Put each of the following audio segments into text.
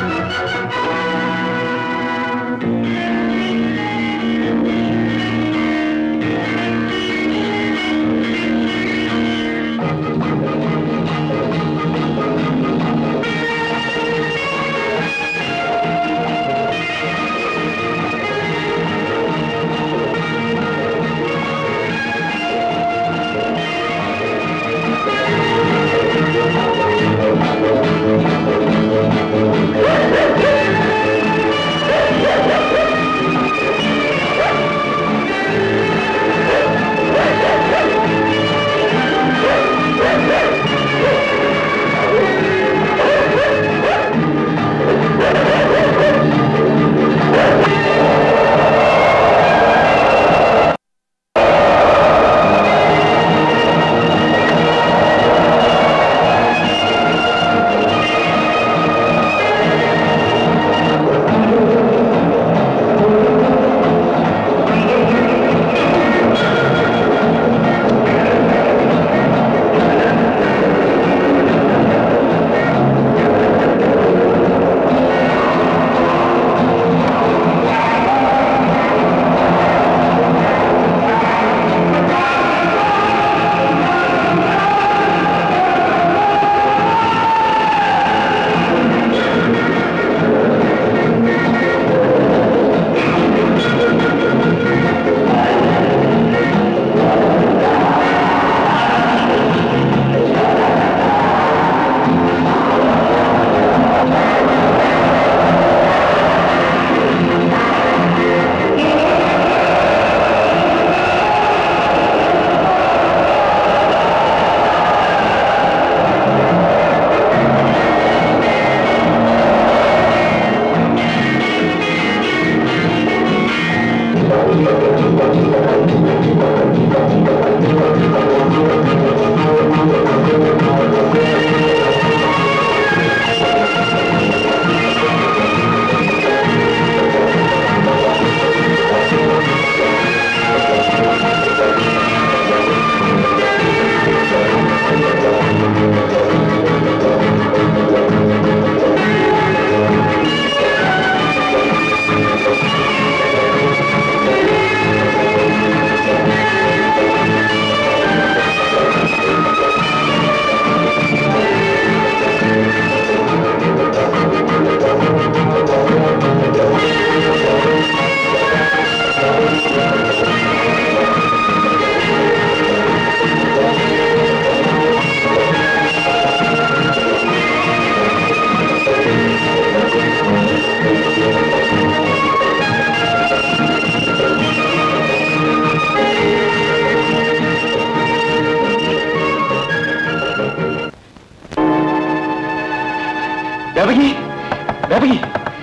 ദേവകി ദേവകി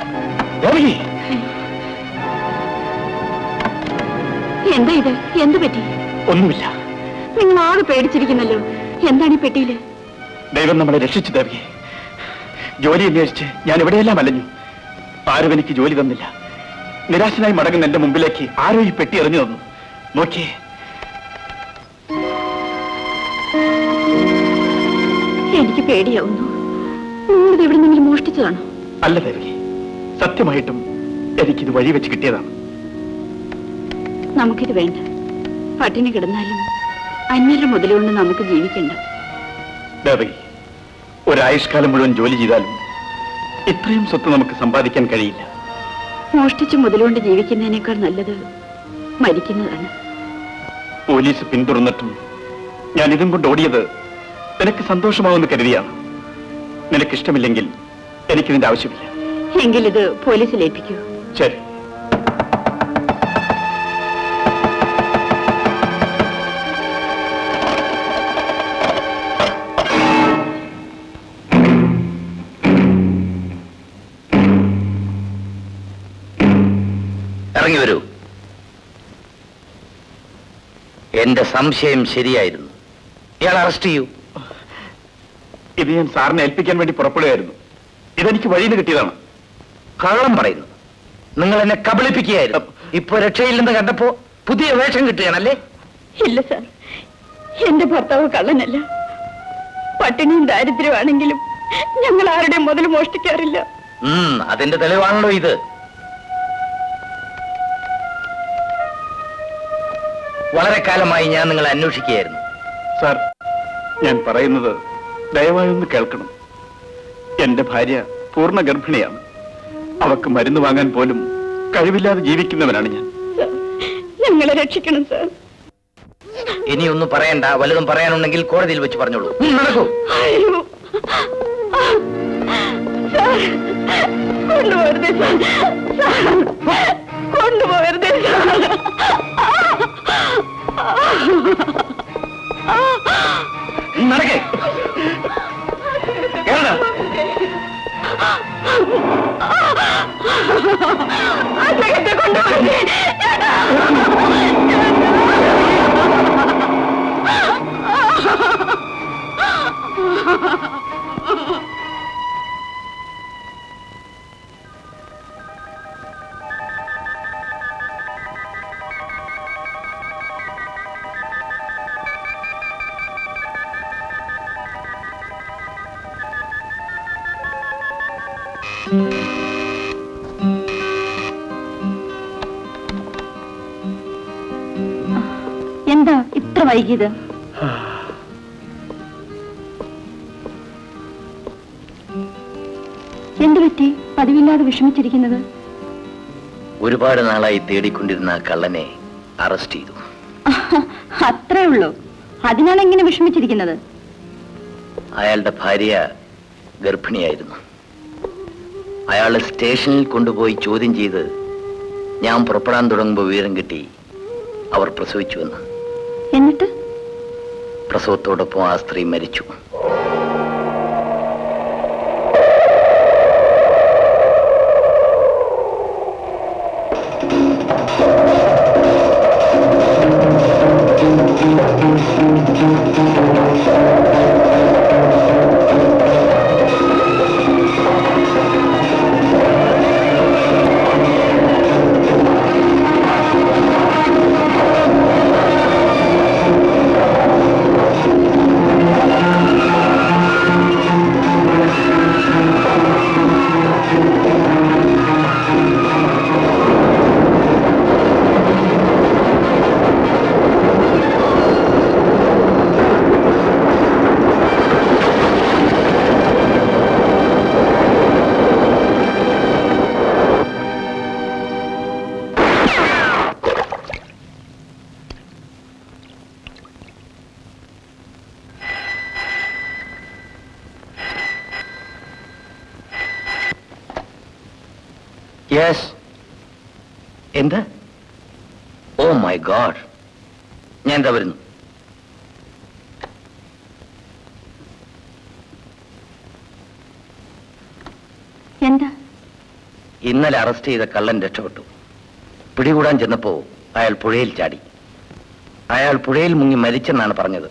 ദേവകി എന്താ ഇത് എന്തു പറ്റി ഒന്നുമില്ല നിങ്ങൾ ആകെ പേടിച്ചിരിക്കുന്നല്ലോ എന്താണ് ഈ പെട്ടിയില് ദൈവം നമ്മളെ രക്ഷിച്ചു ദേവകി ജോലി അന്വേഷിച്ച് ഞാൻ എവിടെയെല്ലാം അലഞ്ഞു ആരും എനിക്ക് ജോലി തന്നില്ല നിരാശനായി മടങ്ങുന്ന എന്റെ മുമ്പിലേക്ക് ആരോ ഈ പെട്ടി എറിഞ്ഞു തന്നു നോക്കിയേ എനിക്ക് പേടിയാവുന്നു നിങ്ങളിത് എവിടെന്നെങ്കിലും മോഷ്ടിച്ചതാണോ അല്ല ദേവകി സത്യമായിട്ടും എനിക്കിത് വഴി വെച്ച് കിട്ടിയതാണ് നമുക്കിത് വേണ്ട പട്ടിണി കിടന്നാലും അന്യരുടെ മുതലുകൊണ്ട് നമുക്ക് ജീവിക്കണ്ട ദേവകി ഒരായുഷ്കാലം മുഴുവൻ ജോലി ചെയ്താലും ഇത്രയും സ്വത്ത് നമുക്ക് സമ്പാദിക്കാൻ കഴിയില്ല മോഷ്ടിച്ച് മുതലുകൊണ്ട് ജീവിക്കുന്നതിനേക്കാൾ നല്ലത് മരിക്കുന്നതാണ് പോലീസ് പിന്തുടർന്നിട്ടും ഞാൻ ഇതും കൊണ്ട് ഓടിയത് നിനക്ക് സന്തോഷമാവുമെന്ന് കരുതിയാണ് നിനക്കിഷ്ടമില്ലെങ്കിൽ എനിക്കിതിന്റെ ആവശ്യമില്ല എങ്കിലിത് പോലീസിൽ ഏൽപ്പിക്കൂ ശരി ഇറങ്ങി വരൂ എന്റെ സംശയം ശരിയായിരുന്നു ഇയാൾ അറസ്റ്റ് ചെയ്യൂ ഇത് ഞാൻ സാറിനെ ഏൽപ്പിക്കാൻ വേണ്ടി പുറപ്പെടുകയായിരുന്നു ഇതെനിക്ക് വഴിയിൽ നിന്ന് കിട്ടിയതാണ് കള്ളം പറയുന്നു നിങ്ങൾ എന്നെ കബളിപ്പിക്കുകയായിരുന്നു ഇപ്പൊ രക്ഷയില്ലെന്ന് കണ്ടപ്പോ പുതിയ വേഷം കിട്ടുകയാണല്ലേ ഇല്ല സാർ എന്റെ ഭർത്താവ് കള്ളനല്ല പട്ടിണിയും ദാരിദ്ര്യമാണെങ്കിലും ഞങ്ങൾ ആരുടെയും മുതൽ മോഷ്ടിക്കാറില്ല ഉം, അതിന്റെ തെളിവാണല്ലോ ഇത് വളരെ കാലമായി ഞാൻ നിങ്ങളെ അന്വേഷിക്കുകയായിരുന്നു സാർ ഞാൻ പറയുന്നത് ദയവായി ഒന്ന് കേൾക്കണം എന്റെ ഭാര്യ പൂർണ്ണ ഗർഭിണിയാണ് അവക്ക് മരുന്ന് വാങ്ങാൻ പോലും കഴിവില്ലാതെ ജീവിക്കുന്നവനാണ് ഞാൻ ഞങ്ങളെ രക്ഷിക്കണം സാർ ഇനിയൊന്നും പറയണ്ട വല്ലതും പറയാനുണ്ടെങ്കിൽ കോടതിയിൽ വെച്ച് പറഞ്ഞോളൂ ഉം, നടക്കൂ അയ്യോ സാർ കൊണ്ടുപോകരുതേ സാർ സാർ കൊണ്ടുപോകരുതേ സാർ നടക്കേ കേരള അദ്ദേഹത്തെ കൊണ്ടുപോകരുതേ എന്താ ഇത്ര വൈകിയത് എന്തു പറ്റി പതിവില്ലാതെ വിഷമിച്ചിരിക്കുന്നത് ഒരുപാട് നാളായി തേടിക്കൊണ്ടിരുന്ന ആ കള്ളനെ അറസ്റ്റ് ചെയ്തു അത്രേ ഉള്ളൂ അതിനാണ് എങ്ങനെ വിഷമിച്ചിരിക്കുന്നത് അയാളുടെ ഭാര്യ ഗർഭിണിയായിരുന്നു അയാളെ സ്റ്റേഷനിൽ കൊണ്ടുപോയി ചോദ്യം ചെയ്ത് ഞാൻ പുറപ്പെടാൻ തുടങ്ങുമ്പോൾ വിവരം കിട്ടി അവർ പ്രസവിച്ചുവെന്ന് എന്നിട്ട് പ്രസവത്തോടൊപ്പം ആ സ്ത്രീ മരിച്ചു യെസ് എന്ത് ഓ മൈ ഗാഡ് ഞാൻ എന്താ വരുന്നു എന്താ ഇന്നലെ അറസ്റ്റ് ചെയ്ത കള്ളൻ രക്ഷപ്പെട്ടു പിടികൂടാൻ ചെന്നപ്പോ അയാൾ പുഴയിൽ ചാടി അയാൾ പുഴയിൽ മുങ്ങി മരിച്ചെന്നാണ് പറഞ്ഞത്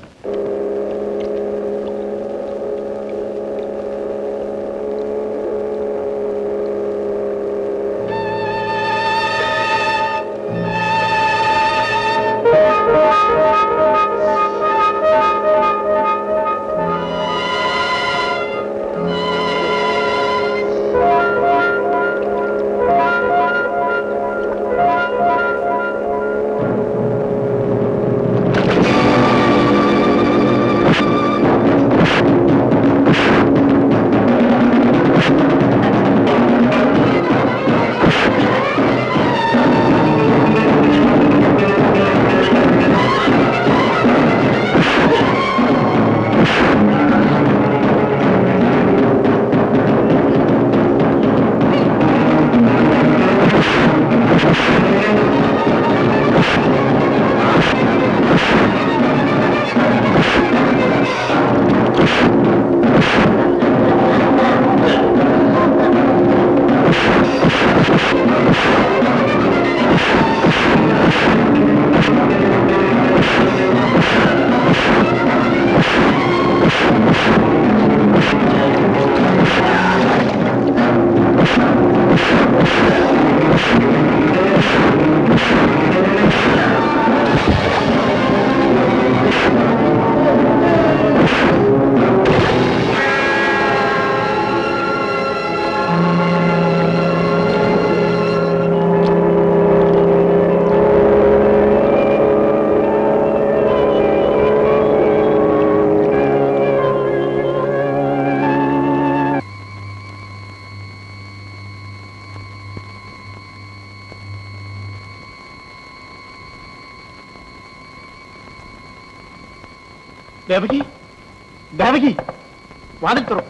ദേവകി ദേവകി വാതിൽ തുറക്കും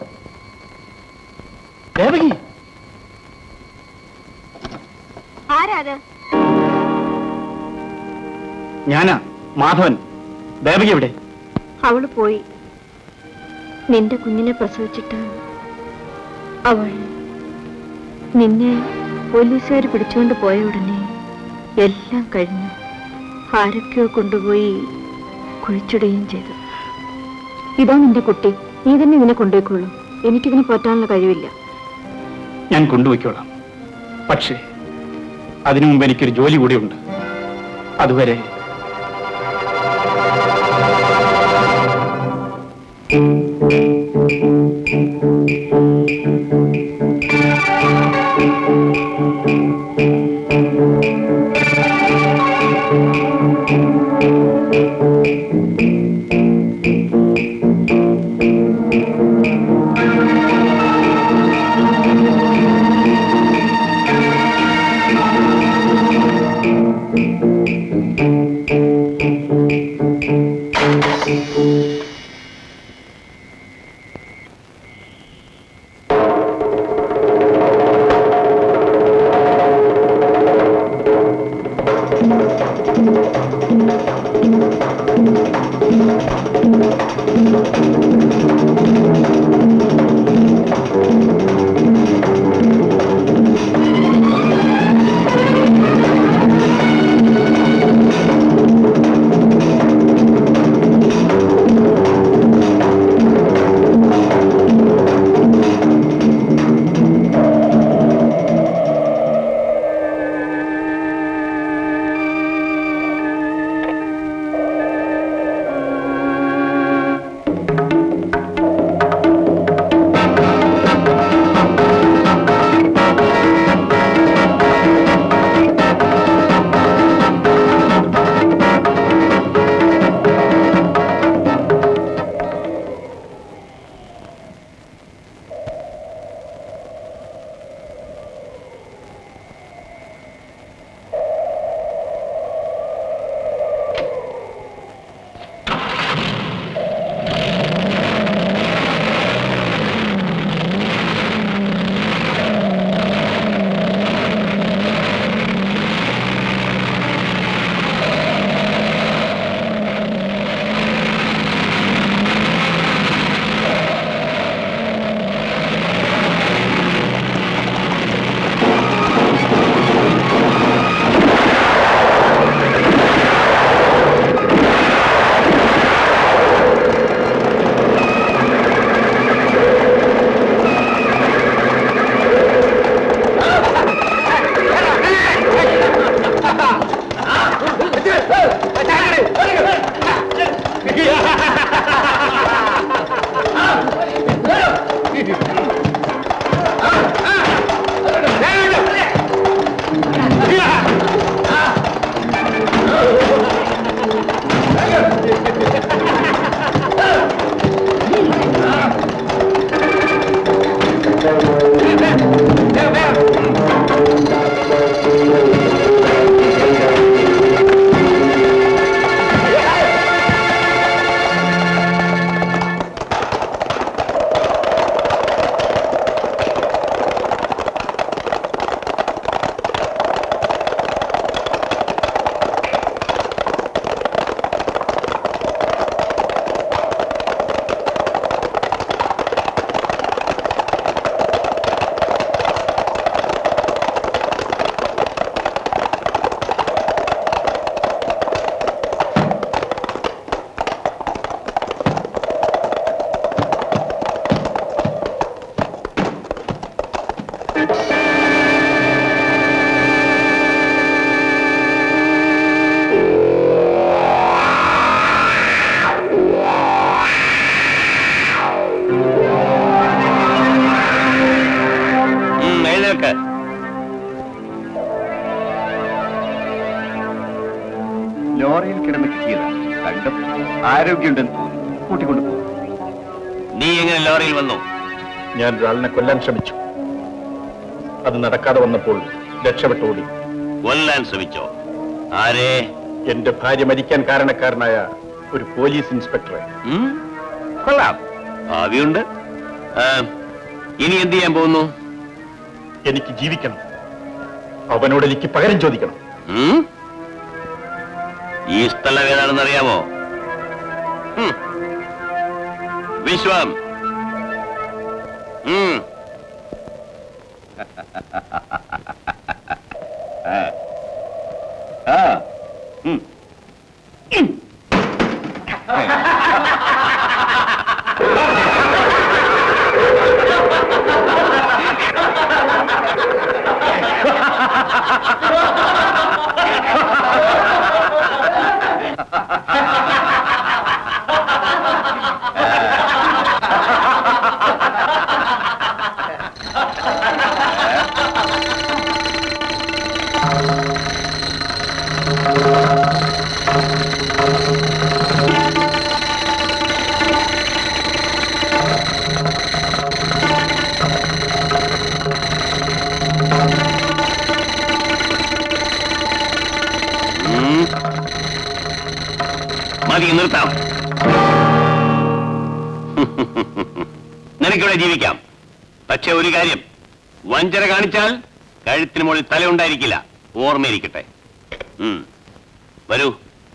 ദേവകി ആരാത് ഞാനാ മാധവൻ ദേവകി എവിടെ അവള് പോയി നിന്റെ കുഞ്ഞിനെ പ്രസവിച്ചിട്ട് അവൾ നിന്നെ പോലീസുകാർ പിടിച്ചുകൊണ്ട് പോയ ഉടനെ എല്ലാം കഴിഞ്ഞു ആരൊക്കെയോ കൊണ്ടുപോയി കുഴിച്ചിടുകയും ചെയ്തു ഇതാ നിന്റെ കുട്ടി നീ തന്നെ ഇതിനെ കൊണ്ടുപോയിക്കോളൂ എനിക്കിതിനെ പോറ്റാനുള്ള കഴിവില്ല ഞാൻ കൊണ്ടുപോയിക്കോളാം പക്ഷേ അതിനു മുമ്പ് എനിക്കൊരു ജോലി കൂടിയുണ്ട് അതുവരെ എഴുന്നേൽക്ക് ലോറിയിൽ കിടന്ന് കിട്ടിയത് കണ്ടു ആരോഗ്യമുണ്ടെന്ന് തോന്നി കൂട്ടിക്കൊണ്ടു പോകും നീ എങ്ങനെ ലോറിയിൽ വന്നു ഞാൻ ഒരാളിനെ കൊല്ലാൻ ശ്രമിച്ചു അത് നടക്കാതെ വന്നപ്പോൾ രക്ഷപ്പെട്ടോടി കൊല്ലാൻ ശ്രമിച്ചോ ആരേ എന്റെ ഭാര്യ മരിക്കാൻ കാരണക്കാരനായ ഒരു പോലീസ് ഇൻസ്പെക്ടറെ ഉം? കൊള്ളാം ഭാവിയുണ്ട് ആ, ഇനി എന്ത് ചെയ്യാൻ പോകുന്നു എനിക്ക് ജീവിക്കണം അവനോട് എനിക്ക് പകരം ചോദിക്കണം ഉം? ഈ സ്ഥലം ഏതാണെന്ന് അറിയാമോ ഉം. വിശ്വം ഉം. ആ. ഉം. ഉം. മതി നിർത്താം നിനക്കിവിടെ ജീവിക്കാം പക്ഷെ ഒരു കാര്യം വഞ്ചന കാണിച്ചാൽ കഴുത്തിന് മുകളിൽ തല ഉണ്ടായിരിക്കില്ല ഓർമ്മയിരിക്കട്ടെ ഉം. വരൂ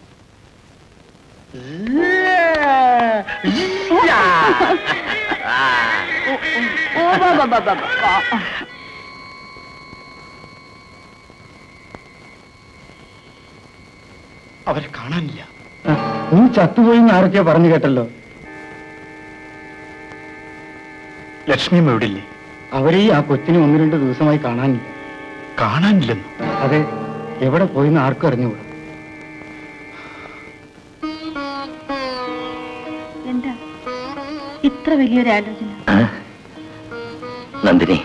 അവരെ കാണാനില്ല നീ ചത്തുപോയി ആരൊക്കെയോ പറഞ്ഞു കേട്ടല്ലോ ലക്ഷ്മിയും എവിടില്ലേ അവരെ ആ കൊച്ചിനെ ഒന്ന് രണ്ട് ദിവസമായി കാണാനില്ല കാണാനില്ലെന്നു അതെ എവിടെ പോയിന്ന് ആർക്കും അറിഞ്ഞുകൂടാ എന്താ ഇത്ര വലിയൊരു ആലോചന ആ? നന്ദിനി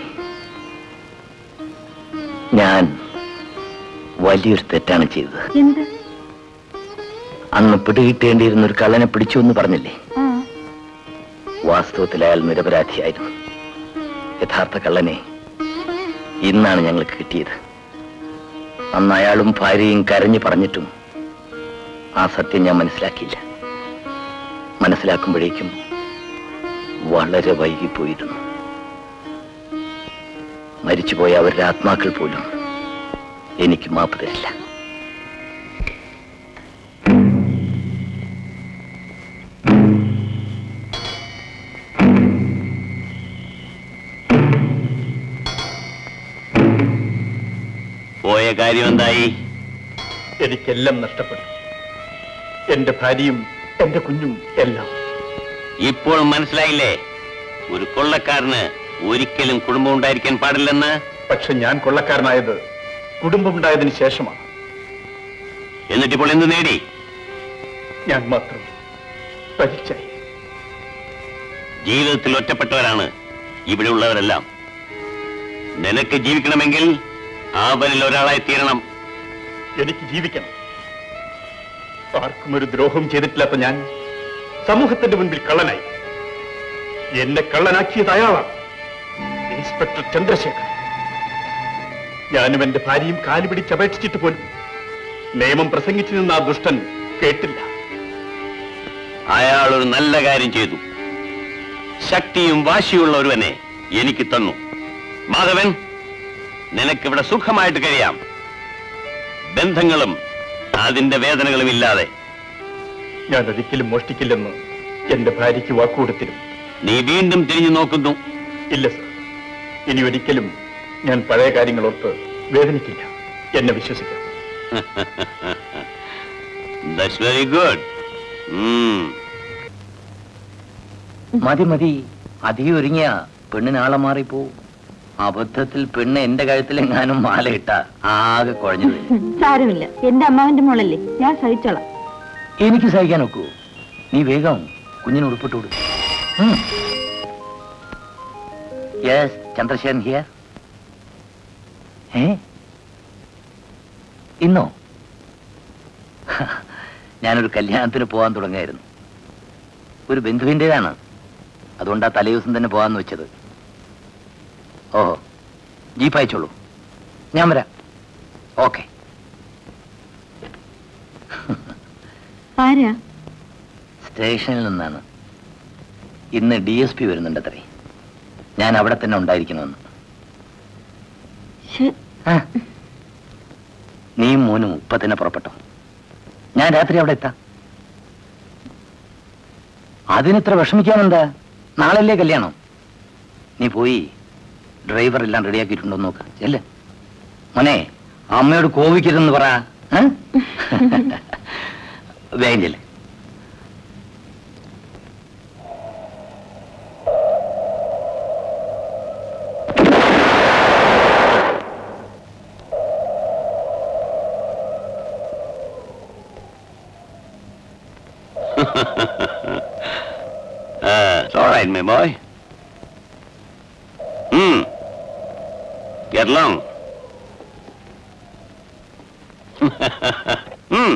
ഞാൻ വലിയൊരു തെറ്റാണ് ചെയ്തത് എന്ത് അന്ന് പിടികിട്ടേണ്ടിയിരുന്ന ഒരു കള്ളനെ പിടിച്ചു എന്ന് പറഞ്ഞില്ലേ ആ വാസ്തവത്തിൽ അയാൾ നിരപരാധിയായിരുന്നു യഥാർത്ഥ കള്ളനെ ഇന്നാണ് ഞങ്ങൾക്ക് കിട്ടിയത് അന്ന് അയാളും ഭാര്യയും കരഞ്ഞു പറഞ്ഞിട്ടും ആ സത്യം ഞാൻ മനസ്സിലാക്കിയില്ല മനസ്സിലാക്കുമ്പോഴേക്കും വളരെ വൈകിപ്പോയിരുന്നു മരിച്ചുപോയ അവരുടെ ആത്മാക്കൾ പോലും എനിക്ക് മാപ്പ് തരില്ല പോയ കാര്യം എന്തായി എനിക്കെല്ലാം നഷ്ടപ്പെട്ടു എന്റെ ഭാര്യയും എന്റെ കുഞ്ഞും എല്ലാം ഇപ്പോൾ മനസ്സിലായില്ലേ ഒരു കൊള്ളക്കാരന് ഒരിക്കലും കുടുംബം ഉണ്ടായിരിക്കാൻ പാടില്ലെന്ന് പക്ഷെ ഞാൻ കൊള്ളക്കാരനായത് കുടുംബമുണ്ടായതിനു ശേഷമാണ് എന്നിട്ടിപ്പോൾ എന്ത് നേടി ഞാൻ മാത്രം പരിച്ചായി ജീവിതത്തിൽ ഒറ്റപ്പെട്ടവരാണ് ഇവിടെ ഉള്ളവരെല്ലാം നിനക്ക് ജീവിക്കണമെങ്കിൽ അവരിൽ ഒരാളായി തീരണം എനിക്ക് ജീവിക്കണം ആർക്കും ഒരു ദ്രോഹം ചെയ്തിട്ടില്ലാത്ത ഞാൻ സമൂഹത്തിന്റെ മുൻപിൽ കള്ളനായി എന്നെ കള്ളനാക്കിയത് അയാളാണ് ഇൻസ്പെക്ടർ ചന്ദ്രശേഖർ ഞാനും എന്റെ ഭാര്യയും കാലു പിടിച്ചപേക്ഷിച്ചിട്ട് പോലും നിയമം പ്രസംഗിച്ചു നിന്ന ആ ദുഷ്ടൻ കേട്ടില്ല അയാൾ ഒരു നല്ല കാര്യം ചെയ്തു ശക്തിയും വാശിയുള്ള ഒരുവനെ എനിക്ക് തന്നു മാധവൻ നിനക്കിവിടെ സുഖമായിട്ട് കഴിയാം ബന്ധങ്ങളും അതിന്റെ വേദനകളും ഇല്ലാതെ ഞാൻ ഒരിക്കലും മോഷ്ടിക്കില്ലെന്ന് എന്റെ ഭാര്യയ്ക്ക് വാക്കുകൊടുത്തിരുന്നു നീ വീണ്ടും തിരിഞ്ഞു നോക്കുന്നു ഇല്ല സർ ഇനി ഒരിക്കലും ഞാൻ പഴയ കാര്യങ്ങൾ ഓർത്ത് വേദനിക്കില്ല എന്നെ വിശ്വസിക്കാം ദാറ്റ്സ് വെരി ഗുഡ് മതി മതി അധികം ഒരുങ്ങിയ പെണ്ണിന് ആളെ മാറിപ്പോവും അബദ്ധത്തിൽ പെണ്ണ് എന്റെ കഴുത്തിലെങ്ങാനും മാലയിട്ട ആകെ കുഴഞ്ഞു വരും സാരമില്ല എന്റെ അമ്മാവന്റെ മോളല്ലേ ഞാൻ സഹിച്ചോളാം എനിക്ക് സഹിക്കാൻ ഒക്കൂ നീ വേഗം കുഞ്ഞിന് ഉടുപ്പിട്ട് കൊടു യെസ് ചന്ദ്രശേഖരൻ ഹിയർ ഏ ഇന്നോ ഞാനൊരു കല്യാണത്തിന് പോകാൻ തുടങ്ങായിരുന്നു ഒരു ബന്ധുവിൻ്റെതാണ് അതുകൊണ്ടാ തലേദിവസം തന്നെ പോകാന്ന് വെച്ചത് ഓഹോ ജീപ്പ് അയച്ചോളൂ ഞാൻ വരാം ഓക്കെ ആരാ സ്റ്റേഷനിൽ നിന്നാണ് ഇന്ന് ഡി എസ് പി വരുന്നുണ്ടത്രേ ഞാൻ അവിടെ തന്നെ ഉണ്ടായിരിക്കണമെന്ന് ശ്ശെ, ആ. നീയും മോനും ഇപ്പൊ തന്നെ പുറപ്പെട്ടോ ഞാൻ രാത്രി അവിടെ എത്താം അതിനിത്ര വിഷമിക്കാനെന്താ നാളല്ലേ കല്യാണം നീ പോയി ഡ്രൈവർ എല്ലാം റെഡിയാക്കിയിട്ടുണ്ടോ എന്ന് നോക്ക് ചെല്ല് മോനെ അമ്മയോട് കോപിക്കരുതെന്ന് പറ ഏ? വേഗം ചെല്ല് Uh, it's all right, my boy. Hmm. Get along. hmm.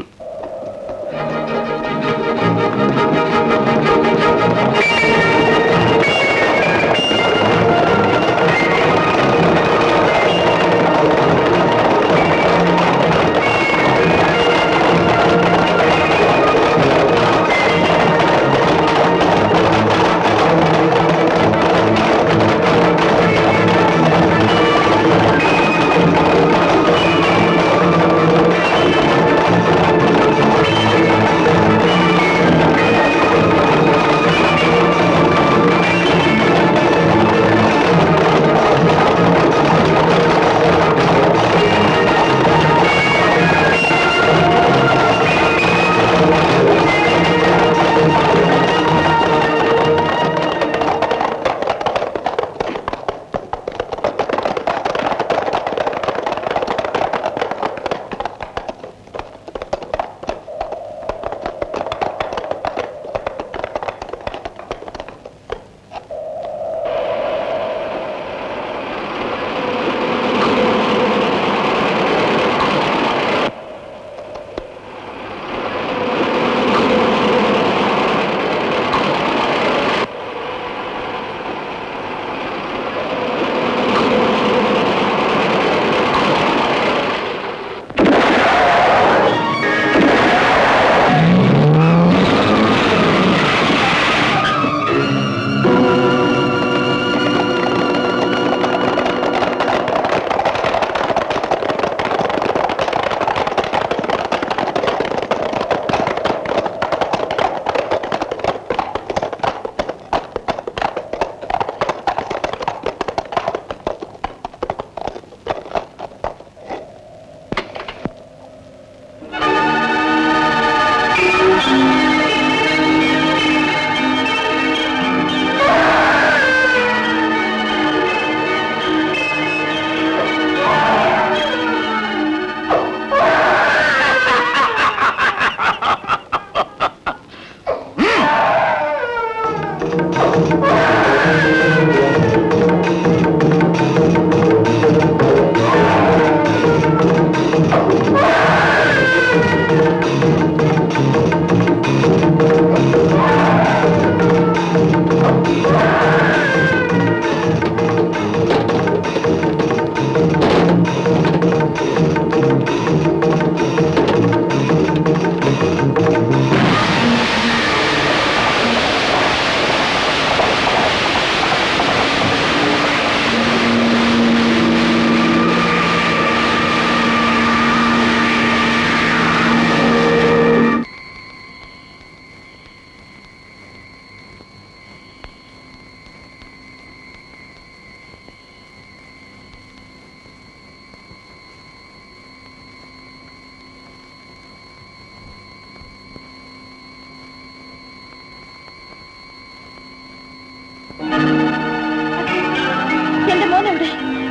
എന്റെ മോൻ എവിടെ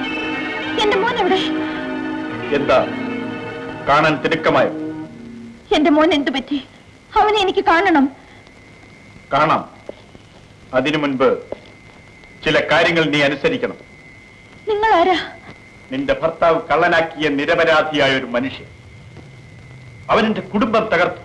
എന്റെ മോൻ എവിടെ എന്താ കാണാൻ തിടുക്കമായോ എന്റെ മോൻ എന്തു പറ്റി അവനെ എനിക്ക് കാണണം കാണാം അതിനു മുൻപ് ചില കാര്യങ്ങൾ നീ അനുസരിക്കണം നിങ്ങൾ ആരാ നിന്റെ ഭർത്താവ് കള്ളനാക്കിയ നിരപരാധിയായ ഒരു മനുഷ്യൻ അവനെന്റെ കുടുംബം തകർത്തു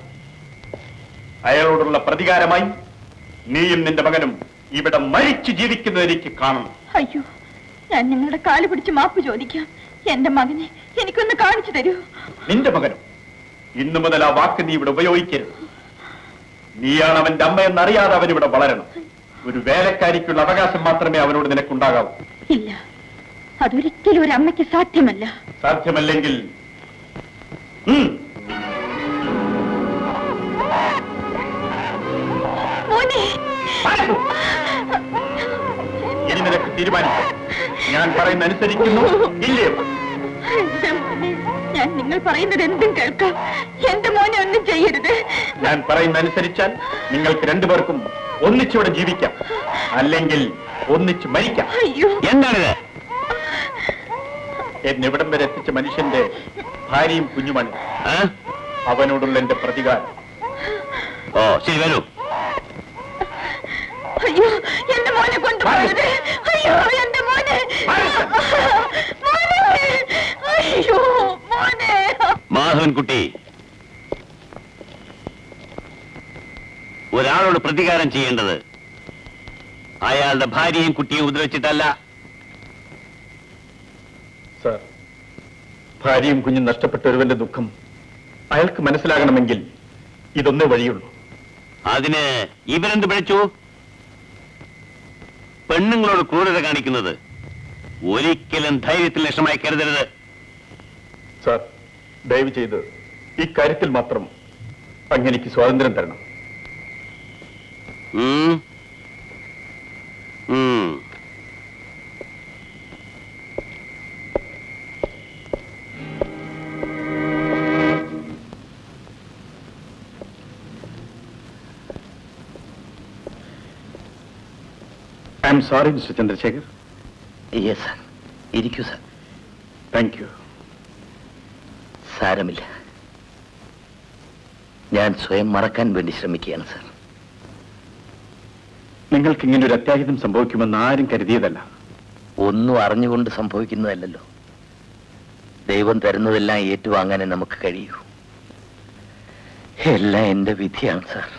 അയാളോടുള്ള പ്രതികാരമായി നീയും നിന്റെ മകനും ഇവിടെ മരിച്ചു ജീവിക്കുന്നത് എനിക്ക് കാണണം അയ്യോ ഞാൻ നിങ്ങളുടെ കാല് പിടിച്ച് മാപ്പ് ചോദിക്കാം എന്റെ മകനെ എനിക്കൊന്ന് കാണിച്ചു തരൂ നിന്റെ മകനും ഇന്നു മുതൽ ആ വാക്ക് നീ ഇവിടെ ഉപയോഗിക്കരുത് നീയാണ് അവന്റെ അമ്മയെന്നറിയാതെ അവൻ ഇവിടെ വളരണം ഒരു വേലക്കാരിക്കുള്ള അവകാശം മാത്രമേ അവനോട് നിനക്കുണ്ടാകാവൂ ഇല്ല അതൊരിക്കലും ഒരു അമ്മയ്ക്ക് സാധ്യമല്ല സാധ്യമല്ലെങ്കിൽ ഉം, മോനെ ഇനി നിനക്ക് തീരുമാനിക്കാം ഞാൻ പറയുന്ന അനുസരിക്കുന്നു ഇല്ലയോ എന്റെ മോനെ ഞാൻ നിങ്ങൾ പറയുന്നത് എന്തും കേൾക്കാം എന്റെ മോനെ ഒന്നും ചെയ്യരുത് ഞാൻ പറയുന്ന അനുസരിച്ചാൽ നിങ്ങൾക്ക് രണ്ടുപേർക്കും ഒന്നിച്ചിവിടെ ജീവിക്കാം അല്ലെങ്കിൽ ഒന്നിച്ച് മരിക്കാം അയ്യോ എന്താണിത് എന്നെ ഇവിടം വരെ എത്തിച്ച മനുഷ്യന്റെ ഭാര്യയും കുഞ്ഞുമാണ് ആ? അവനോടുള്ള എന്റെ പ്രതികാരം ഓ ശരി വരൂ അയ്യോ എന്റെ മോനെ കൊണ്ടുപോകരുത് അയ്യോ എന്റെ മോനെ മോനെ അയ്യോ മോനെ മാധവൻകുട്ടി ഒരാളോട് പ്രതികാരം ചെയ്യേണ്ടത് അയാളുടെ ഭാര്യയും കുട്ടിയും ഉപദ്രവിച്ചിട്ടല്ല സാർ ഭാര്യയും കുഞ്ഞും നഷ്ടപ്പെട്ട ഒരുവന്റെ ദുഃഖം അയാൾക്ക് മനസ്സിലാകണമെങ്കിൽ ഇതൊന്നേ വഴിയുള്ളൂ അതിന് ഇവരെന്ത് പിഴച്ചു പെണ്ണുങ്ങളോട് ക്രൂരത കാണിക്കുന്നത് ഒരിക്കലും ധൈര്യത്തിൽ ലക്ഷമായി കരുതരുത് സാർ ദയവ് ചെയ്ത് ഇക്കാര്യത്തിൽ മാത്രം അങ്ങനെക്ക് സ്വാതന്ത്ര്യം തരണം ഉം. ഉം. I'm sorry mister Chandrasekhar yes sir ഇരിക്കൂ സാർ താങ്ക് യു സാരമില്ല ഞാൻ സ്വയം മറക്കാൻ വേണ്ടി ശ്രമിക്കുകയാണ് സാർ നിങ്ങൾക്ക് ഇങ്ങനെ ഒരു അത്യാഹിതം സംഭവിക്കുമെന്ന് ആരും കരുതിയതല്ല ഒന്നും അറിഞ്ഞുകൊണ്ട് സംഭവിക്കുന്നതല്ലല്ലോ ദൈവം തരുന്നതെല്ലാം ഏറ്റുവാങ്ങാനേ നമുക്ക് കഴിയൂ എല്ലാം എന്റെ വിധിയാണ് സാർ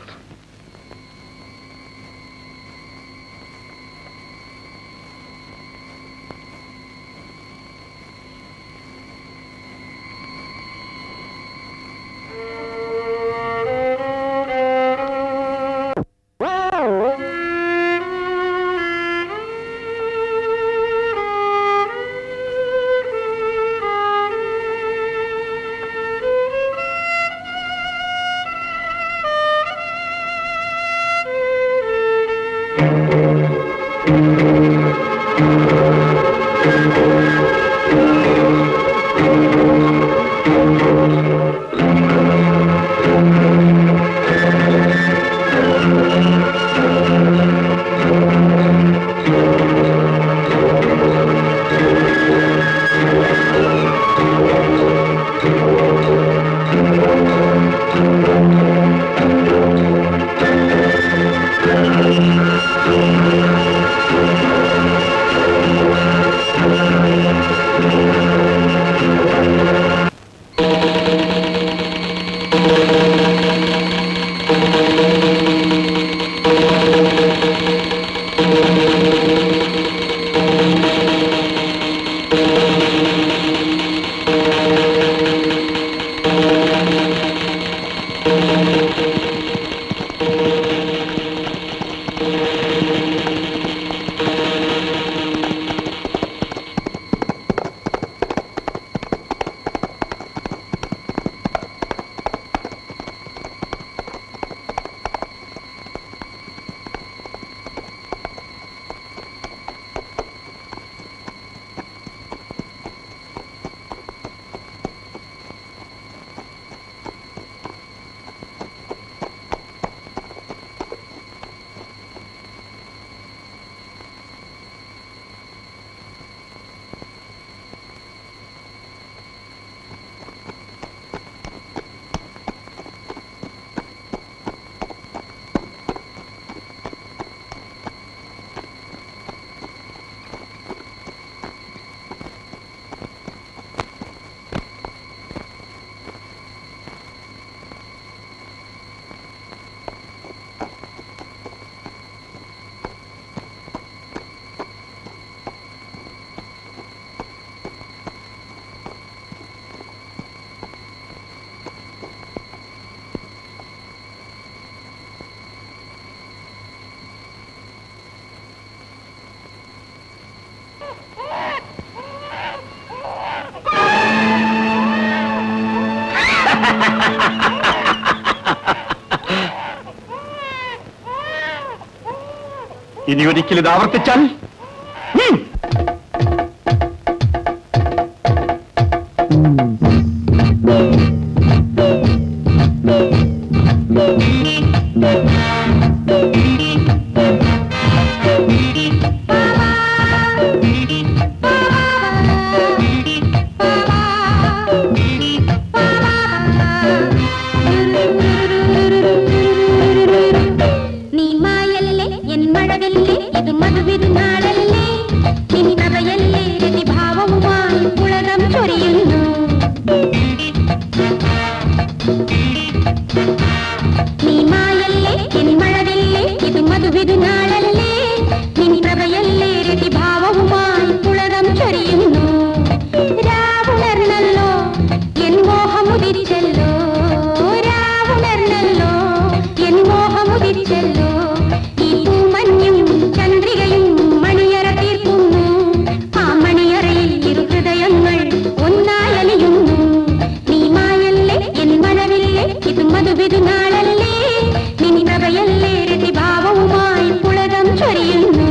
ഇനി ഒരിക്കലും ഇത് ആവർത്തിച്ചാൽ ഉം. നീ മായല്ലേ എൻ മഴകല്ലേ ഇത് മധുവിരുന്നാളല്ലേ ഇനി നവയല്ലേ രതിഭാവവുമായി ഉലകം ചൊരിയുന്നു നീ മായല്ലേ എൻ മഴകല്ലേ ഇത് മധുവിരുന്നാളല്ലേ ഇനി നവയല്ലേ രതിഭാവവുമായി ഉലകം ചൊരിയുന്നു രാവുണർന്നല്ലോ എൻ മോഹമുദിച്ചല്ലോ രാവുണർന്നല്ലോ എൻ മോഹമുദിച്ചല്ലോ ഈ പൂമഞ്ഞും ചന്ദ്രികയും മണിയറ തീർക്കുന്നു ആ മണിയറയിൽ ഇരു ഹൃദയങ്ങൾ ഒന്നായലിയുന്നു നീ മായല്ലേ എൻ മഴവില്ലേ ഇത് മധുവിരുന്നാളല്ലേ നിനി നവയല്ലേ രതിഭാവവുമായി പുളകം ചൊരിയുന്നു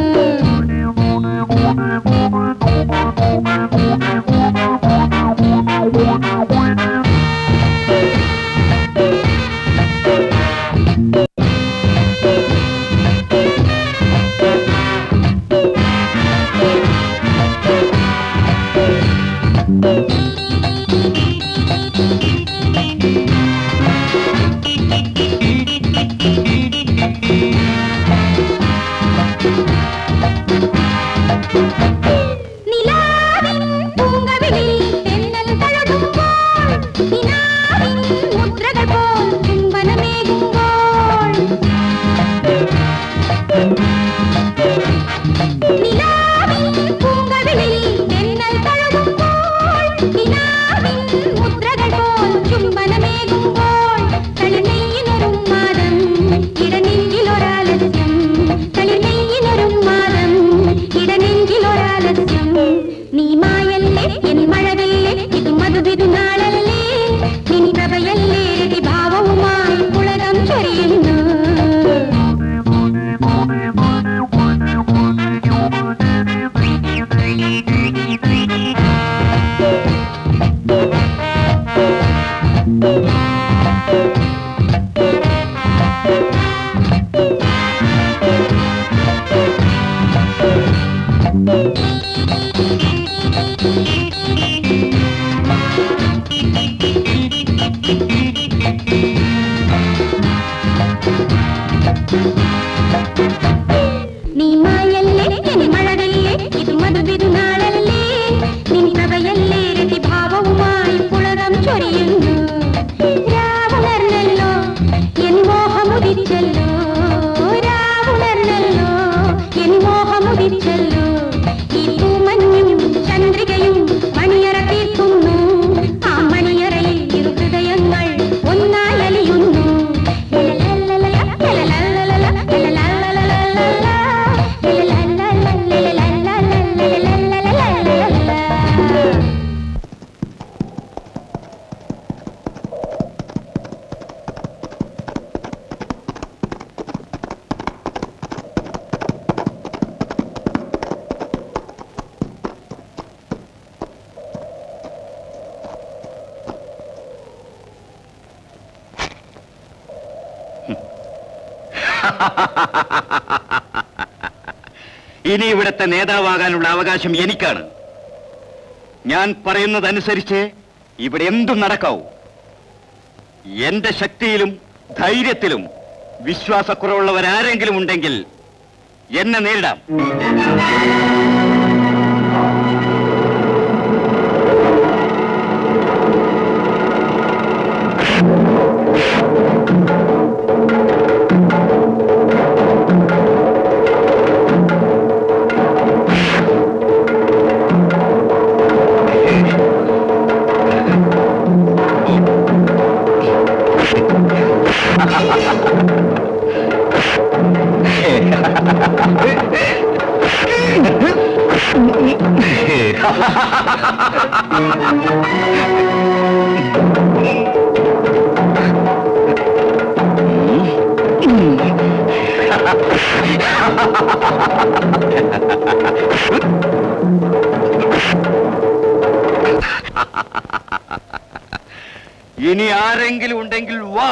നിലാവിൻ പൂങ്കവിളിൽ തെന്നൽ തഴുകുമ്പോൾ നിലാവിൻ മുദ്രകൾ പോൽ ചുംബനമേകുമ്പോൾ നിലാവിൻ പൂങ്കവിളിൽ തെന്നൽ തഴുകുമ്പോൾ നിലാവിൻ മുദ്രകൾ പോൽ ചുംബനമേകുമ്പോൾ കളിനെയ്യിനൊരു മാതം ഇടനെഞ്ചിലൊരാലസ്യം കളിനെയ്യിനൊരു മാതം ഇടനെഞ്ചിലൊരാലസ്യം നീ മായല്ലേ എൻ മഴവല്ലേ ഇത് മധുവിരുന്നാളല്ലേ നിനി പ്രഭയല്ലേ രതിഭാവവുമായി പുളകം ചൊരിയുന്നു നീ മായല്ലേ എൻ മഴകല്ലേ ഇത് മധുവിരുന്നാളല്ലേ നിൻ പ്രഭയല്ലേ രതിഭാവവുമായി പുളകം ചൊരിയുന്നു രാവുണർന്നല്ലോ എൻ മോഹമുദിച്ചല്ലോ രാവുണർന്നല്ലോ എൻ മോഹമുദിച്ചല്ലോ ഈ പൂമഞ്ഞും ചന്ദ്രികയും മണിയറ തീർക്കുന്നു ആ മണിയറയിൽ ഇരു ഹൃദയങ്ങൾ ഒന്നായലിയുന്നു ഇനി ഇവിടുത്തെ നേതാവാകാനുള്ള അവകാശം എനിക്കാണ് ഞാൻ പറയുന്നതനുസരിച്ച് ഇവിടെ എന്തും നടക്കാവൂ എന്റെ ശക്തിയിലും ധൈര്യത്തിലും വിശ്വാസക്കുറവുള്ളവരാരെങ്കിലും ഉണ്ടെങ്കിൽ എന്നെ നേരിടാം ഇനി ആരെങ്കിലും ഉണ്ടെങ്കിൽ വാ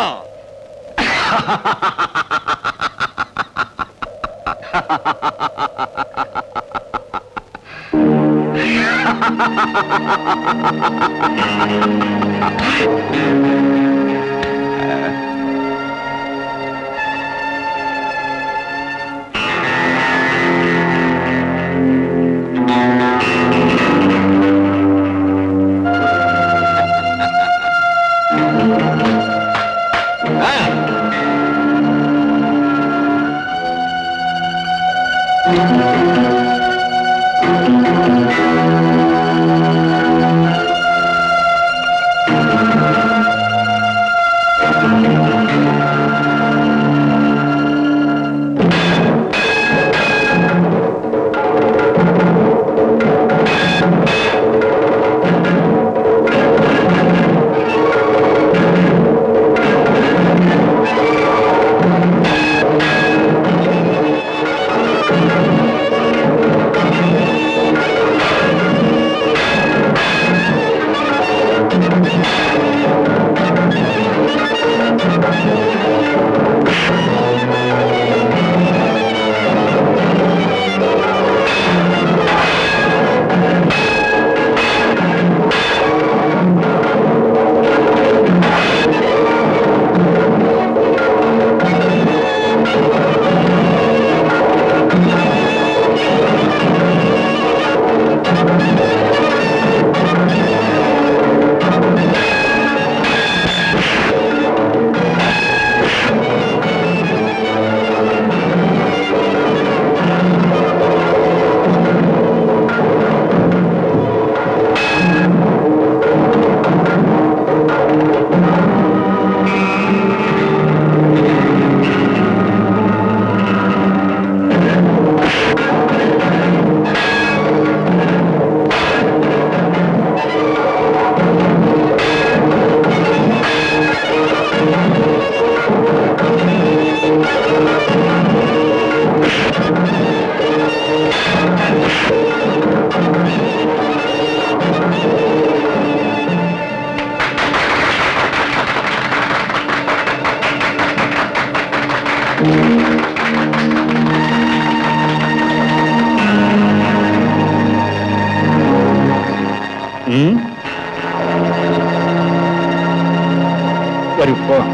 വരൂ പോവാം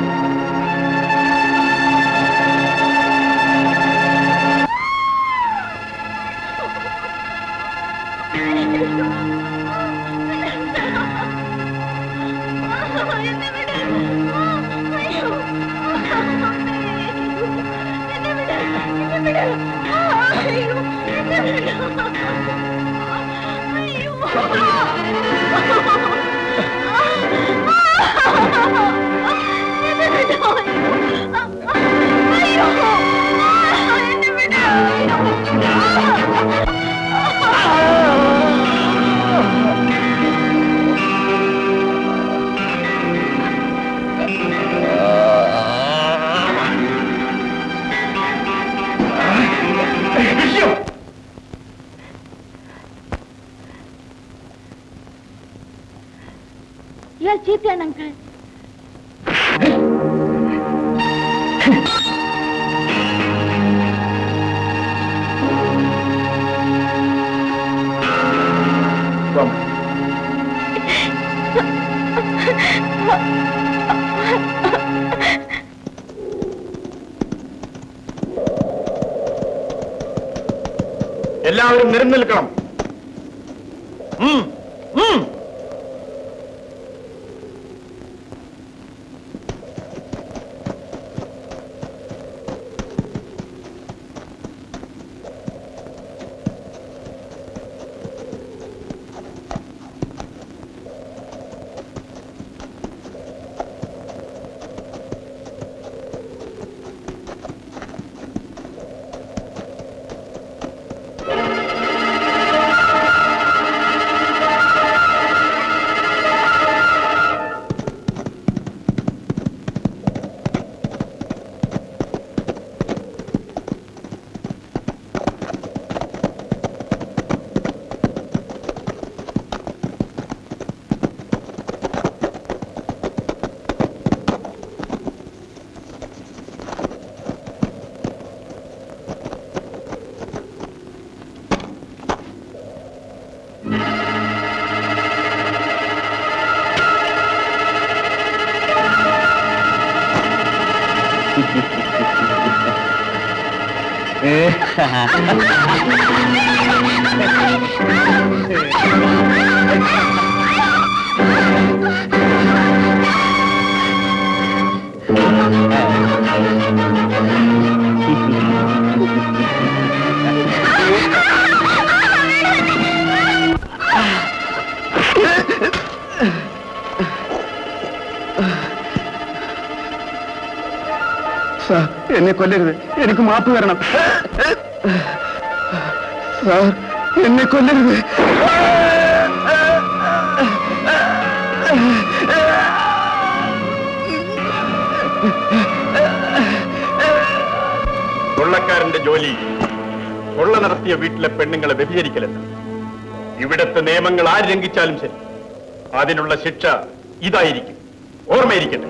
ഇയാൾ ചീത്തയാണ് അങ്കിൾ എല്ലാവരും നിരന്നിൽക്കണം ഉം, ഉം. ആ സാർ എന്നെ കൊല്ലരുത് എനിക്ക് മാപ്പ് തരണം സാർ എന്നെ കൊല്ലരുത് കൊള്ളക്കാരന്റെ ജോലി കൊള്ള നടത്തിയ വീട്ടിലെ പെണ്ണുങ്ങളെ വ്യഭിചരിക്കലല്ല ഇവിടത്തെ നിയമങ്ങൾ ആര് ലംഘിച്ചാലും ശരി അതിനുള്ള ശിക്ഷ ഇതായിരിക്കും ഓർമ്മയിരിക്കട്ടെ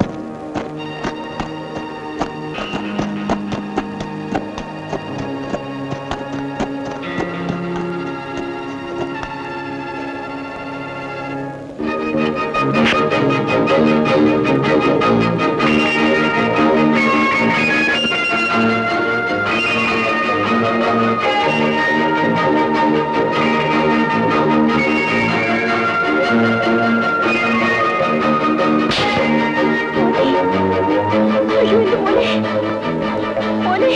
അയ്യോ, എന്റെ മോനെ. മോനെ.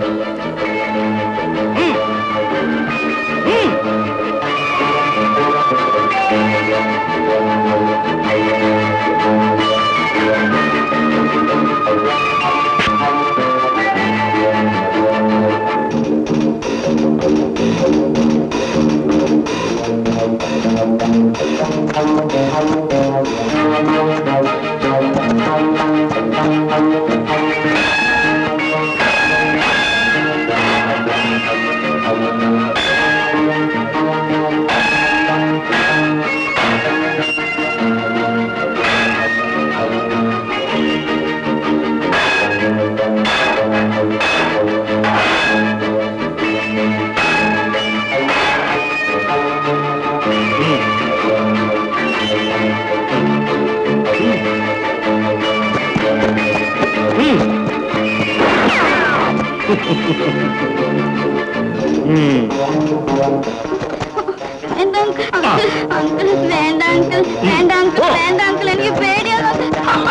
എന്താ അങ്കിൾ അങ്കിൾ വേണ്ട അങ്കിൾ വേണ്ട അങ്കിൾ വേണ്ട അങ്കിൾ എനിക്ക് പേടിയാണ്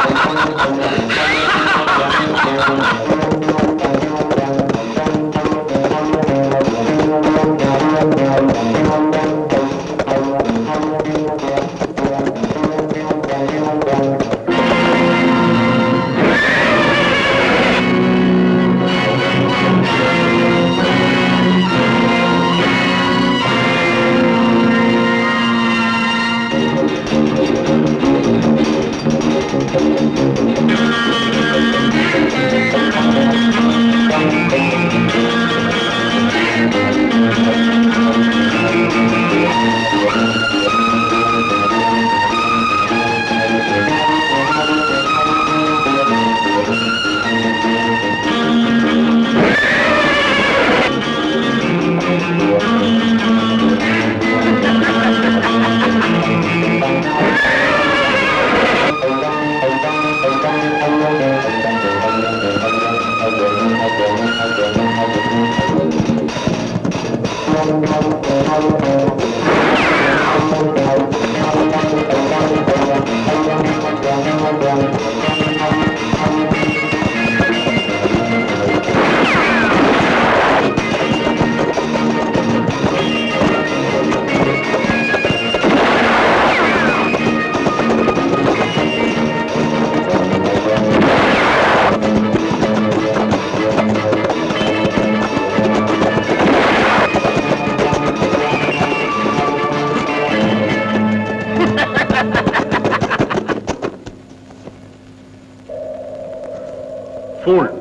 ഫൂൾ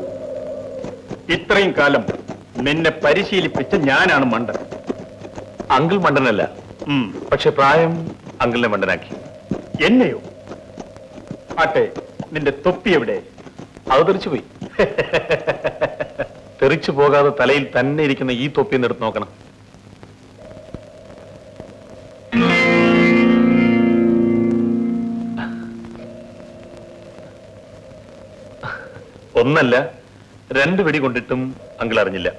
ഇത്രയും കാലം നിന്നെ പരിശീലിപ്പിച്ച ഞാനാണ് മണ്ടൻ അങ്കിൾ മണ്ടനല്ല ഉം. പക്ഷെ പ്രായം അങ്കിളിനെ മണ്ടനാക്കി എന്നെയോ ആട്ടെ നിന്റെ തൊപ്പി എവിടെ അത് തെറിച്ചുപോയി തെറിച്ചു പോകാതെ തലയിൽ തന്നെ ഇരിക്കുന്ന ഈ തൊപ്പി ഒന്ന് എടുത്ത് നോക്കണം ഒന്നല്ല രണ്ട് വെടി കൊണ്ടിട്ടും അങ്കിൾ അറിഞ്ഞില്ല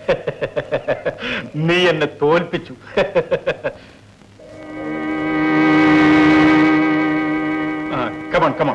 നീ എന്നെ തോൽപ്പിച്ചു ആ കമൺ കമൺ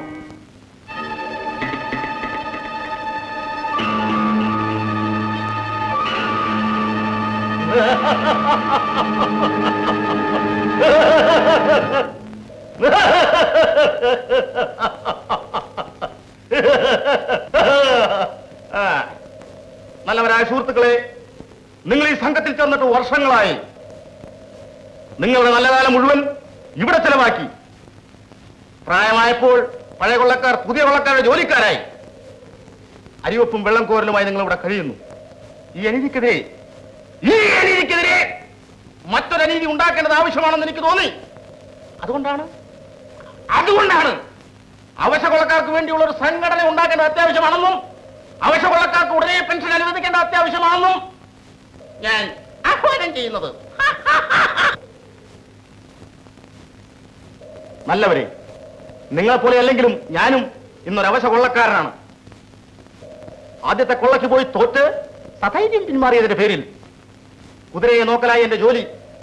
നല്ലവരായ സുഹൃത്തുക്കളെ നിങ്ങൾ ഈ സംഘത്തിൽ ചേർന്നിട്ട് വർഷങ്ങളായി നിങ്ങളുടെ നല്ല കാലം മുഴുവൻ ഇവിടെ ചെലവാക്കി പ്രായമായപ്പോൾ പഴയ കൊള്ളക്കാർ പുതിയ കൊള്ളക്കാരുടെ ജോലിക്കാരായി അരിവപ്പും വെള്ളം കോരലുമായി നിങ്ങൾ ഇവിടെ കഴിയുന്നു ഈ അനീതിക്കെതിരെ ഈ അനീതിക്കെതിരെ മറ്റൊരു അനീതി ഉണ്ടാക്കേണ്ടത് ആവശ്യമാണെന്ന് എനിക്ക് തോന്നി അതുകൊണ്ടാണ് അതുകൊണ്ടാണ് അവശകൊള്ളക്കാർക്ക് വേണ്ടിയുള്ള ഒരു സംഘടന ഉണ്ടാക്കേണ്ടത് അത്യാവശ്യമാണെന്നും അവശകൊള്ളക്കാർക്ക് ഉടനെ പെൻഷൻ അനുവദിക്കേണ്ട അത്യാവശ്യമാണെന്നും ഞാൻ ആഹ്വാനം ചെയ്യുന്നത് നല്ലവരെ നിങ്ങളെപ്പോലെ അല്ലെങ്കിലും ഞാനും ഇന്നൊരു അവശ കൊള്ളക്കാരനാണ് ആദ്യത്തെ കൊള്ളയ്ക്ക് പോയി തോറ്റ് സധൈര്യം പിന്മാറിയതിന്റെ പേരിൽ കുതിരയെ നോക്കലായി എന്റെ ജോലി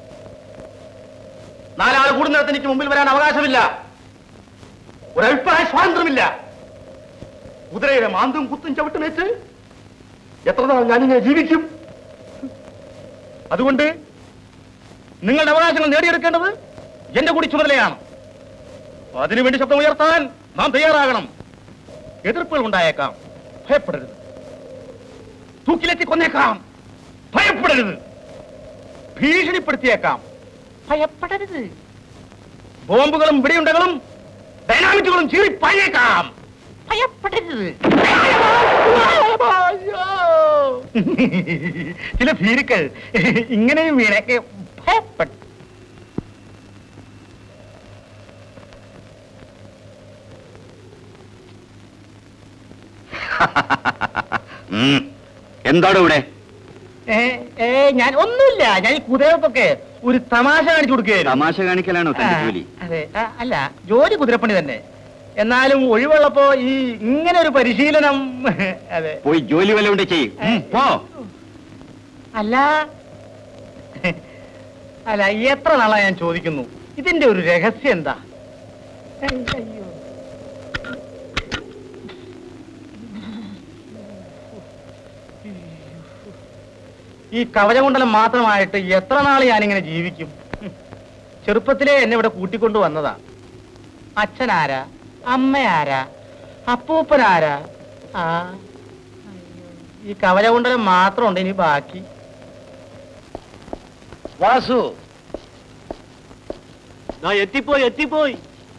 നാലാൾ കൂടുന്നിടത്ത് എനിക്ക് മുമ്പിൽ വരാൻ അവകാശമില്ല ഒരു അഭിപ്രായ സ്വാതന്ത്ര്യമില്ല കുതിരയുടെ മാന്തും കുത്തും ചവിട്ടുമേറ്റ് എത്ര നാൾ ഞാനിങ്ങനെ ജീവിക്കും അതുകൊണ്ട് നിങ്ങളുടെ അവകാശങ്ങൾ നേടിയെടുക്കേണ്ടത് എന്റെ കൂടി ചുമതലയാണ് അതിനുവേണ്ടി ശബ്ദം ഉയർത്താൻ നാം തയ്യാറാകണം എതിർപ്പുകൾ ഉണ്ടായേക്കാം ഭയപ്പെടരുത് തൂക്കിലെത്തി കൊന്നേക്കാം ഭയപ്പെടരുത് ഭീഷണിപ്പെടുത്തിയേക്കാം ഭയപ്പെടരുത് ബോംബുകളും വെടിയുണ്ടകളും ഡൈനാമിറ്റുകളും ചീറിപ്പായേക്കാം ഭയപ്പെടരുത് ചില ഭീരുക്കൾ ഇങ്ങനെയും വീണൊക്കെ ഭയപ്പെട്ടു ഉം. എന്താണ് ഇവിടെ ഏ, ഏ, ഞാൻ ഒന്നുമില്ല ഞാൻ ഈ കുതിരക്കൊക്കെ ഒരു തമാശ കാണിച്ചു കൊടുക്കുകയായിരുന്നു തമാശ കാണിക്കലാണോ തന്റെ ആ, ജോലി അതെ ആ, അല്ല ജോലി കുതിരപ്പണി തന്നെ എന്നാലും ഒഴിവുള്ളപ്പോ ഈ ഇങ്ങനെ ഒരു പരിശീലനം അതെ പോയി ജോലി വല്ല കൊണ്ട് ചെയ്യും പോ അല്ല അല്ല എത്ര നാളാ ഞാൻ ചോദിക്കുന്നു ഇതിന്റെ ഒരു രഹസ്യം എന്താ അയ്യോ ഈ കവചകുണ്ടലം മാത്രമായിട്ട് എത്ര നാൾ ഞാനിങ്ങനെ ജീവിക്കും ചെറുപ്പത്തിലേ എന്നെ ഇവിടെ കൂട്ടിക്കൊണ്ടു വന്നതാ അച്ഛനാരാ അമ്മയാരാ അപ്പൂപ്പനാരാ ആ ഈ കവചകുണ്ടലം മാത്രമുണ്ട് ഇനി ബാക്കി വാസു എത്തിപ്പോയി എത്തിപ്പോയി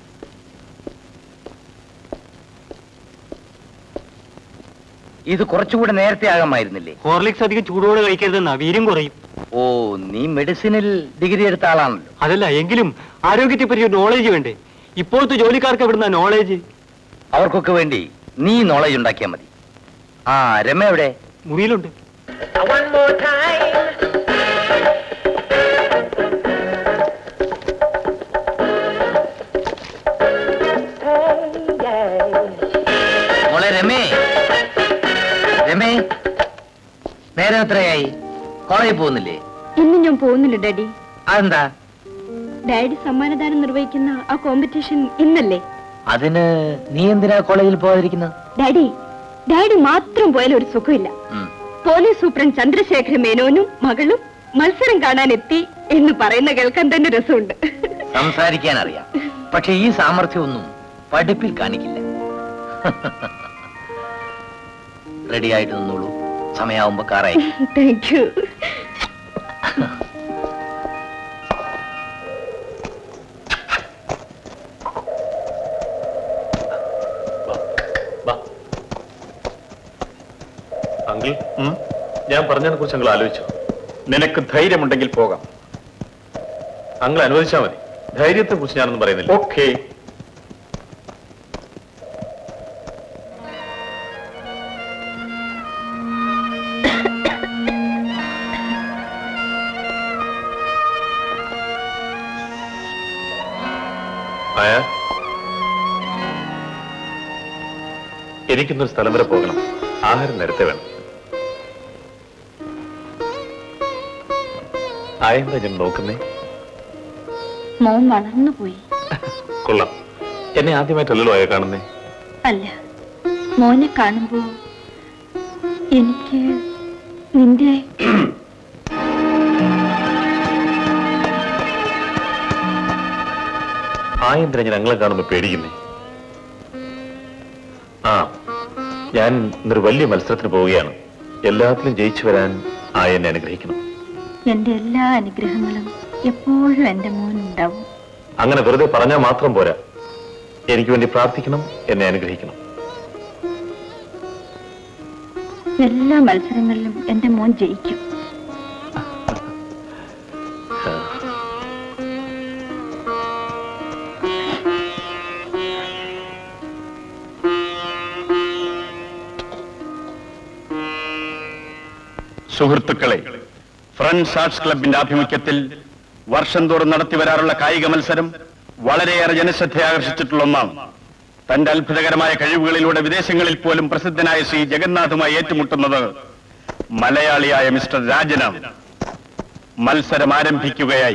ഇത് കുറച്ചുകൂടെ നേരത്തെ ആകാമായിരുന്നില്ലേ ഹോർലിക്സ് അധികം ചൂടോടെ കഴിക്കരുതെന്നാ വീര്യം കുറയും ഓ നീ മെഡിസിനിൽ ഡിഗ്രി എടുത്ത ആളാണല്ലോ അതല്ല എങ്കിലും ആരോഗ്യത്തെ പറ്റി ഒരു നോളേജ് വേണ്ടേ ഇപ്പോഴത്തെ ജോലിക്കാർക്ക് എവിടുന്ന നോളേജ് അവർക്കൊക്കെ വേണ്ടി നീ നോളജ് ഉണ്ടാക്കിയാൽ മതി ആ രമ എവിടെ മുറിയിലുണ്ട് മോളെ രമേ രമേ നേരം എത്രയായി കോളേജിൽ പോകുന്നില്ലേ ഇന്ന് ഞാൻ പോകുന്നില്ല ഡാഡി അതെന്താ ഡാഡി സമ്മാനദാനം നിർവഹിക്കുന്ന ആ കോമ്പറ്റീഷൻ ഇന്നല്ലേ അതിന് നീ എന്തിനാ കോളേജിൽ പോകാതിരിക്കുന്നത് ഡാഡി ഡാഡി മാത്രം പോയാൽ ഒരു സുഖമില്ല ഉം. പോലീസ് സൂപ്രണ്ട് ചന്ദ്രശേഖര മേനോനും മകളും മത്സരം കാണാൻ എത്തി എന്ന് പറയുന്ന കേൾക്കാൻ തന്നെ രസമുണ്ട് സംസാരിക്കാൻ അറിയാം പക്ഷെ ഈ സാമർഥ്യമൊന്നും പഠിപ്പിൽ കാണിക്കില്ല റെഡി ആയിട്ട് നിന്നോളൂ സമയാവുമ്പോ കാറായി താങ്ക് യു അങ്കിൾ ഞാൻ പറഞ്ഞതിനെ കുറിച്ച് അങ്കിൾ ആലോചിച്ചു നിനക്ക് ധൈര്യമുണ്ടെങ്കിൽ പോകാം അങ്കിൾ അനുവദിച്ചാൽ മതി ധൈര്യത്തെ കുറിച്ച് ഞാനൊന്നും പറയുന്നില്ല ഓക്കെ ആയ എനിക്കിന്നൊരു സ്ഥലം വരെ പോകണം ആഹാരം നേരത്തെ വേണം ആയെന്താ ഞാൻ നോക്കുന്നേ മോൻ വളർന്നുപോയി കൊള്ളാം എന്നെ ആദ്യമായിട്ടല്ലല്ലോ ആയ കാണുന്നേ അല്ല മോനെ കാണുമ്പോ എനിക്ക് നിന്റെ ആയെന്തിനാ ഞാൻ ഞങ്ങളെ കാണുമ്പോ പേടിക്കുന്നേ ആ ഞാൻ ഇന്നൊരു വലിയ മത്സരത്തിന് പോവുകയാണ് എല്ലാത്തിലും ജയിച്ചു വരാൻ ആ എന്നെ അനുഗ്രഹിക്കണം എന്റെ എല്ലാ അനുഗ്രഹങ്ങളും എപ്പോഴും എന്റെ മോനുണ്ടാവും അങ്ങനെ വെറുതെ പറഞ്ഞാൽ മാത്രം പോരാ എനിക്ക് വേണ്ടി പ്രാർത്ഥിക്കണം എന്നെ അനുഗ്രഹിക്കണം എല്ലാ മത്സരങ്ങളിലും എന്റെ മോൻ ജയിക്കും സുഹൃത്തുക്കളെ ഫ്രണ്ട്സ് ആർട്സ് ക്ലബിന്റെ ആഭിമുഖ്യത്തിൽ വർഷം തോറും നടത്തി വരാറുള്ള കായിക മത്സരം വളരെയേറെ ജനശ്രദ്ധ ആകർഷിച്ചിട്ടുള്ള ഒന്നാണ് തന്റെ അത്ഭുതകരമായ കഴിവുകളിലൂടെ വിദേശങ്ങളിൽ പോലും പ്രസിദ്ധനായ ശ്രീ ജഗന്നാഥുമായി ഏറ്റുമുട്ടുന്നത് മലയാളിയായ മിസ്റ്റർ രാജനാണ് മത്സരം ആരംഭിക്കുകയായി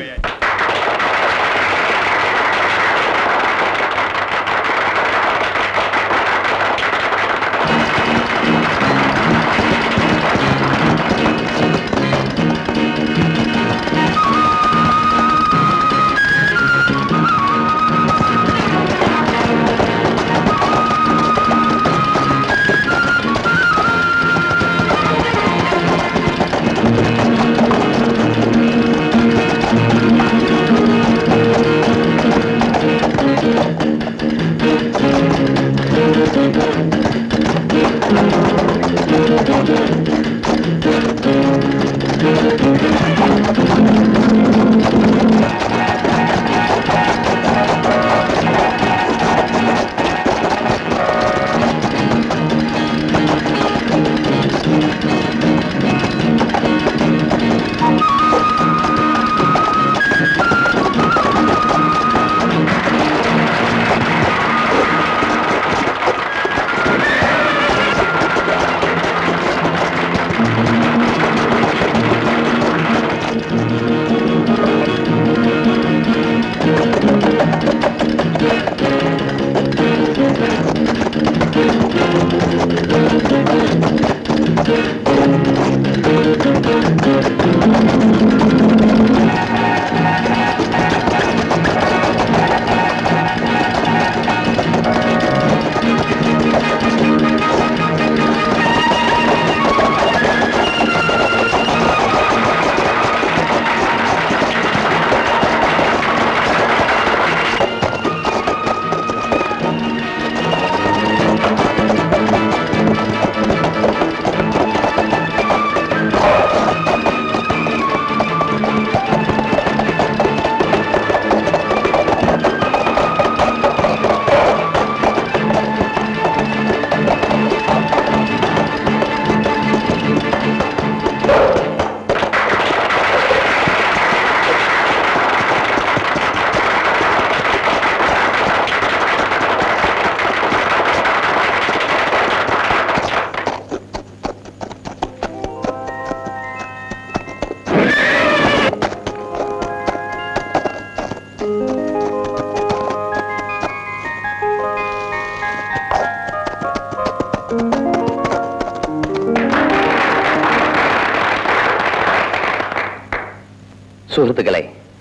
സുഹൃത്തുക്കളെ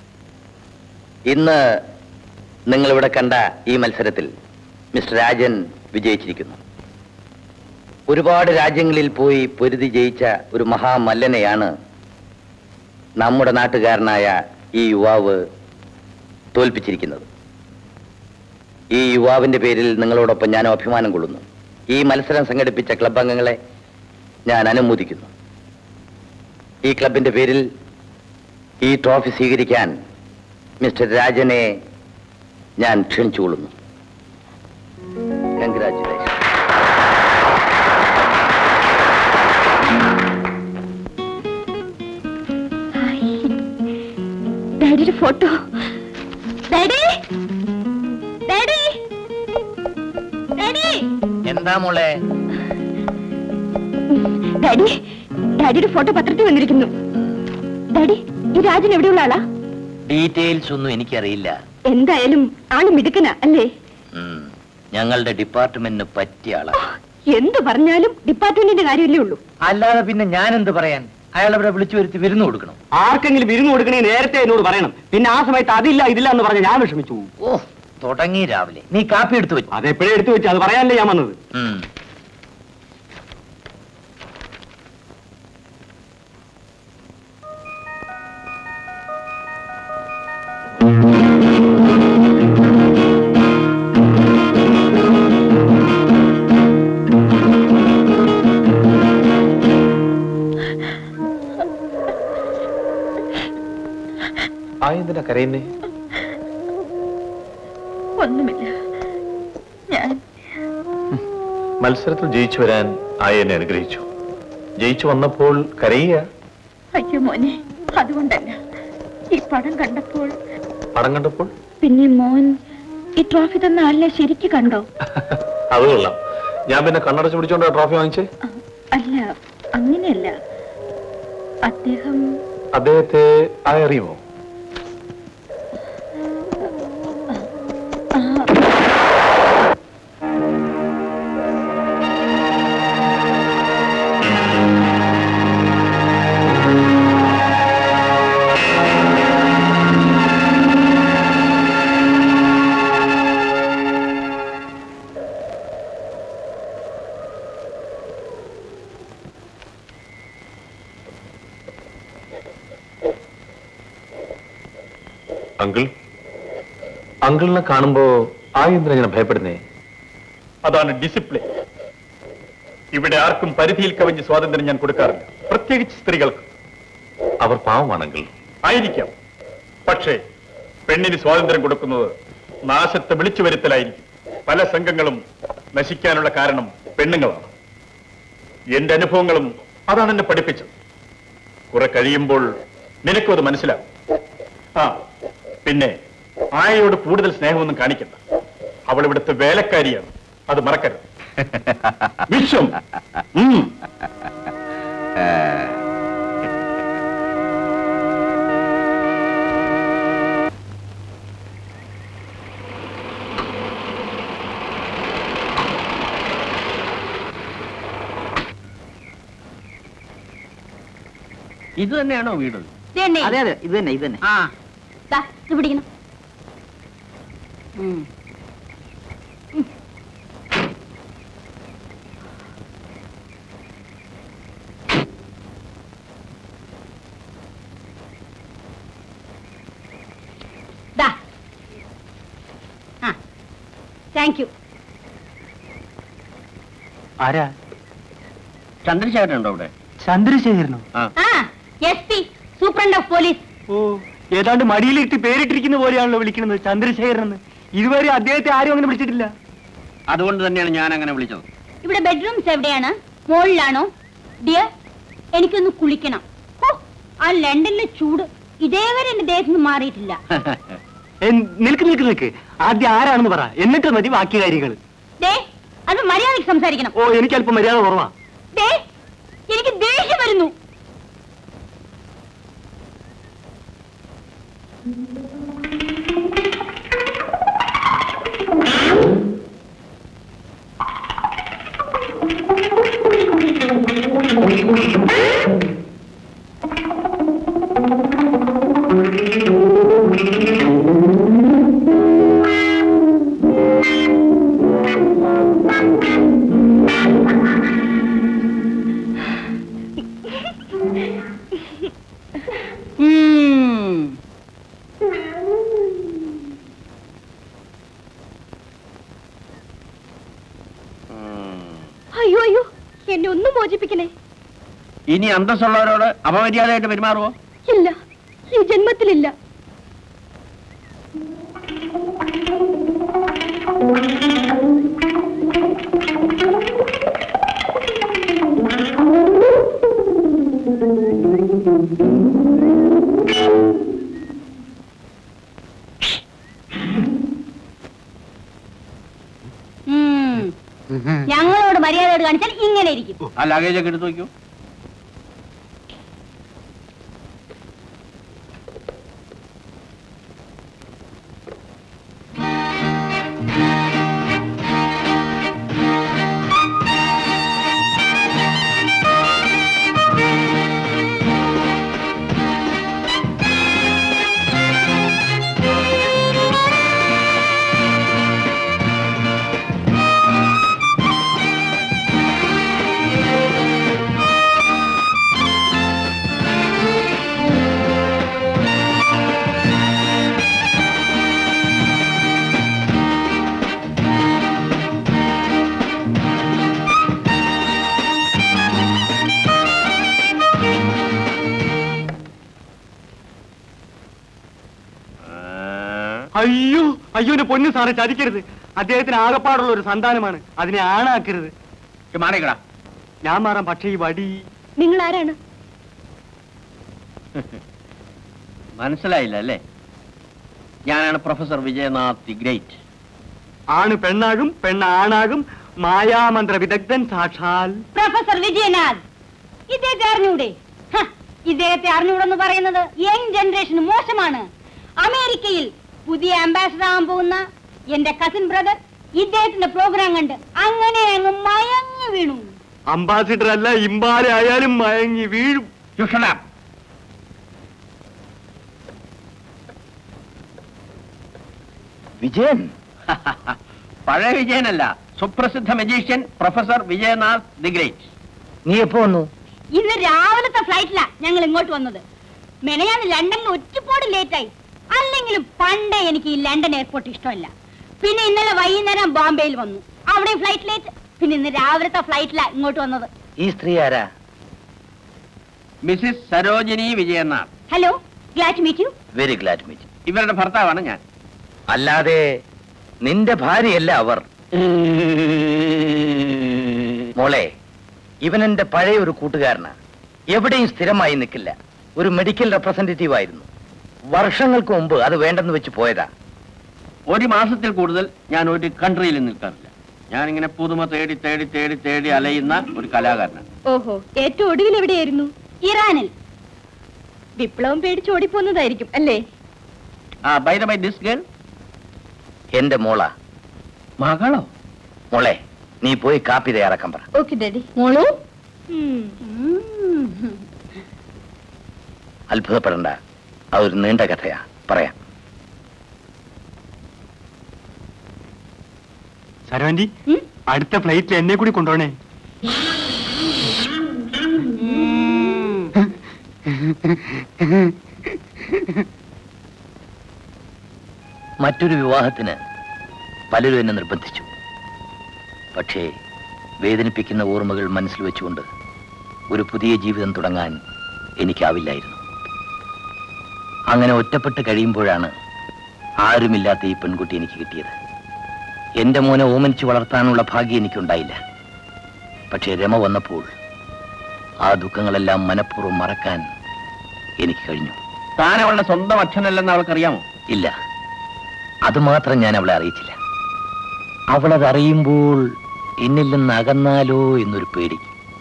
ഇന്ന് നിങ്ങളിവിടെ കണ്ട ഈ മത്സരത്തിൽ മിസ്റ്റർ രാജൻ വിജയിച്ചിരിക്കുന്നു ഒരുപാട് രാജ്യങ്ങളിൽ പോയി പൊരുതി ജയിച്ച ഒരു മഹാമല്ലനെയാണ് നമ്മുടെ നാട്ടുകാരനായ ഈ യുവാവ് തോൽപ്പിച്ചിരിക്കുന്നത് ഈ യുവാവിന്റെ പേരിൽ നിങ്ങളോടൊപ്പം ഞാനും അഭിമാനം കൊള്ളുന്നു ഈ മത്സരം സംഘടിപ്പിച്ച ക്ലബ് അംഗങ്ങളെ ഞാൻ അനുമോദിക്കുന്നു ഈ ക്ലബിന്റെ പേരിൽ ഈ ട്രോഫി സ്വീകരിക്കാൻ മിസ്റ്റർ രാജനെ ഞാൻ ക്ഷണിച്ചുകൊള്ളുന്നു കൺഗ്രാറ്റുലേഷൻ ഡാഡിയുടെ ഫോട്ടോ ഡാഡി ഡാഡി ഡാഡി എന്താ എന്താ മോളെ ഡാഡി ഡാഡിയുടെ ഫോട്ടോ പത്രത്തിൽ വന്നിരിക്കുന്നു ഡാഡി ഈ രാജൻ എവിടെയുള്ള ആളാ ഡീറ്റെയിൽസ് ഒന്നും എനിക്കറിയില്ല എന്തായാലും ആള് മിടുക്കന അല്ലേ ഉം. ഞങ്ങളുടെ ഡിപ്പാർട്ട്മെന്റിന് പറ്റിയ ആളാ എന്തു പറഞ്ഞാലും ഡിപ്പാർട്ട്മെന്റിന്റെ കാര്യമല്ലേ ഉള്ളൂ അല്ലാതെ പിന്നെ ഞാൻ എന്ത് പറയാൻ അയാൾ അവിടെ വിളിച്ചു വരുത്തി വിരുന്ന് കൊടുക്കണം ആർക്കെങ്കിലും വിരുന്ന് കൊടുക്കണേ നേരത്തെ എന്നോട് പറയണം പിന്നെ ആ സമയത്ത് അതില്ല ഇതില്ല എന്ന് പറഞ്ഞ ഞാൻ വിഷമിച്ചു പോകും. ഓ തുടങ്ങി രാവിലെ നീ കാപ്പി എടുത്തു വെച്ചു അതെപ്പോഴേ എടുത്തു വെച്ചു അത് പറയാനല്ലേ ഞാൻ വന്നത് ഉം. ആ എന്തിനാ കരയുന്നേ ഒന്നുമില്ല ഞാൻ മത്സരത്തിൽ ജയിച്ചു വരാൻ ആയ എന്നെ അനുഗ്രഹിച്ചു ജയിച്ചു വന്നപ്പോൾ കരയുക അയ്യോ മോനെ അതുകൊണ്ടല്ല ഈ പടം കണ്ടപ്പോൾ പടം കണ്ടപ്പോൾ പിന്നെ മോൻ ഈ ട്രോഫി തന്ന ആളിനെ ശരിക്ക് കണ്ടോ അത് കൊള്ളാം ഞാൻ പിന്നെ കണ്ണടച്ച് പിടിച്ചോണ്ട് ട്രോഫി വാങ്ങിച്ചേ അ- അല്ല അങ്ങനെയല്ല അദ്ദേഹം അദ്ദേഹത്തെ ആയ അറിയുമോ ആ, അങ്കിൾ അങ്കിളിനെ കാണുമ്പോ ആ എന്തിനാ ഇങ്ങനെ ഭയപ്പെടുന്നേ അതാണ് ഡിസിപ്ലിൻ ഇവിടെ ആർക്കും പരിധിയിൽ കവിഞ്ഞ് സ്വാതന്ത്ര്യം ഞാൻ കൊടുക്കാറില്ല പ്രത്യേകിച്ച് സ്ത്രീകൾക്ക് അവർ പാവമാണെങ്കിൽ ആയിരിക്കാം പക്ഷേ പെണ്ണിന് സ്വാതന്ത്ര്യം കൊടുക്കുന്നത് നാശത്തെ വിളിച്ചു വരുത്തലായിരിക്കും പല സംഘങ്ങളും നശിക്കാനുള്ള കാരണം പെണ്ണുങ്ങളാണ് എന്റെ അനുഭവങ്ങളും അതാണ് എന്നെ പഠിപ്പിച്ചത് കുറെ കഴിയുമ്പോൾ നിനക്കും അത് മനസ്സിലാവും ആ പിന്നെ ആയയോട് കൂടുതൽ സ്നേഹമൊന്നും കാണിക്കണ്ട അവൾ ഇവിടുത്തെ വേലക്കാരിയാണ് അത് മറക്കരുത് വിശ്വം ഉം. ഇത് തന്നെയാണോ വീട് ഇതെന്നെ. അതെ അതെ ഇത് തന്നെ ഇത് തന്നെ ആ ദാ, ഇത് പിടിക്കണം ഉം. ദാ. ആ താങ്ക് യു ആരാ ചന്ദ്രശേഖരൻ ഉണ്ടോ അവിടെ ചന്ദ്രശേഖരനോ ആ S P superintendent of police ഓ ഏതാണ്ട് മടിയിലിട്ട് പേരിട്ടിരിക്കുന്ന പോലെയാണല്ലോ വിളിക്കുന്നത് ചന്ദ്രശേഖരൻ എന്ന് ഇതുവരെ അദ്ദേഹത്തെ ആരും അങ്ങനെ വിളിച്ചിട്ടില്ല അതുകൊണ്ട് തന്നെയാണ് ഞാൻ അങ്ങനെ വിളിച്ചത് ഇവിടെ ബെഡ്റൂംസ് എവിടെയാണ് മുകളിലാണോ ഡിയർ എനിക്കൊന്ന് കുളിക്കണം ഹോ, ആ ലണ്ടനിലെ ചൂട് ഇതേവരെ എന്റെ ദേഹത്ത് നിന്ന് മാറിയിട്ടില്ല ഏ, നിൽക്ക് നിൽക്ക് നിൽക്ക് ആദ്യം ആരാണെന്ന് പറ എന്നിട്ട് മതി ബാക്കി കാര്യങ്ങൾ ദേ അത് മര്യാദയ്ക്ക് സംസാരിക്കണം ഓ എനിക്ക് അല്പം മര്യാദ കുറവാ ദേ എനിക്ക് ദേഷ്യം വരുന്നു അയ്യോ അയ്യോ എന്നെ ഒന്നും മോചിപ്പിക്കണേ ഇനി അന്തസ്സുള്ളവരോട് അപമര്യാദയായിട്ട് പെരുമാറുമോ ഇല്ല ഈ ജന്മത്തിലില്ല ഉം. ഞങ്ങളോട് മര്യാദയോട് കാണിച്ചാൽ ഇങ്ങനെ ഇരിക്കും ആ ലഗേജ് ഒക്കെ എടുത്തു നോക്കൂ അയ്യോ അയ്യോ എന്റെ പൊന്നു സാറെ ചതിക്കരുത് അദ്ദേഹത്തിന് ആകപ്പാടുള്ള ഒരു സന്താനമാണ് അതിനെ ആണാക്കരുത് മാറിക്കടാ ഞാൻ മാറാം പക്ഷേ ഈ വടി നിങ്ങൾ ആരാണ് മനസ്സിലായില്ല അല്ലേ ഞാനാണ് പ്രൊഫസർ വിജയനാഥ് ദി ഗ്രേറ്റ് ആണ് പെണ്ണാകും പെണ്ണ് ആണാകും മായാമന്ത്ര വിദഗ്ധൻ സാക്ഷാൽ പ്രൊഫസർ വിജയനാഥ് ഇദ്ദേഹത്തെ അറിഞ്ഞൂടെ ഹ, ഇദ്ദേഹത്തെ അറിഞ്ഞൂടെന്ന് പറയുന്നത് യങ് ജനറേഷന് മോശമാണ് അമേരിക്കയിൽ പുതിയ അംബാസഡർ ആകാൻ പോകുന്ന എന്റെ കസിൻ ബ്രദർ ഇദ്ദേഹത്തിന്റെ പ്രോഗ്രാം കണ്ട് അങ്ങനെ അങ്ങ് മയങ്ങി വീണു അംബാസിഡർ അല്ല ഇമ്പാല ആയാലും മയങ്ങി വീഴും വിജയൻ പഴയ വിജയനല്ല സുപ്രസിദ്ധ magician professor Vijayanath the great നീ എപ്പോ വന്നു ഇന്ന് രാവിലത്തെ ഫ്ലൈറ്റിലാ ഞങ്ങൾ ഇങ്ങോട്ട് വന്നത് മെനയാന്ന് ലണ്ടനിൽ ഒറ്റപ്പോട് ലേറ്റായി അല്ലെങ്കിലും പണ്ടേ എനിക്ക് ഈ ലണ്ടൻ എയർപോർട്ട് ഇഷ്ടമല്ല പിന്നെ ഇന്നലെ വൈകുന്നേരം ബോംബെയിൽ വന്നു അവിടെ ഫ്ലൈറ്റ് ലേറ്റ് പിന്നെ ഇന്ന് രാവിലത്തെ ഫ്ലൈറ്റിലാ ഇങ്ങോട്ട് വന്നത് ഈ സ്ത്രീ ആരാ missis Sarojini Vijayanath hello glad meet you very glad meet ഇവരുടെ ഭർത്താവാണ് ഞാൻ അല്ലാതെ നിന്റെ ഭാര്യയല്ല അവർ മോളെ ഇവൻ എന്റെ പഴയ ഒരു കൂട്ടുകാരനാ എവിടെയും സ്ഥിരമായി നിൽക്കില്ല ഒരു മെഡിക്കൽ റെപ്രസെന്റേറ്റീവ് ആയിരുന്നു വർഷങ്ങൾക്ക് മുമ്പ് അത് വേണ്ടെന്ന് വെച്ച് പോയതാ ഒരു മാസത്തിൽ കൂടുതൽ ഞാൻ ഒരു കൺട്രിയിൽ നിൽക്കാറില്ല ഞാനിങ്ങനെ പുതുമ തേടി തേടി തേടി തേടി അലയുന്ന ഒരു കലാകാരനാണ് ഓഹോ ഏറ്റവും ഒടുവിൽ എവിടെയായിരുന്നു ഇറാനിൽ വിപ്ലവം പേടിച്ച് ഓടിപ്പോന്നതായിരിക്കും അല്ലേ ആ by the by this girl എന്റെ മോളാ മകളോ മോളെ നീ പോയി കാപ്പി തയ്യാറാക്കാൻ പറ ഓക്കെ ഡാഡി മോളു അത്ഭുതപ്പെടണ്ട അതൊരു നീണ്ട കഥയാ പറയാം സരവന്റി ഉം? അടുത്ത ഫ്ലൈറ്റിൽ എന്നെ കൂടി കൊണ്ടുപോണേ മറ്റൊരു വിവാഹത്തിന് പലരും എന്നെ നിർബന്ധിച്ചു പക്ഷേ വേദനിപ്പിക്കുന്ന ഓർമ്മകൾ മനസ്സിൽ വെച്ചുകൊണ്ട് ഒരു പുതിയ ജീവിതം തുടങ്ങാൻ എനിക്കാവില്ലായിരുന്നു അങ്ങനെ ഒറ്റപ്പെട്ട് കഴിയുമ്പോഴാണ് ആരുമില്ലാത്ത ഈ പെൺകുട്ടി എനിക്ക് കിട്ടിയത് എന്റെ മോനെ ഓമനിച്ച് വളർത്താനുള്ള ഭാഗ്യം എനിക്കുണ്ടായില്ല പക്ഷേ രമ വന്നപ്പോൾ ആ ദുഃഖങ്ങളെല്ലാം മനഃപൂർവ്വം മറക്കാൻ എനിക്ക് കഴിഞ്ഞു താൻ അവളുടെ സ്വന്തം അച്ഛനല്ലെന്ന് അവൾക്കറിയാമോ ഇല്ല അതുമാത്രം ഞാൻ അവളെ അറിയിച്ചില്ല അവളത് അറിയുമ്പോൾ എന്നിൽ നിന്ന് അകന്നാലോ എന്നൊരു പേടി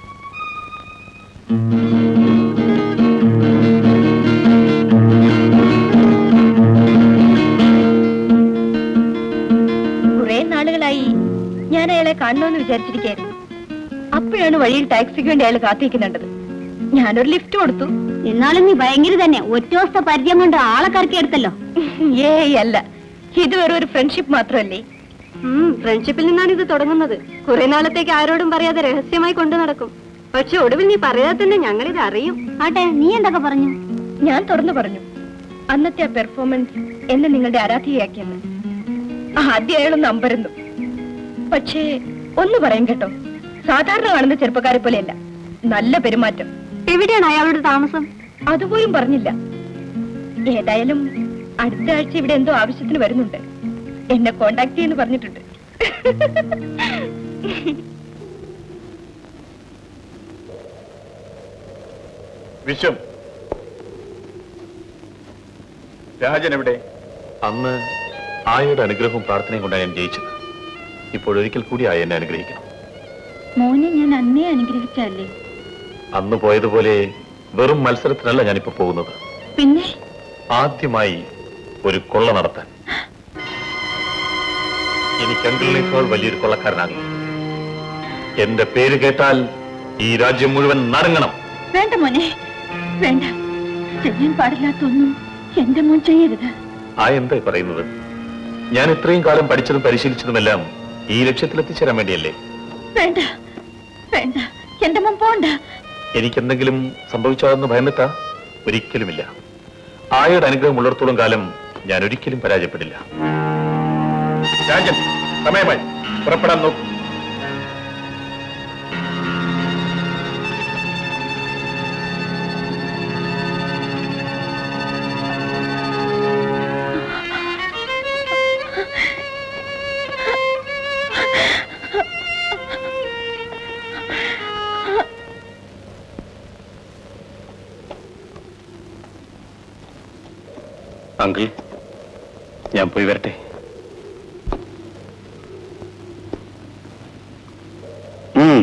കുറെ നാളുകളായി ഞാൻ അയാളെ കാണണമെന്ന് വിചാരിച്ചിരിക്കായിരുന്നു അപ്പോഴാണ് വഴിയിൽ ടാക്സിക്ക് വേണ്ടി അയാൾ കാത്തിരിക്കുന്നുണ്ടത് ഞാനൊരു ലിഫ്റ്റ് കൊടുത്തു എന്നാലും നീ ഭയങ്കര തന്നെ ഒറ്റ ദിവസത്തെ പരിചയം കൊണ്ട് ആളെ കറക്കിയെടുത്തല്ലോ ഏയ് അല്ല ഇത് വെറും ഒരു ഫ്രണ്ട്ഷിപ്പ് മാത്രമല്ലേ ഫ്രണ്ട്ഷിപ്പിൽ നിന്നാണ് ഇത് തുടങ്ങുന്നത് കുറെ നാളത്തേക്ക് ആരോടും പറയാതെ രഹസ്യമായി കൊണ്ടു നടക്കും പക്ഷെ ഒടുവിൽ നീ പറയാതെ തന്നെ ഞങ്ങൾ ഇത് അറിയും ആട്ടെ നീ എന്തൊക്കെ പറഞ്ഞു ഞാൻ തുറന്നു പറഞ്ഞു അന്നത്തെ ആ പെർഫോമൻസ് എന്നെ നിങ്ങളുടെ ആരാധികയാക്കിയെന്ന് ആദ്യം അയാളൊന്ന് അമ്പരന്നു പക്ഷേ ഒന്ന് പറയും കേട്ടോ സാധാരണ കാണുന്ന ചെറുപ്പക്കാരെ പോലെയല്ല നല്ല പെരുമാറ്റം എവിടെയാണ് അയാളുടെ താമസം അതുപോലും പറഞ്ഞില്ല ഏതായാലും അടുത്ത ആഴ്ച ഇവിടെ എന്തോ ആവശ്യത്തിന് വരുന്നുണ്ട് എന്നെ കോണ്ടാക്ട് ചെയ്യുന്നു പറഞ്ഞിട്ടുണ്ട് വിശ്വം രാജൻ എവിടെ അന്ന് ആയുടെ അനുഗ്രഹവും പ്രാർത്ഥനയും കൊണ്ടാണ് ഞാൻ ജയിച്ചത് ഇപ്പോഴൊരിക്കൽ കൂടി ആയി എന്നെ അനുഗ്രഹിക്കണം മോനെ ഞാൻ അന്നേ അനുഗ്രഹിച്ചല്ലേ അന്ന് പോയതുപോലെ വെറും മത്സരത്തിനല്ല ഞാനിപ്പോ പോകുന്നത് പിന്നെ ആദ്യമായി ഒരു കൊള്ള നടത്താൻ എനിക്ക് അങ്കിളിനേക്കാൾ വലിയൊരു കൊള്ളക്കാരനാകും എന്റെ പേര് കേട്ടാൽ ഈ രാജ്യം മുഴുവൻ നടുങ്ങണം വേണ്ട മോനെ വേണ്ട ചെയ്യാൻ പാടില്ലാത്തൊന്നും എന്റെ മോൻ ചെയ്യരുത് ആ എന്തായി പറയുന്നത് ഞാൻ ഇത്രയും കാലം പഠിച്ചതും പരിശീലിച്ചതുമെല്ലാം ഈ ലക്ഷ്യത്തിലെത്തിച്ചേരാൻ വേണ്ടിയല്ലേ വേണ്ട വേണ്ട എന്റെ മോൻ പോണ്ട എനിക്കെന്തെങ്കിലും സംഭവിച്ചാതെന്ന് ഭയന്നിട്ടാ ഒരിക്കലുമില്ല ആയുടെ അനുഗ്രഹം ഉള്ളിടത്തോളം കാലം ഞാൻ ഒരിക്കലും പരാജയപ്പെടില്ല രാജൻ സമയമായി പുറപ്പെടാൻ നോക്കൂ അങ്കിൾ ഞാൻ പോയി വരട്ടെ ഉം.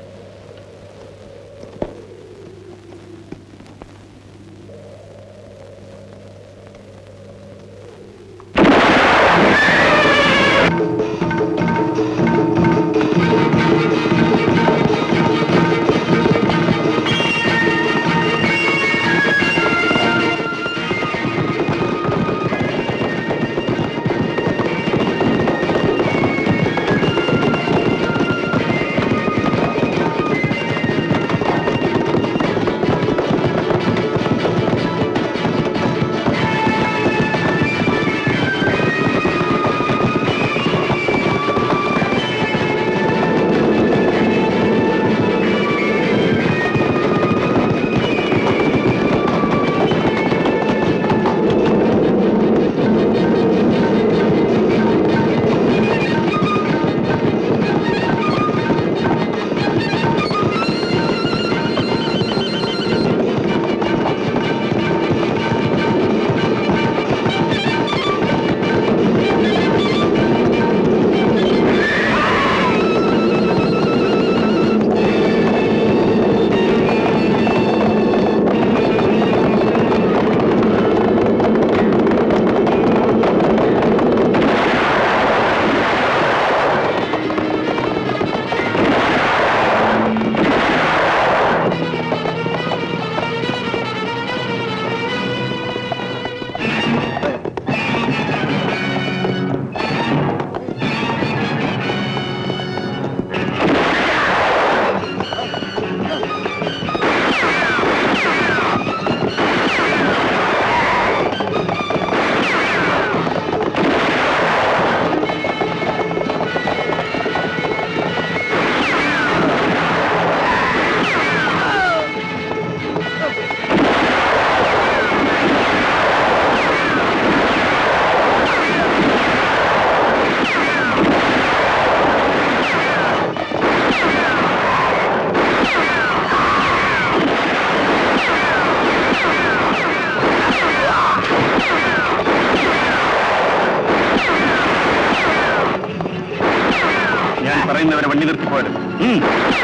ഞാൻ പറയുന്നവരെ വണ്ടി നിർത്തിപ്പോയത് ഉം.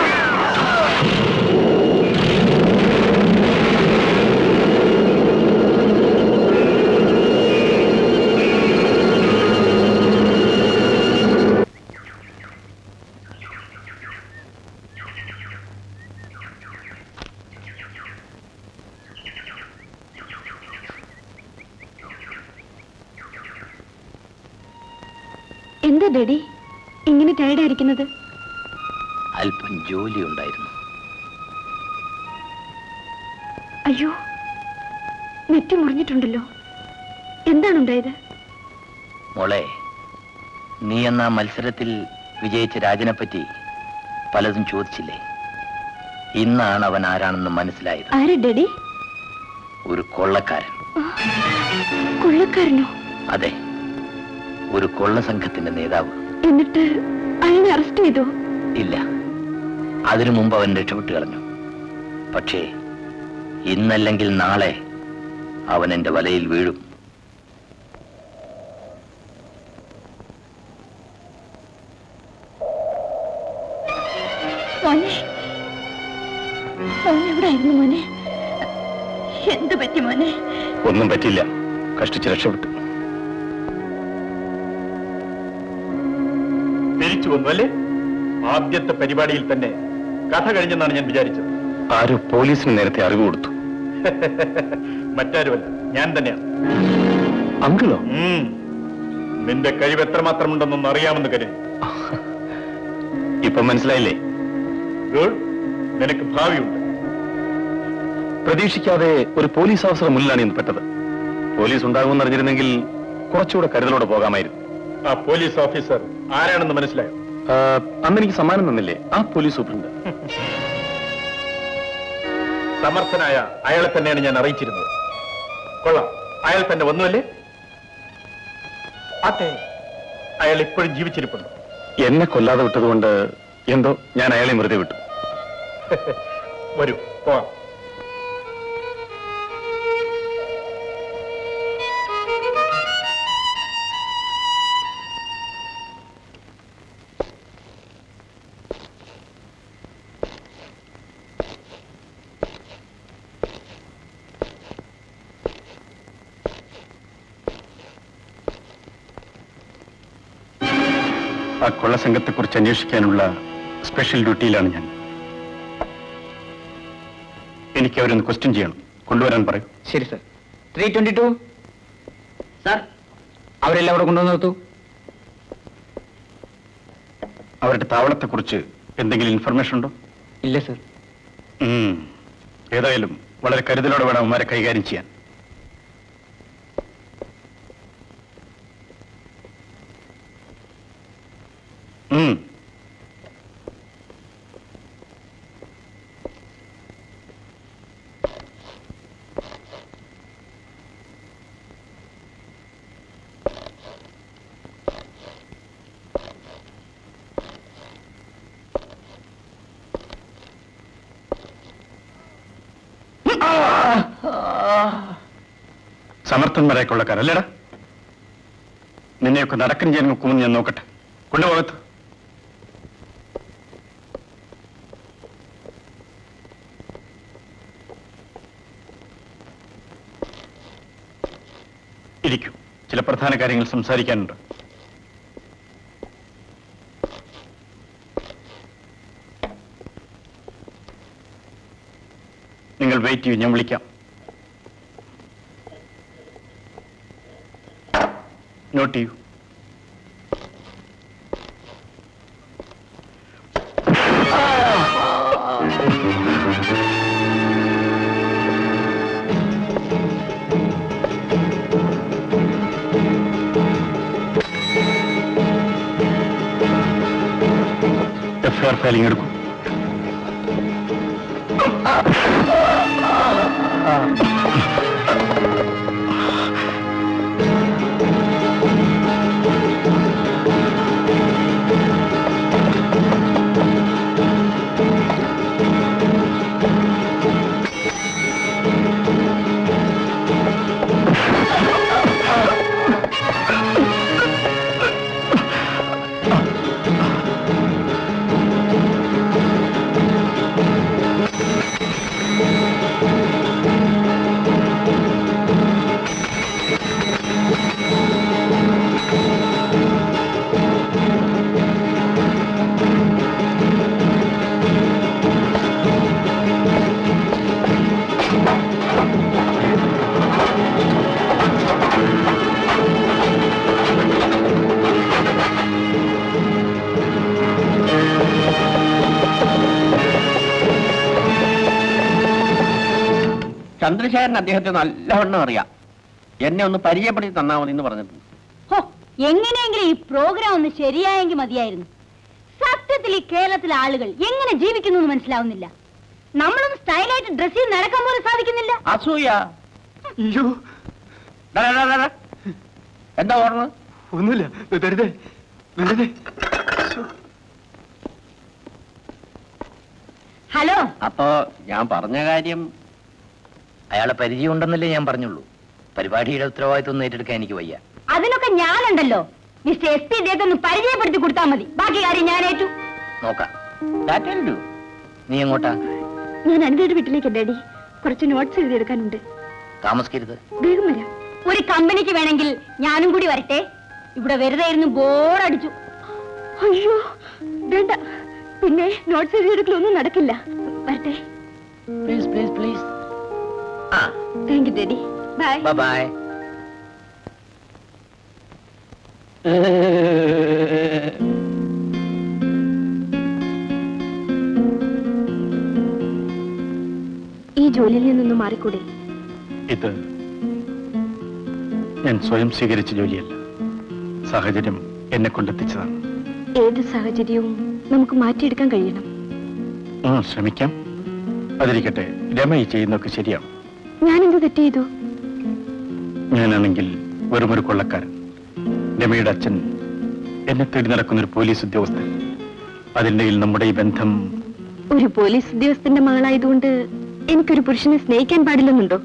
എന്താ ഡാഡി ഇങ്ങനെ ടയർഡായിരിക്കുന്നത് അല്പം ജോലി ഉണ്ടായിരുന്നു അയ്യോ നെറ്റി മുറിഞ്ഞിട്ടുണ്ടല്ലോ എന്താണ് ഉണ്ടായത് മോളെ നീ എന്ന മത്സരത്തിൽ വിജയിച്ച രാജനെ പറ്റി പലതും ചോദിച്ചില്ലേ ഇന്നാണ് അവൻ ആരാണെന്ന് മനസ്സിലായത് ആരാ ഡാഡി ഒരു കൊള്ളക്കാരൻ കൊള്ളക്കാരനോ അതെ ഒരു കൊള്ള സംഘത്തിന്റെ നേതാവ് എന്നിട്ട് അയാളെ അറസ്റ്റ് ചെയ്തോ ഇല്ല അതിനു മുമ്പ് അവൻ രക്ഷപ്പെട്ടു കളഞ്ഞു പക്ഷേ ഇന്നല്ലെങ്കിൽ നാളെ അവൻ എന്റെ വലയിൽ വീഴും മോനെ മോൻ എവിടെയായിരുന്നു മോനെ എന്ത് പറ്റി മോനെ ഒന്നും പറ്റില്ല കഷ്ടിച്ച് രക്ഷപ്പെട്ടു തിരിച്ചു വന്നു അല്ലേ ആദ്യത്തെ പരിപാടിയിൽ തന്നെ കഥ കഴിഞ്ഞെന്നാണ് ഞാൻ വിചാരിച്ചത് ആരോ പോലീസിന് നേരത്തെ അറിവ് കൊടുത്തു മറ്റാരുമല്ല ഞാൻ തന്നെയാണ് അങ്കിളോ നിന്റെ കഴിവ് എത്രമാത്രമുണ്ടെന്നൊന്ന് അറിയാമെന്ന് കരുതി ഇപ്പൊ മനസ്സിലായില്ലേ ഗുഡ് നിനക്ക് ഭാവിയുണ്ട് പ്രതീക്ഷിക്കാതെ ഒരു പോലീസ് ഓഫീസർ മുന്നിലാണ് ഇന്ന് പെട്ടത് പോലീസ് ഉണ്ടാകുമെന്ന് അറിഞ്ഞിരുന്നെങ്കിൽ കുറച്ചുകൂടെ കരുതലോടെ പോകാമായിരുന്നു ആ പോലീസ് ഓഫീസർ ആരാണെന്ന് മനസ്സിലായോ അന്ന് എനിക്ക് സമ്മാനം തന്നില്ലേ ആ പോലീസ് സൂപ്രണ്ട് സമർത്ഥനായ അയാളെ തന്നെയാണ് ഞാൻ അറിയിച്ചിരുന്നത് കൊള്ളാം അയാൾ തന്നെ വന്നുവല്ലേ അതെ അയാൾ ഇപ്പോഴും ജീവിച്ചിരിപ്പുണ്ട് എന്നെ കൊല്ലാതെ വിട്ടതുകൊണ്ട് എന്തോ ഞാൻ അയാളെ വെറുതെ വിട്ടു വരൂ പോവാം ആ കൊള്ളസംഘത്തെക്കുറിച്ച് അന്വേഷിക്കാനുള്ള സ്പെഷ്യൽ ഡ്യൂട്ടിയിലാണ് ഞാൻ എനിക്ക് അവരൊന്ന് ക്വസ്റ്റ്യൻ ചെയ്യണം കൊണ്ടുവരാൻ പറയൂ ശരി sir three twenty two sir അവരെല്ലാം അവിടെ കൊണ്ടുവന്ന് നിർത്തൂ അവരുടെ താവളത്തെക്കുറിച്ച് എന്തെങ്കിലും ഇൻഫർമേഷൻ ഉണ്ടോ ഇല്ല സർ ഉം. ഏതായാലും വളരെ കരുതലോടെ വേണം അവന്മാരെ കൈകാര്യം ചെയ്യാൻ ഉം. സമർത്ഥന്മാരായ കൊള്ളക്കാരല്ലേടാ നിന്നെയൊക്കെ നടക്കം ചെയ്യാൻ നോക്കുമെന്ന് ഞാൻ നോക്കട്ടെ കൊണ്ടുപോകത്ത് ഇരിക്കൂ ചില പ്രധാന കാര്യങ്ങൾ സംസാരിക്കാനുണ്ട് നിങ്ങൾ വെയിറ്റ് ചെയ്യൂ ഞാൻ വിളിക്കാം നോട്ട് ചെയ്യൂ എഫ്ഐആർ ഫയലിംഗ് എടുക്കും ചന്ദ്രശേഖരൻ അദ്ദേഹത്തെ നല്ലവണ്ണം അറിയാം എന്നെ ഒന്ന് പരിചയപ്പെടുത്തി തന്നാ മതി എന്ന് പറഞ്ഞിട്ടുണ്ട് ഹോ എങ്ങനെയെങ്കിലും ഈ പ്രോഗ്രാം ഒന്ന് ശരിയായെങ്കിൽ മതിയായിരുന്നു സത്യത്തിൽ ഈ കേരളത്തിലെ ആളുകൾ എങ്ങനെ ജീവിക്കുന്നു എന്ന് മനസ്സിലാവുന്നില്ല നമ്മളൊന്ന് സ്റ്റൈലായിട്ട് ഡ്രസ് ചെയ്ത് നടക്കാൻ പോലും സാധിക്കുന്നില്ല അസൂയ അയ്യോ ഡാ, ഡാ, ഡാ, ഡാ. എന്താ ഓർമ്മ ഒന്നുമില്ല വെറുതെ വെറുതെ ഹലോ അപ്പോ ഞാൻ പറഞ്ഞ കാര്യം അയാളെ പരിചയം ഉണ്ടെന്നല്ലേ ഞാൻ പറഞ്ഞുള്ളൂ പരിപാടിയുടെ ഉത്തരവാദിത്വം ഏറ്റെടുക്കാൻ എനിക്ക് വയ്യ അതിനൊക്കെ ഞാനുണ്ടല്ലോ മിസ്റ്റർ എസ് പി ഇദ്ദേഹത്തെ ഒന്ന് പരിചയപ്പെടുത്തി കൊടുത്താൽ മതി ബാക്കി കാര്യം ഞാൻ ഏറ്റു നോക്കാം That will do. നീ എങ്ങോട്ടാ ഞാൻ അനിതയുടെ വീട്ടിലേക്ക് ഡാഡി കുറച്ച് നോട്ട്സ് എഴുതിയെടുക്കാനുണ്ട് താമസിക്കരുത് വേഗം വരാം ഒരു കമ്പനിക്ക് വേണമെങ്കിൽ ഞാനും കൂടി വരട്ടെ ഇവിടെ വെറുതെ ഇരുന്ന് ബോറടിച്ചു അയ്യോ വേണ്ട പിന്നെ നോട്ട്സ് എഴുതിയെടുക്കലൊന്നും നടക്കില്ല വരട്ടെ പ്ലീസ് പ്ലീസ് പ്ലീസ് ആ thank you daddy bye bye bye ഈ ജോലിയിൽ നിന്നൊന്നും മാറിക്കൂടെ ഇത് ഞാൻ സ്വയം സ്വീകരിച്ച ജോലിയല്ല സാഹചര്യം എന്നെ കൊണ്ടെത്തിച്ചതാണ് ഏത് സാഹചര്യവും നമുക്ക് മാറ്റിയെടുക്കാൻ കഴിയണം ഉം, ശ്രമിക്കാം അതിരിക്കട്ടെ രമ ഈ ചെയ്യുന്നതൊക്കെ ശരിയാണ് ഞാൻ എന്ത് തെറ്റ് ചെയ്തു ഞാനാണെങ്കിൽ വെറുമൊരു കൊള്ളക്കാരൻ രമയുടെ അച്ഛൻ എന്നെ തേടി നടക്കുന്ന ഒരു പോലീസ് ഉദ്യോഗസ്ഥൻ അതിൻ്റെ നമ്മുടെ ഈ ബന്ധം ഒരു പോലീസ് ഉദ്യോഗസ്ഥന്റെ മകളായതുകൊണ്ട് എനിക്കൊരു പുരുഷനെ സ്നേഹിക്കാൻ പാടില്ലെന്നുണ്ടോ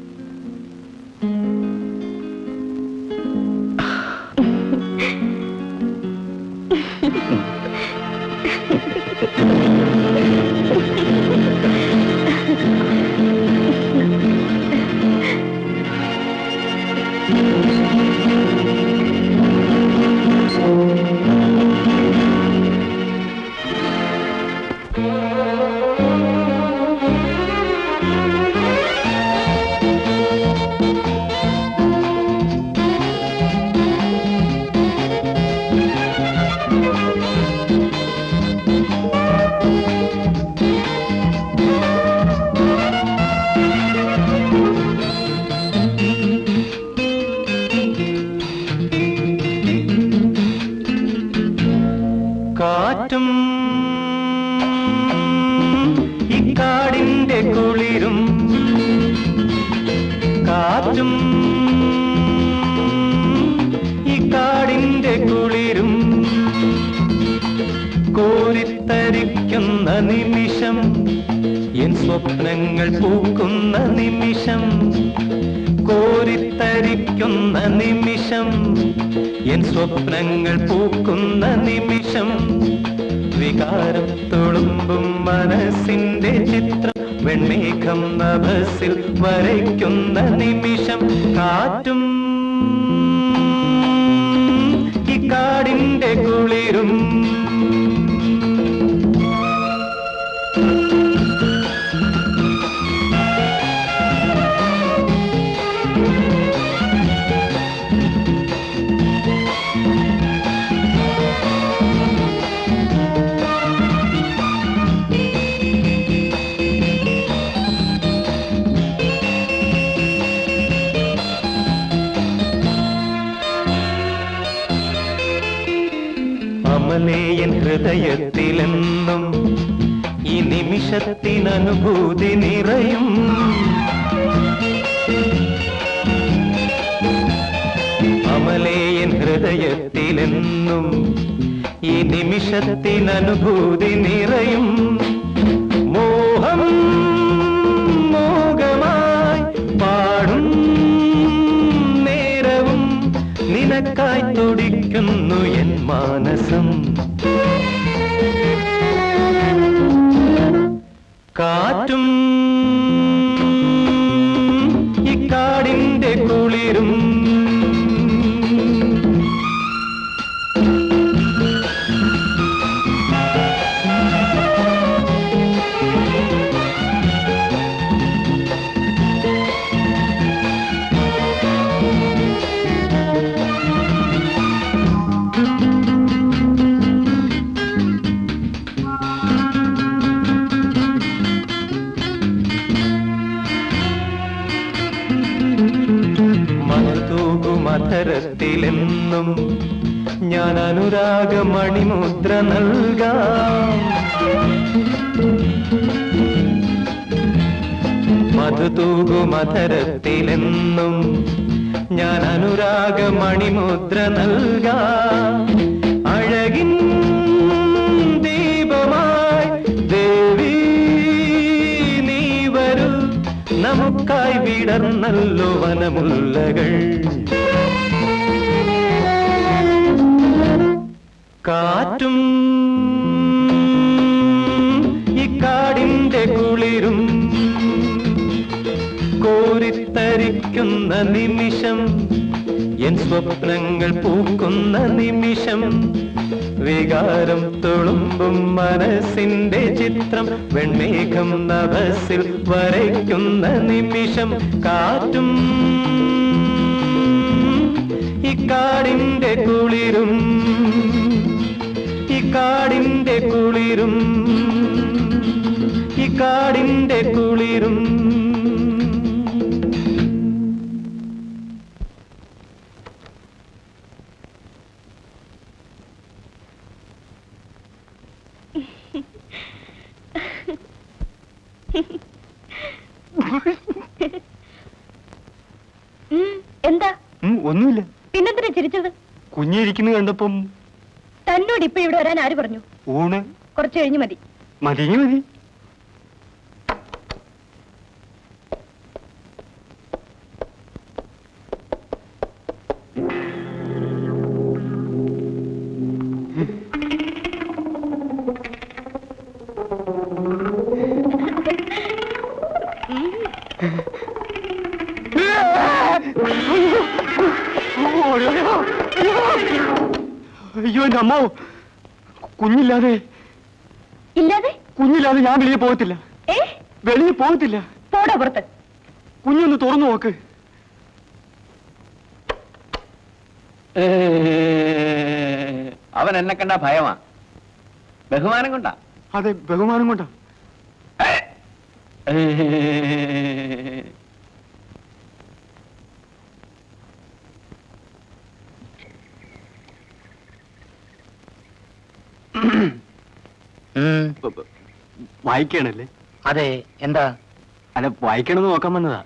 കാറ്റും ഇക്കാടിന്റെ കുളിരും കാറ്റും ഇക്കാടിന്റെ കുളിരും കോരിത്തരിക്കുന്ന നിമിഷം എൻ സ്വപ്നങ്ങൾ പൂക്കുന്ന നിമിഷം കോരിത്തരിക്കുന്ന നിമിഷം എൻ സ്വപ്നങ്ങൾ പൂക്കുന്ന നിമിഷം വികാരം തുളുമ്പും മനസ്സിന്റെ ചിത്രം വെൺമേഘം നഭസിൽ വരയ്ക്കുന്ന നിമിഷം കാറ്റും ഇക്കാടിന്റെ കുളിരും അമലേയൻ ഹൃദയത്തിലെന്നും ഈ നിമിഷത്തിനനുഭൂതി നിറയും അമലേയൻ ഹൃദയത്തിലെന്നും ഈ നിമിഷത്തിനനുഭൂതി നിറയും മോഹം മോഹമായി പാടും നേരവും നിനക്കായി തുടിക്കുന്നു എൻ മാനസം കാറ്റും ഇക്കാടിന്റെ കുളിരും മധുതൂകുമധരത്തിലെന്നും ഞാൻ അനുരാഗ മണിമുദ്ര നൽകാം മധുതൂകുമധരത്തിലെന്നും ഞാൻ അനുരാഗ മണിമുദ്ര നൽകാം അഴകിൻ ദീപമായി ദേവി നീ വരൂ നമുക്കായി വിടർന്നല്ലോ വനമുല്ലകൾ കാറ്റും ഇക്കാടി വിടരുന്ന നിമിഷം എൻ സ്വപ്നങ്ങൾ പൂക്കുന്ന നിമിഷം വികാരം തുളുമ്പും മനസ്സിന്റെ ചിത്രം വെൺമേഘം നഭസിൽ വരയ്ക്കുന്ന നിമിഷം കാറ്റും ഇക്കാടിന്റെ കുളിരും ഇക്കാടിന്റെ കുളിരും ഇക്കാടിന്റെ കുളിരും ഉം, എന്താ ഉം, ഒന്നുമില്ല പിന്നെന്തിനാ ചിരിച്ചത് കുഞ്ഞിരിക്കുന്നു കണ്ടപ്പം തന്നോട് ഇപ്പൊ ഇവിടെ വരാൻ ആര് പറഞ്ഞു ഊണ് കുറച്ച് കഴിഞ്ഞ് മതി മതിയെങ്കിൽ മതി അയ്യോ എന്റെ അമ്മോ കുഞ്ഞില്ലാതെ ഇല്ലാതെ കുഞ്ഞില്ലാതെ ഞാൻ വെളിയിൽ പോകത്തില്ല ഏ വെളിയിൽ പോകത്തില്ല പോടാ പുറത്ത് കുഞ്ഞൊന്ന് തുറന്നു നോക്ക് അവൻ എന്നെ കണ്ട ഭയമാ ബഹുമാനം കൊണ്ടാ അതെ ബഹുമാനം കൊണ്ടാ ഉം, വായിക്കണല്ലേ അതെ എന്താ അല്ല വായിക്കണമെന്ന് നോക്കാൻ വന്നതാ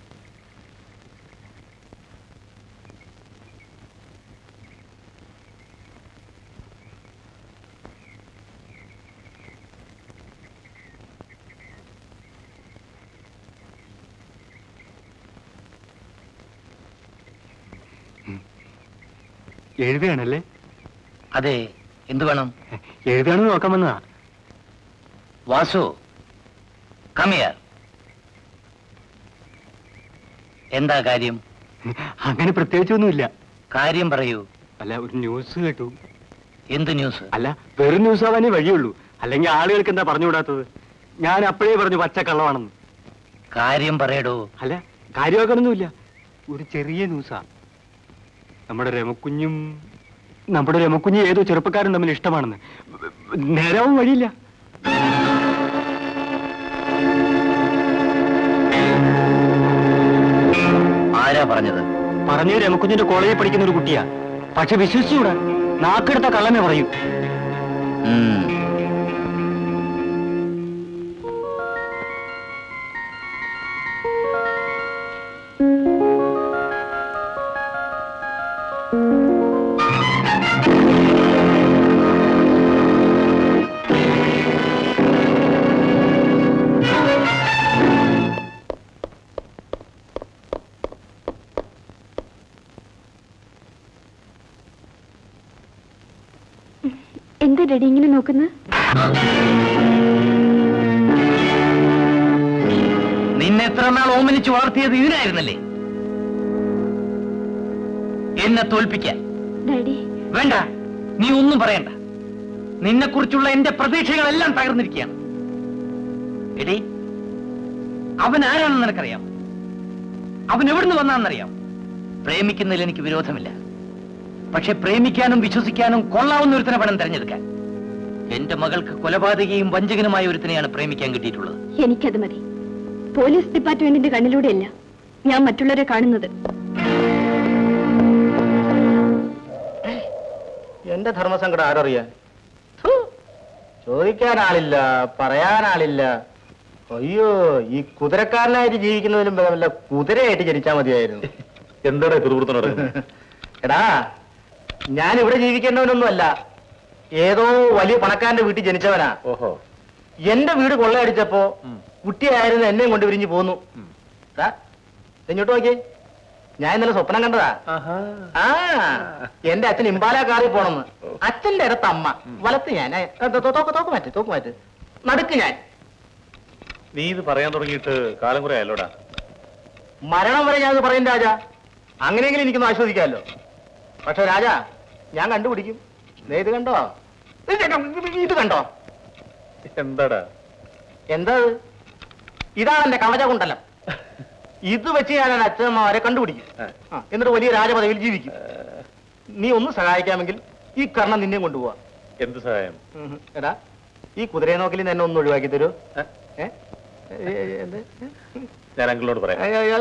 എഴുതുകയാണല്ലേ അതെ എന്തു വേണം എഴുതുകയാണെന്ന് നോക്കാൻ വന്നതാ വാസു കമിയർ എന്താ കാര്യം അങ്ങനെ പ്രത്യേകിച്ചൊന്നുമില്ല കാര്യം പറയൂ അല്ല ഒരു ന്യൂസ് കേട്ടു എന്ത് ന്യൂസ് അല്ല വെറും ന്യൂസ് ആവാനേ വഴിയുള്ളൂ അല്ലെങ്കിൽ ആളുകൾക്ക് എന്താ പറഞ്ഞുകൂടാത്തത് ഞാൻ അപ്പോഴേ പറഞ്ഞു പച്ചക്കള്ളമാണെന്ന് കാര്യം പറയടോ അല്ല കാര്യമാക്കണമെന്നില്ല ഒരു ചെറിയ ന്യൂസാ നമ്മുടെ രമക്കുഞ്ഞും നമ്മുടെ രമക്കുഞ്ഞ് ഏതോ ചെറുപ്പക്കാരൻ തമ്മിൽ ഇഷ്ടമാണെന്ന് നേരാവും വഴിയില്ല ആരാ പറഞ്ഞത് പറഞ്ഞു രമക്കുഞ്ഞിന്റെ കോളേജിൽ പഠിക്കുന്ന ഒരു കുട്ടിയാ പക്ഷെ വിശ്വസിച്ചുകൂടാ നാക്കെടുത്ത കള്ളനെ പറയൂ ഉം. എന്താ ഡാഡി ഇങ്ങനെ നോക്കുന്നത് നിന്നെ എത്ര നാൾ ഓമനിച്ച് വളർത്തിയത് ഇതിനായിരുന്നല്ലേ എന്നെ തോൽപ്പിക്കാൻ ഡാഡി വേണ്ട നീ ഒന്നും പറയണ്ട നിന്നെക്കുറിച്ചുള്ള എന്റെ പ്രതീക്ഷകളെല്ലാം തകർന്നിരിക്കുകയാണ് എടി അവൻ ആരാണെന്ന് നിനക്കറിയാം അവൻ എവിടുന്ന് വന്നാന്നറിയാം പ്രേമിക്കുന്നതിൽ എനിക്ക് വിരോധമില്ല പക്ഷെ പ്രേമിക്കാനും വിശ്വസിക്കാനും കൊള്ളാവുന്ന ഒരുത്തനെ പണം തെരഞ്ഞെടുക്കാൻ എന്റെ മകൾക്ക് കൊലപാതകയും വഞ്ചകനുമായ ഒരുത്തനെയാണ് പ്രേമിക്കാൻ കിട്ടിയിട്ടുള്ളത് എനിക്കത് മതി പോലീസ് ഡിപ്പാർട്ട്മെന്റിന്റെ കണ്ണിലൂടെയല്ല ഞാൻ മറ്റുള്ളവരെ കാണുന്നത് എന്റെ ധർമ്മസങ്കടം ആരറിയാൻ ഥു, ചോദിക്കാൻ ആളില്ല പറയാൻ ആളില്ല അയ്യോ ഈ കുതിരക്കാരനായിട്ട് ജീവിക്കുന്നതിലും ഭേദം വല്ല കുതിരയായിട്ട് ജനിച്ചാൽ മതിയായിരുന്നു എന്താടാ പിറുപിറുത്തനോട് എടാ ഞാൻ ഇവിടെ ജീവിക്കേണ്ടവനൊന്നുമല്ല ഏതോ വലിയ പണക്കാരന്റെ വീട്ടിൽ ജനിച്ചവനാ ഓഹോ എന്റെ വീട് കൊള്ളയടിച്ചപ്പോ കുട്ടിയായിരുന്നു എന്നെയും കൊണ്ട് വിരിഞ്ഞു പോന്നു ദാ, ദേ ഇങ്ങോട്ട് നോക്കിയേ ഞാൻ ഇന്നലെ സ്വപ്നം കണ്ടതാ ആ എന്റെ അച്ഛൻ ഇമ്പാല കാറിൽ പോണെന്ന് അച്ഛന്റെ ഇടത്ത് അമ്മ വലത്ത് ഞാൻ ഏ, തോ- തോ- തോക്ക് തോക്ക് മാറ്റ് തോക്ക് മാറ്റ് നടുക്ക് ഞാൻ നീ ഇത് പറയാൻ തുടങ്ങിയിട്ട് കാലം കുറെ ആയല്ലോടാ മരണം വരെ ഞാനത് പറയും രാജ അങ്ങനെയെങ്കിലും എനിക്കൊന്ന് ആസ്വദിക്കാമല്ലോ പക്ഷെ രാജ ഞാൻ കണ്ടുപിടിക്കും ദേ ഇത് കണ്ടോ ഇത് കണ്ടോ എന്താടാ എന്താ ഇത്? ഇതാണ് എന്റെ കവചകുണ്ടലം ഇത് വെച്ച് ഞാൻ എന്റെ അച്ഛനമ്മമാരെ കണ്ടുപിടിക്കും ആ, എന്നിട്ട് വലിയ രാജപദവിയിൽ ജീവിക്കും നീ ഒന്ന് സഹായിക്കാമെങ്കിൽ ഈ കർണം നിന്നെയും കൊണ്ടുപോവാ എന്ത് സഹായം ഉം. എടാ ഈ കുതിരയെ നോക്കലിൽ നിന്ന് എന്നെ ഒന്ന് ഒഴിവാക്കി തരൂ ഏ? ഏ, ഏ, എന്ത്? ഞാൻ അങ്കിളിനോട് പറയാം അയ്യ, അയ്യ.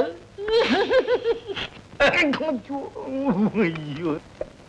അയ്യോ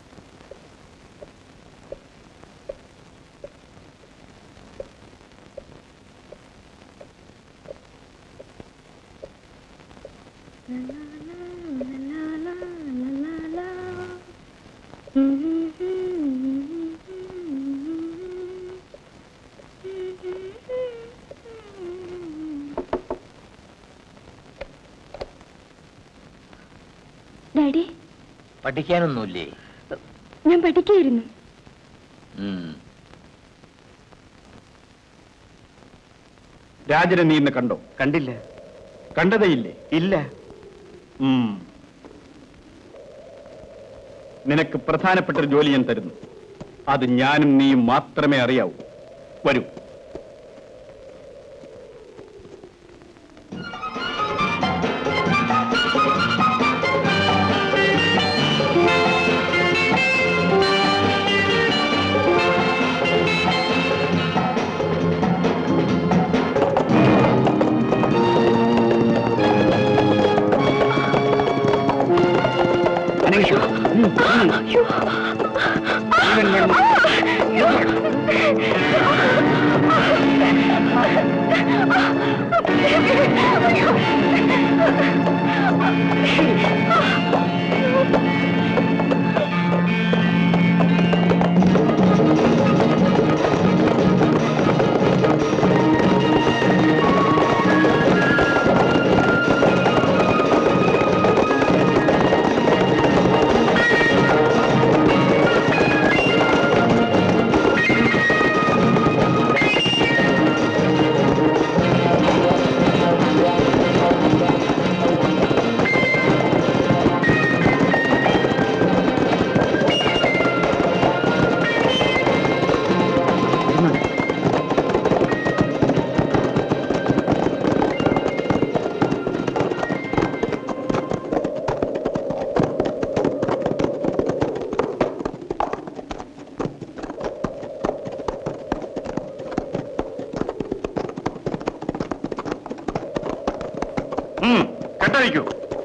ഡാഡി പഠിക്കാനൊന്നുമില്ലേ ഞാൻ പഠിക്കായിരുന്നു ഉം. രാജനെ നീ ഇന്ന് കണ്ടോ കണ്ടില്ല കണ്ടതേയില്ലേ ഇല്ല ഉം. നിനക്ക് പ്രധാനപ്പെട്ട ഒരു ജോലി ഞാൻ തരുന്നു അത് ഞാനും നീയും മാത്രമേ അറിയാവൂ വരൂ ഉം, കെട്ടഴിക്കൂ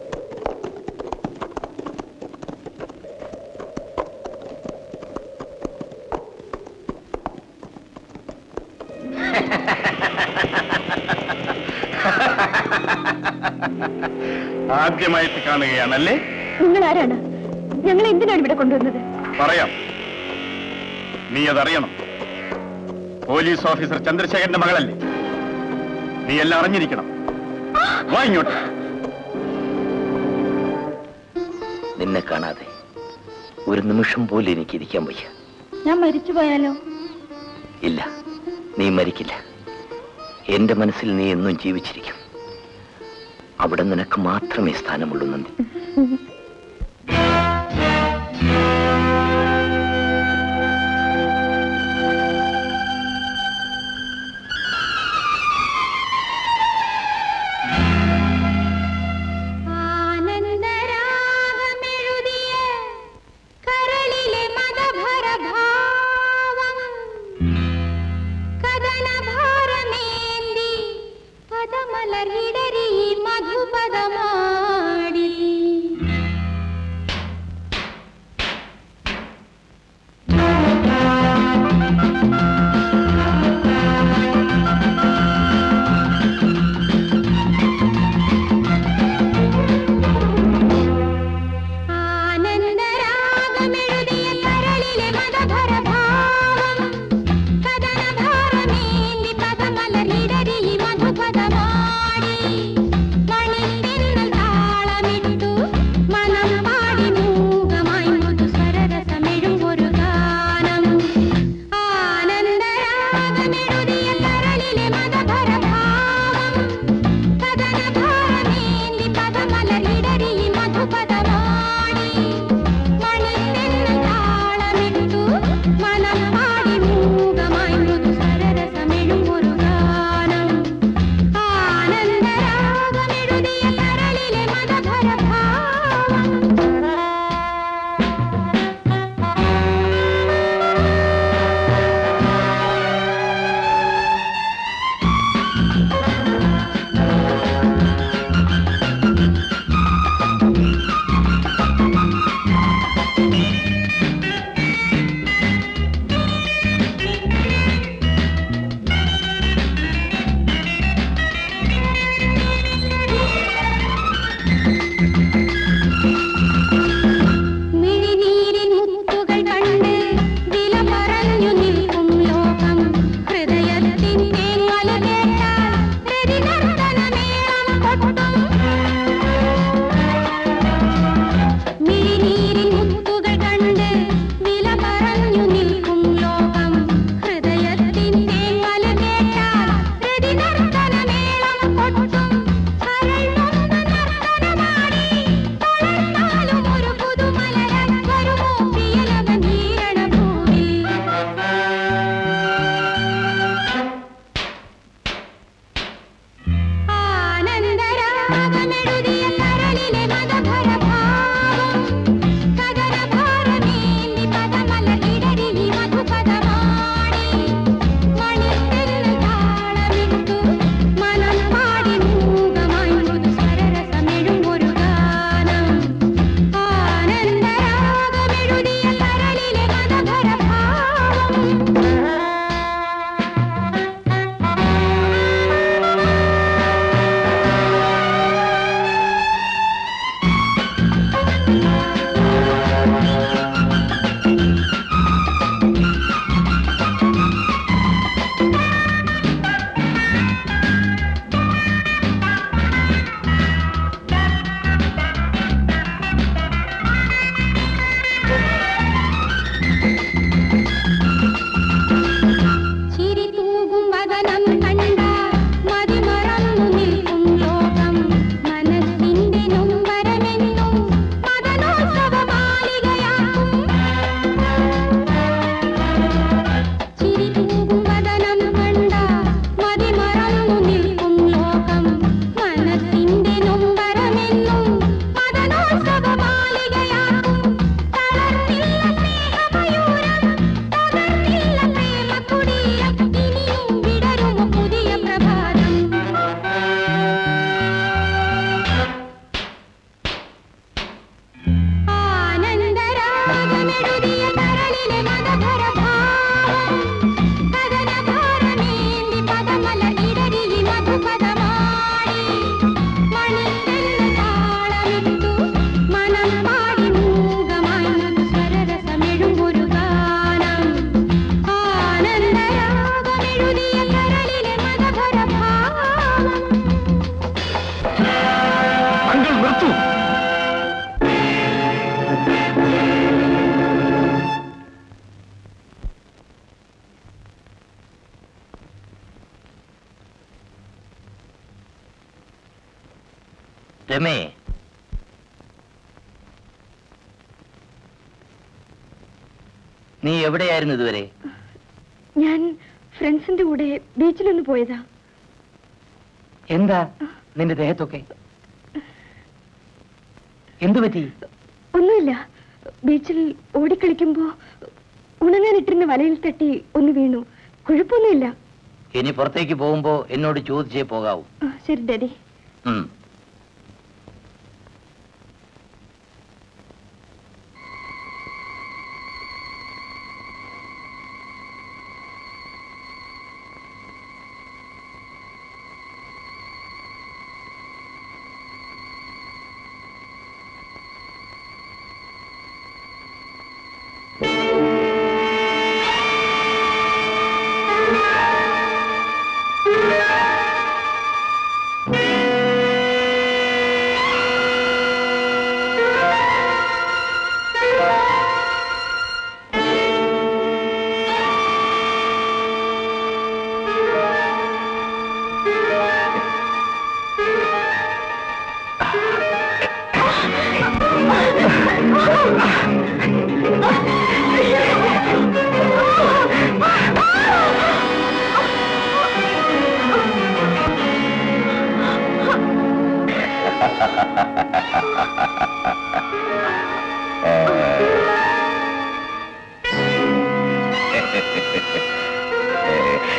ആദ്യമായിട്ട് കാണുകയാണല്ലേ നിങ്ങൾ ആരാണ് ഞങ്ങൾ എന്തിനാണ് ഇവിടെ കൊണ്ടുവന്നത് പറയാം നീ അതറിയണം പോലീസ് ഓഫീസർ ചന്ദ്രശേഖരന്റെ മകളല്ലേ നീ എല്ലാം അറിഞ്ഞിരിക്കണം വാ ഇങ്ങോട്ട് നിന്നെ കാണാതെ ഒരു നിമിഷം പോലും എനിക്ക് ഇരിക്കാൻ വയ്യ ഞാൻ മരിച്ചു പോയാലോ ഇല്ല നീ മരിക്കില്ല എന്റെ മനസ്സിൽ നീ എന്നും ജീവിച്ചിരിക്കും അവിടെ നിനക്ക് മാത്രമേ സ്ഥാനമുള്ളൂ നന്ദി ആനന്ദരാഗമെഴുതിയ കരളിലെ മതഭരഭാവം കഥനഭാരമേന്തി പദമലരിടരി മധുപദമാടി മൂകമായി മൃദു സരരസമെഴും ഒരു ഗാനം ആനന്ദരാഗമെഴുതിയ കരളിലെ മതഭര ഭാവം മിഴിനീരിൻ മുത്തുകൾ കണ്ട് വില പറഞ്ഞു നിൽക്കും ലോകം ഹൃദയത്തിൻ തേങ്ങല കേട്ടാൽ രതിനർത്തനമേളം കൊട്ടും മിഴിനീരിൻ മുത്തുകൾ കണ്ട് വില പറഞ്ഞു നിൽക്കും ലോകം ഹൃദയത്തിൻ തേങ്ങല കേട്ടാൽ രതിനർത്തനമേളം കൊട്ടും കരളുന്ന നർത്തനമാടി തളർന്നാലും ഒരു പുതുമലരാൻ വരുമോ പ്രിയനവൻ വീരണഭൂമി ആനന്ദരാഗമെഴുതിയ കരളിലെ മതഭര ഭാവം കഥനഭാരമേന്തി പദമലരിടരിലി മധുപദമാടി മണിത്തെല്ല് താളമിട്ടു മനം പാടി മൂകമായി മൃദു സരരസമെഴും ഒരു ഗാനം ആനന്ദരാഗമെഴുതിയ കരളിലെ മതഭര ഭാവം ചിരി തൂകും വദനം കണ്ട മതിമറന്നു നിൽക്കും ലോകം മനസ്സിന്റെ നൊമ്പരമെന്നും മദനോത്സവ മാലികയാക്കും ചിരി തൂകും വദനം കണ്ട മതിമറന്നു നിൽക്കും ലോകം മനസ്സിന്റെ നൊമ്പരമെന്നും മദനോത്സവ മാലികയാക്കും തളർന്നില്ല സ്നേഹമയൂരം തകർന്നില്ല പ്രേമക്കുടീരം ഇനിയും വിടരുമോ പുതിയ പ്രഭാതം ആനന്ദരാഗമെഴുതിയ കരളിലെ മതഭര ഭാവം കഥനഭാരമേന്തി പദമലരിടരിലി മധുപദമാടി മണിത്തെല്ല് താളമിട്ടു മനം പാടി മൂകമായി മൃദു സരരസമെഴും ഒരു ഗാനം ആനന്ദരാഗമെഴുതിയ കരളിലെ മതഭര ഭാവം അങ്കിൾ നിർത്തൂ രമേ നീ എവിടെയായിരുന്നു ഇതുവരെ ഞാൻ ഫ്രണ്ട്സിന്റെ കൂടെ ബീച്ചിലൊന്ന് പോയതാ എന്താ നിന്റെ ദേഹത്തൊക്കെ എന്തു പറ്റി ഒന്നുമില്ല ബീച്ചിൽ ഓടിക്കളിക്കുമ്പോ ഉണങ്ങാനിട്ടിരുന്ന വലയിൽ തട്ടി ഒന്ന് വീണു കുഴപ്പമൊന്നുമില്ല ഇനി പുറത്തേക്ക് പോകുമ്പോ എന്നോട് ചോദിച്ചേ പോകാവൂ ആ, ശരി ഡാഡി ഉം. ആ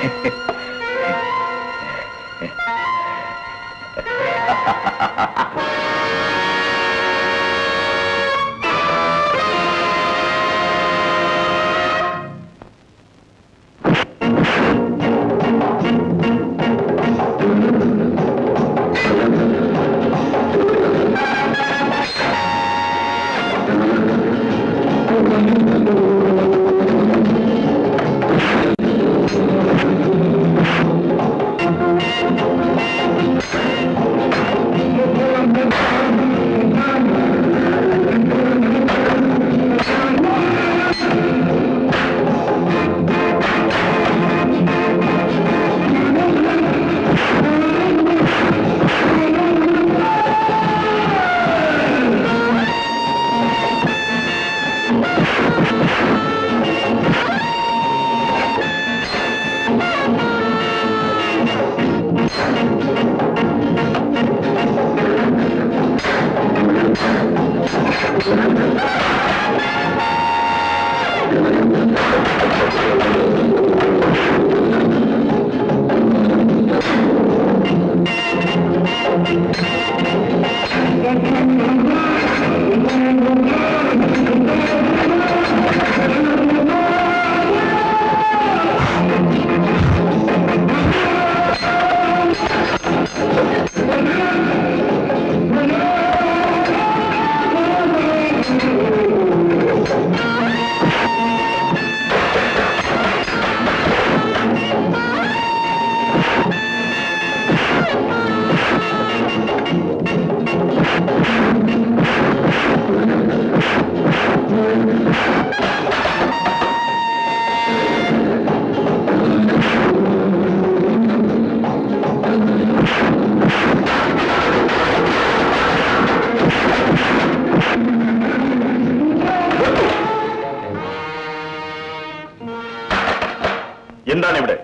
എന്താണ് ഇവിടെ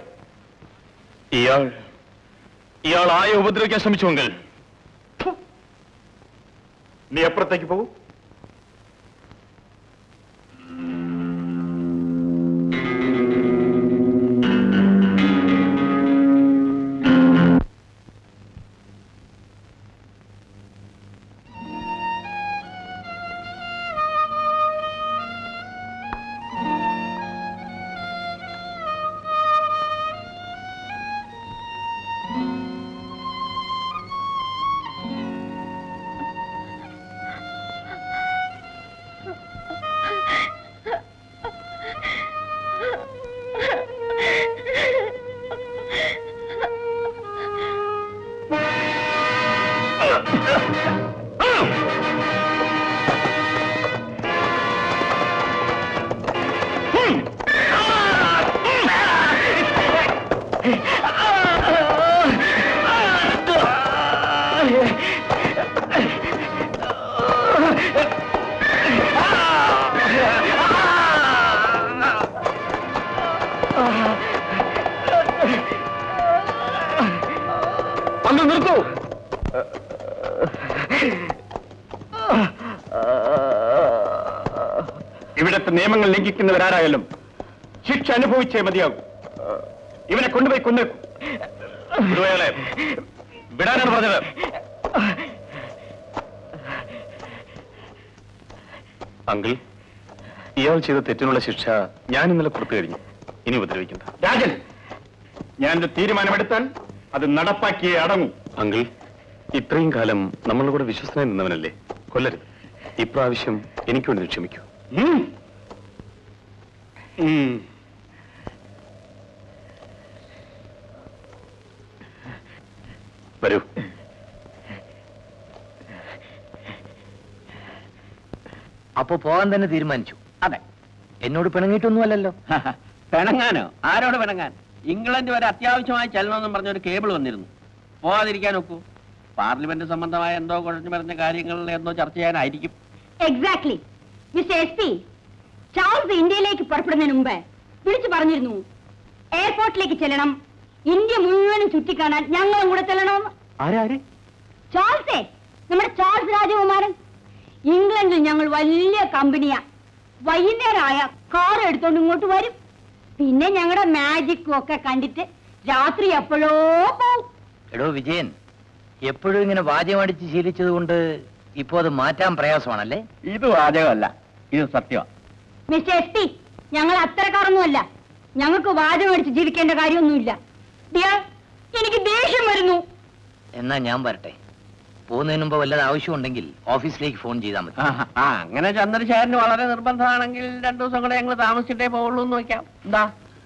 ഇയാൾ ഇയാൾ ആയെ ഉപദ്രവിക്കാൻ ശ്രമിച്ചുവെങ്കിൽ ഫു. നീ അപ്പുറത്തേക്ക് പോകൂ അന്ന് നിർത്തൂ ഇവിടത്തെ നിയമങ്ങൾ ലംഘിക്കുന്നവരാരായാലും ശിക്ഷ അനുഭവിച്ചേ മതിയാകും ഇവനെ കൊണ്ടുപോയി കൊന്നേക്കും ഗുരുവകളെ വിടാനാണ് പറഞ്ഞത് അങ്കിൾ ഇയാൾ ചെയ്ത തെറ്റിനുള്ള ശിക്ഷ ഞാൻ ഇന്നലെ കൊടുത്തു കഴിഞ്ഞു ഇനി ഉപദ്രവിക്കണ്ട രാജൻ ഞാനൊരു തീരുമാനമെടുത്താൽ അത് നടപ്പാക്കിയേ അടങ്ങൂ അങ്കിൾ ഇത്രയും കാലം നമ്മളുടെ കൂടെ വിശ്വസനായി നിന്നവനല്ലേ കൊല്ലരുത് ഇപ്രാവശ്യം എനിക്ക് വേണ്ടി നീ ക്ഷമിക്കൂ ഉം. ഉം. വരൂ അപ്പോ പോകാൻ തന്നെ തീരുമാനിച്ചു അതെ എന്നോട് പിണങ്ങിയിട്ടൊന്നുമല്ലല്ലോ പിണങ്ങാനോ ആരോട് പിണങ്ങാൻ ഇംഗ്ലണ്ട് വരെ അത്യാവശ്യമായി ചെല്ലണമെന്നും പറഞ്ഞ ഒരു കേബിൾ വന്നിരുന്നു പോകാതിരിക്കാൻ ഒക്കൂ പാർലമെന്റ് സംബന്ധമായ എന്തോ കുഴഞ്ഞു മറിഞ്ഞ കാര്യങ്ങളിൽ എന്തോ ചർച്ച ചെയ്യാനായിരിക്കും exactly mister S P Charles ഇന്ത്യയിലേക്ക് പുറപ്പെടുന്നതിന് മുമ്പ് വിളിച്ചു പറഞ്ഞിരുന്നു എയർപോർട്ടിലേക്ക് ചെല്ലണം ഇന്ത്യ മുഴുവനും ചുറ്റിക്കാണാൻ ഞങ്ങളും കൂടെ ചെല്ലണമെന്ന് ആരാര് ചാൾസേ നമ്മുടെ ചാൾസ് രാജകുമാരൻ ഇംഗ്ലണ്ടിൽ ഞങ്ങൾ വലിയ കമ്പനിയാ വൈകുന്നേരമായ കാർ എടുത്തോണ്ട് ഇങ്ങോട്ട് വരും പിന്നെ ഞങ്ങളുടെ മാജിക്കും ഒക്കെ കണ്ടിട്ട് രാത്രി എപ്പോഴോ പോവും എടോ വിജയൻ എപ്പോഴും ഇങ്ങനെ വാചകമടിച്ച് ശീലിച്ചത് കൊണ്ട് ഇപ്പോ അത് മാറ്റാൻ പ്രയാസമാണല്ലേ ഇത് വാചകമല്ല ഇത് സത്യമാണ് മിസ്റ്റർ എസ് പി ഞങ്ങൾ അത്തരക്കാരൊന്നുമല്ല ഞങ്ങൾക്ക് വാചകം അടിച്ച് ജീവിക്കേണ്ട കാര്യമൊന്നുമില്ല ഡിയർ, എനിക്ക് ദേഷ്യം വരുന്നു എന്നാ ഞാൻ വരട്ടെ പോകുന്നതിന് മുമ്പ് വല്ലത് ആവശ്യമുണ്ടെങ്കിൽ ഓഫീസിലേക്ക് ഫോൺ ചെയ്താൽ മതി ആ അങ്ങനെ ചന്ദ്രശേഖരന് വളരെ നിർബന്ധമാണെങ്കിൽ രണ്ടു ദിവസം കൂടെ ഞങ്ങൾ താമസിച്ചിട്ടേ പോകുള്ളൂ എന്ന് വെക്കാം എന്താ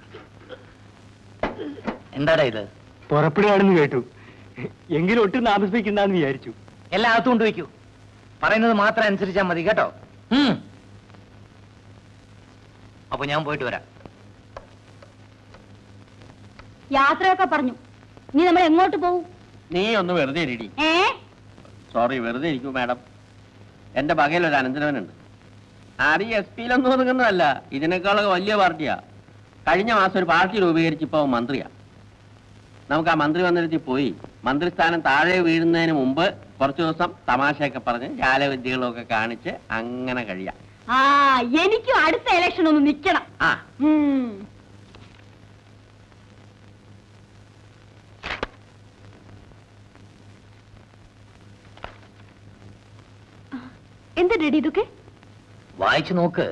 എന്താടാ ഇത് പുറപ്പെടുകയാണെന്ന് കേട്ടു എങ്കിലും ഒട്ടും താമസിപ്പിക്കണ്ടെന്ന് വിചാരിച്ചു എല്ലാം അകത്ത് കൊണ്ടുവയ്ക്കൂ പറയുന്നത് മാത്രം അനുസരിച്ചാൽ മതി കേട്ടോ ഉം. അപ്പൊ ഞാൻ പോയിട്ട് വരാം യാത്രയൊക്കെ പറഞ്ഞു നീ നമ്മൾ എങ്ങോട്ട് പോവും നീ ഒന്ന് വെറുതെ ഇരിടി ഏ സോറി വെറുതെ ഇരിക്കൂ മാഡം എന്റെ പകയിൽ ഒരു അനന്തരവനുണ്ട് ആര് എസ് പിയിലൊന്നും ഒതുങ്ങുന്നതല്ല ഇതിനേക്കാളൊക്കെ വലിയ പാർട്ടിയാ കഴിഞ്ഞ മാസം ഒരു പാർട്ടി രൂപീകരിച്ച് ഇപ്പോൾ മന്ത്രിയാ നമുക്ക് ആ മന്ത്രി മന്ദിരത്തിൽ പോയി മന്ത്രിസ്ഥാനം താഴെ വീഴുന്നതിന് മുമ്പ് കുറച്ചു ദിവസം തമാശയൊക്കെ പറഞ്ഞ് ജാലവിദ്യകളൊക്കെ കാണിച്ച് അങ്ങനെ കഴിയാം ആ എനിക്കും അടുത്ത ഇലക്ഷൻ ഒന്ന് നിക്കണം ആ ഉം. എന്താ ഡെഡി ഇതൊക്കെ വായിച്ചു നോക്ക്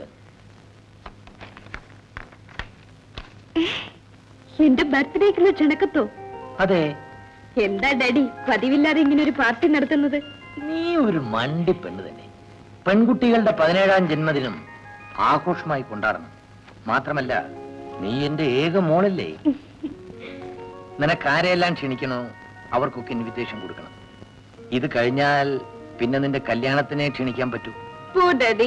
എന്റെ ബർത്ത്ഡേക്കുള്ള ക്ഷണക്കത്തോ അതെ എന്താ ഡാഡി പതിവില്ലാതെ ഇങ്ങനെ ഒരു പാർട്ടി നടത്തുന്നത് നീ ഒരു മണ്ടി പെണ്ണ് തന്നെ പെൺകുട്ടികളുടെ പതിനേഴാം ജന്മദിനം ആഘോഷമായി കൊണ്ടാടണം മാത്രമല്ല നീ എന്റെ ഏക മോളല്ലേ നിനക്ക് ആരെയെല്ലാം ക്ഷണിക്കണോ അവർക്കൊക്കെ ഇൻവിറ്റേഷൻ കൊടുക്കണം ഇത് കഴിഞ്ഞാൽ പിന്നെ നിന്റെ കല്യാണത്തിനെ ക്ഷണിക്കാൻ പറ്റൂ പോ ഡാഡി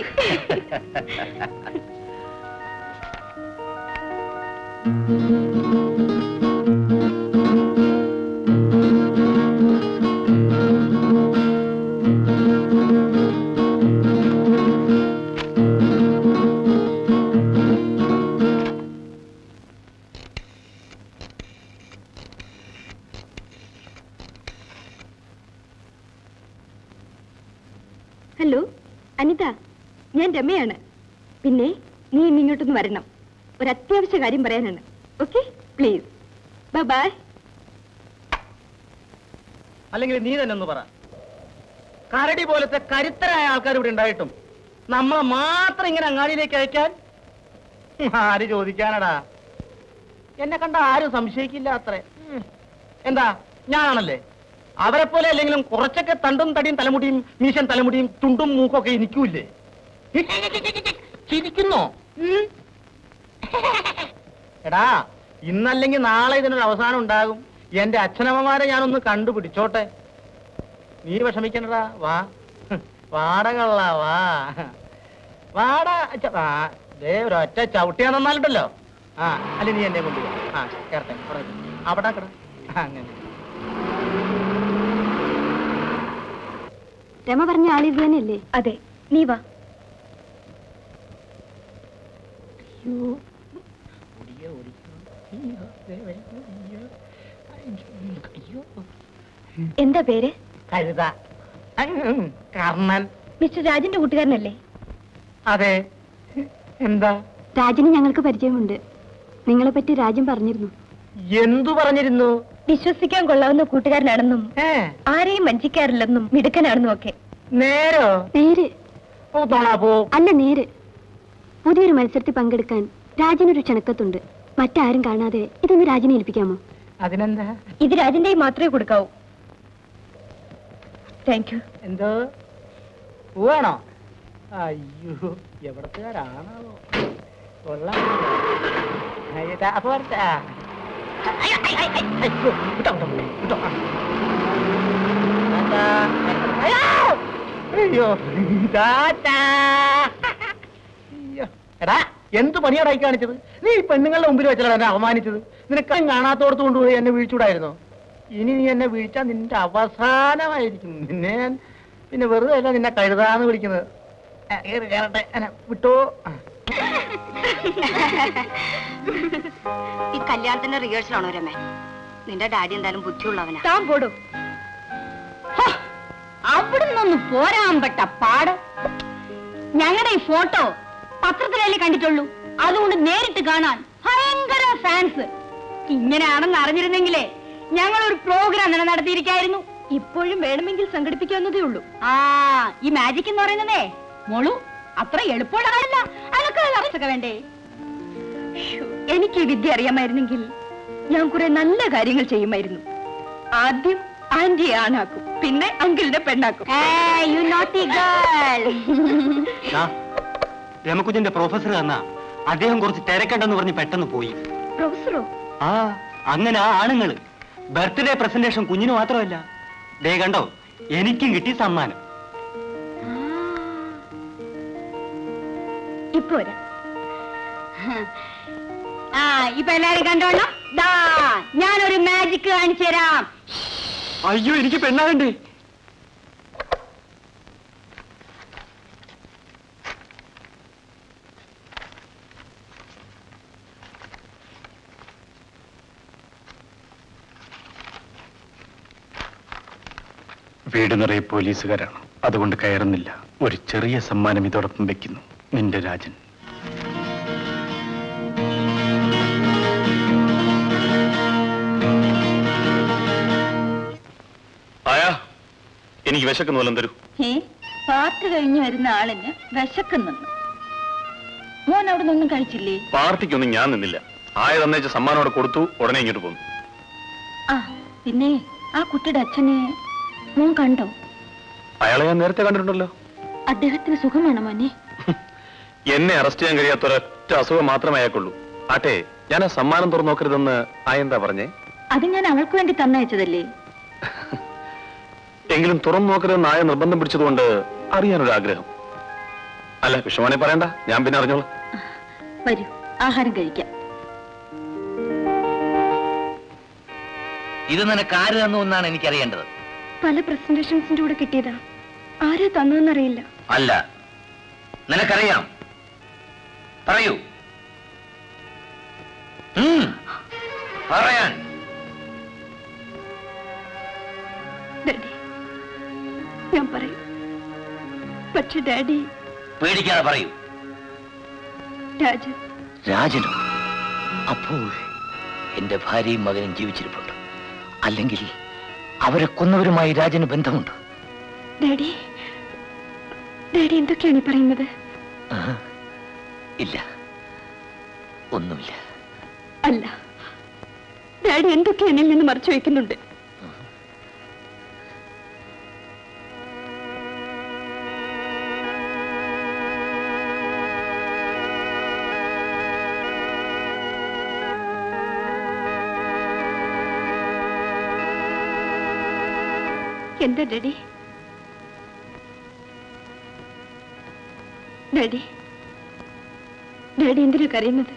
ഹലോ അനിത ഞാൻ രമയാണ് പിന്നെ നീ ഇന്ന് ഇങ്ങോട്ടൊന്ന് വരണം ഒരു അത്യാവശ്യ കാര്യം പറയാനാണ് ഓക്കെ പ്ലീസ് ബൈ ബൈ അല്ലെങ്കിൽ നീ തന്നെ ഒന്ന് പറ കരടി പോലത്തെ കരുത്തരായ ആൾക്കാർ ഇവിടെ ഉണ്ടായിട്ടും നമ്മളെ മാത്രം ഇങ്ങനെ അങ്ങാടിയിലേക്ക് അയക്കാൻ ആര് ചോദിക്കാനടാ എന്നെ കണ്ട ആരും സംശയിക്കില്ല അത്രേ ഉം. എന്താ ഞാനാണല്ലേ അവരെ പോലെ അല്ലെങ്കിലും കുറച്ചൊക്കെ തണ്ടും തടിയും തലമുടിയും മീശൻ തലമുടിയും തുണ്ടും മൂക്കും ഒക്കെ എനിക്കൂല്ലേ ചിരിക്കുന്നോ ഉം. എടാ ഇന്നല്ലെങ്കിൽ നാളെ ഇതിനൊരു അവസാനം ഉണ്ടാകും എന്റെ അച്ഛനമ്മമാരെ ഞാനൊന്ന് കണ്ടുപിടിച്ചോട്ടെ നീ വിഷമിക്കണ്ടടാ വാ വാടകള്ള വാ വാട ച- ആ, ദേ ഒരൊറ്റ ചവിട്ടിയാ നന്നാലുണ്ടല്ലോ ആ അല്ലെ നീ എന്നെ കൊണ്ടുപോ ആ കേറട്ടെ അവിടെ നിൽക്ക്. അവിടെ കിട അങ്ങനെ രമ പറഞ്ഞ ആളിത് തന്നെയല്ലേ അതെ നീ വാ അയ്യോ ഓടിയോ ഓടിക്കോ അയ്യോ ദേ വരുന്നു. അയ്യോ അയ്യോ എന്താ പേര് കഴുത ഉം, കർണൻ മിസ്റ്റർ രാജന്റെ കൂട്ടുകാരനല്ലേ അതെ എന്താ രാജന് ഞങ്ങൾക്ക് പരിചയമുണ്ട് നിങ്ങളെ പറ്റി രാജൻ പറഞ്ഞിരുന്നു എന്തു പറഞ്ഞിരുന്നു വിശ്വസിക്കാൻ കൊള്ളാവുന്ന കൂട്ടുകാരനാണെന്നും ഏ ആരെയും വഞ്ചിക്കാറില്ലെന്നും മിടുക്കനാണെന്നും ഒക്കെ നേരോ നേര് പൂത്തോളാ പോ അല്ല നേര് പുതിയൊരു മത്സരത്തിൽ പങ്കെടുക്കാൻ രാജനൊരു ക്ഷണക്കത്തുണ്ട് മറ്റാരും കാണാതെ ഇതൊന്ന് രാജനെ ഏൽപ്പിക്കാമോ അതിനെന്താ ഇത് രാജന്റെ മാത്രമേ കൊടുക്കാവൂ താങ്ക് യു എന്തോ പോവാണോ അയ്യോ എവിടത്തുകാരാണാവോ കൊള്ളാം ആ, ഇതാ, അപ്പൊ വരട്ടെ. ആ. അയ്യോ, ഐ, ഐ, ഐ, അയ്യോ, വിട്ടോ, വിട്ടോ, വിട്ടോ, ആ. ടാറ്റാ. അയ്യോ, അയ്യോ ടാറ്റാ. അയ്യോ. എടാ എന്ത് പണിയാടാ ഈ കാണിച്ചത് നീ ഈ പെണ്ണുങ്ങളുടെ മുമ്പിൽ വെച്ചാണ് എന്നെ അപമാനിച്ചത് നിനക്ക് കാണാത്തോടത്ത് കൊണ്ടുപോയി എന്നെ വീഴ്ചൂടായിരുന്നോ ഇനി നീ എന്നെ വീഴ്ചാൽ നിന്റെ അവസാനമായിരിക്കും നിന്നെ ഞാൻ പിന്നെ വെറുതെ അല്ല നിന്നെ കഴുതാന്ന് വിളിക്കുന്നത് ആ, കേറ്, കേറട്ടെ എന്നെ വിട്ടോ ആ. ഈ കല്യാണത്തിന്റെ റിഹേഴ്സൽ ആണോ രമേ നിന്റെ ഡാഡി എന്തായാലും ബുദ്ധിയുള്ളവനാ താൻ പോടും അവിടുന്നൊന്ന് പോരാൻ പെട്ട പാട് ഞങ്ങളുടെ ഈ ഫോട്ടോ പത്രത്തിലല്ലേ കണ്ടിട്ടുള്ളൂ അതുകൊണ്ട് നേരിട്ട് കാണാൻ ഭയങ്കര ഫാൻസ് ഇങ്ങനെയാണെന്ന് അറിഞ്ഞിരുന്നെങ്കിലേ ഞങ്ങൾ ഒരു പ്രോഗ്രാം തന്നെ നടത്തിയിരിക്കായിരുന്നു ഇപ്പോഴും വേണമെങ്കിൽ സംഘടിപ്പിക്കാവുന്നതേ ഉള്ളൂ ആ ഈ മാജിക് എന്ന് പറയുന്നതേ മോളു അത്ര എളുപ്പമുള്ള കാര്യമല്ല അതൊക്കെ അറിയൊക്കെ വേണ്ടേ ശ്ശോ, എനിക്ക് ഈ വിദ്യ അറിയാമായിരുന്നെങ്കിൽ ഞാൻ കുറെ നല്ല കാര്യങ്ങൾ ചെയ്യുമായിരുന്നു ആദ്യം ആന്റി ആണാക്കും പിന്നെ അങ്കിളിന്റെ പെണ്ണാക്കും യു നോട്ടി ഗേൾ ആ, രമക്കുഞ്ഞിന്റെ പ്രൊഫസർ തന്ന അദ്ദേഹം കുറച്ച് തിരക്കണ്ടെന്ന് പറഞ്ഞ് പെട്ടെന്ന് പോയി പ്രൊഫസറോ ആ അങ്ങനെ ആ ആണുങ്ങള് ബർത്ത്ഡേ പ്രസന്റേഷൻ കുഞ്ഞിന് മാത്രമല്ല ദേ കണ്ടോ എനിക്കും കിട്ടി സമ്മാനം ഇപ്പൊ വരാം ആ ഇപ്പൊ എല്ലാരും കണ്ടോളാം ദാ ഞാനൊരു മാജിക് കാണിച്ചു തരാം അയ്യോ എനിക്ക് പെണ്ണാകണ്ടേ വീട് നിറയെ പോലീസുകാരാണ് അതുകൊണ്ട് കയറുന്നില്ല ഒരു ചെറിയ സമ്മാനം ഇതോടൊപ്പം വെക്കുന്നു നിന്റെ രാജൻ ആയാ എനിക്ക് വിശക്കുന്നു വല്ലതും തരൂ ഏ പാർട്ടി കഴിഞ്ഞു വരുന്ന ആളിന് വിശക്കുന്നു മോൻ അവിടെ നിന്നും കഴിച്ചില്ലേ പാർട്ടിക്കൊന്നും ഞാൻ നിന്നില്ല ആയ തന്നേച്ച സമ്മാനം അവിടെ കൊടുത്തു ഉടനെ ഇങ്ങോട്ട് പോന്നു ആ പിന്നെ ആ കുട്ടിയുടെ അച്ഛനെ മോൻ കണ്ടോ അയാളെ ഞാൻ നേരത്തെ കണ്ടിട്ടുണ്ടല്ലോ അദ്ദേഹത്തിന് സുഖമാണോ മോനെ എന്നെ അറസ്റ്റ് ചെയ്യാൻ കഴിയാത്ത ഒരൊറ്റ അസുഖം മാത്രമേ അയാൾക്കുള്ളൂ ആട്ടെ ഞാൻ ആ സമ്മാനം തുറന്നു നോക്കരുതെന്ന് ആ എന്താ പറഞ്ഞേ അത് ഞാൻ അവൾക്ക് വേണ്ടി തന്നയച്ചതല്ലേ എങ്കിലും തുറന്നു നോക്കരുതെന്ന് ആയ നിർബന്ധം പിടിച്ചതുകൊണ്ട് അറിയാനൊരു ആഗ്രഹം അല്ല വിഷമാണെ പറയണ്ട ഞാൻ പിന്നെ അറിഞ്ഞോളാം വരൂ ആഹാരം കഴിക്കാം ഇത് നിനക്ക് ആര് തന്നു എന്നാണ് എനിക്കറിയേണ്ടത് പല പ്രസന്റേഷൻസിന്റെ കൂടെ കിട്ടിയതാ ആരാ തന്നോന്നറിയില്ല അല്ല നിനക്കറിയാം പറയൂ ഉം, പറയാൻ ഡാഡി ഞാൻ പറയും പക്ഷെ ഡാഡി പേടിക്കാതെ പറയൂ രാജൻ രാജനോ അപ്പോൾ എന്റെ ഭാര്യയും മകനും ജീവിച്ചിരിപ്പുണ്ട് അല്ലെങ്കിൽ അവരെ കൊന്നവരുമായി രാജന് ബന്ധമുണ്ട് ഡാഡി ഡാഡി എന്തൊക്കെയാണ് ഈ പറയുന്നത് ആഹാ. ഇല്ല ഒന്നുമില്ല അല്ല ഡാഡി എന്തൊക്കെ എന്നിൽ നിന്ന് മറച്ചു വെക്കുന്നുണ്ട് എന്താ ഡാഡി ഡാഡി ഡാഡി എന്തിനാ കരയുന്നത്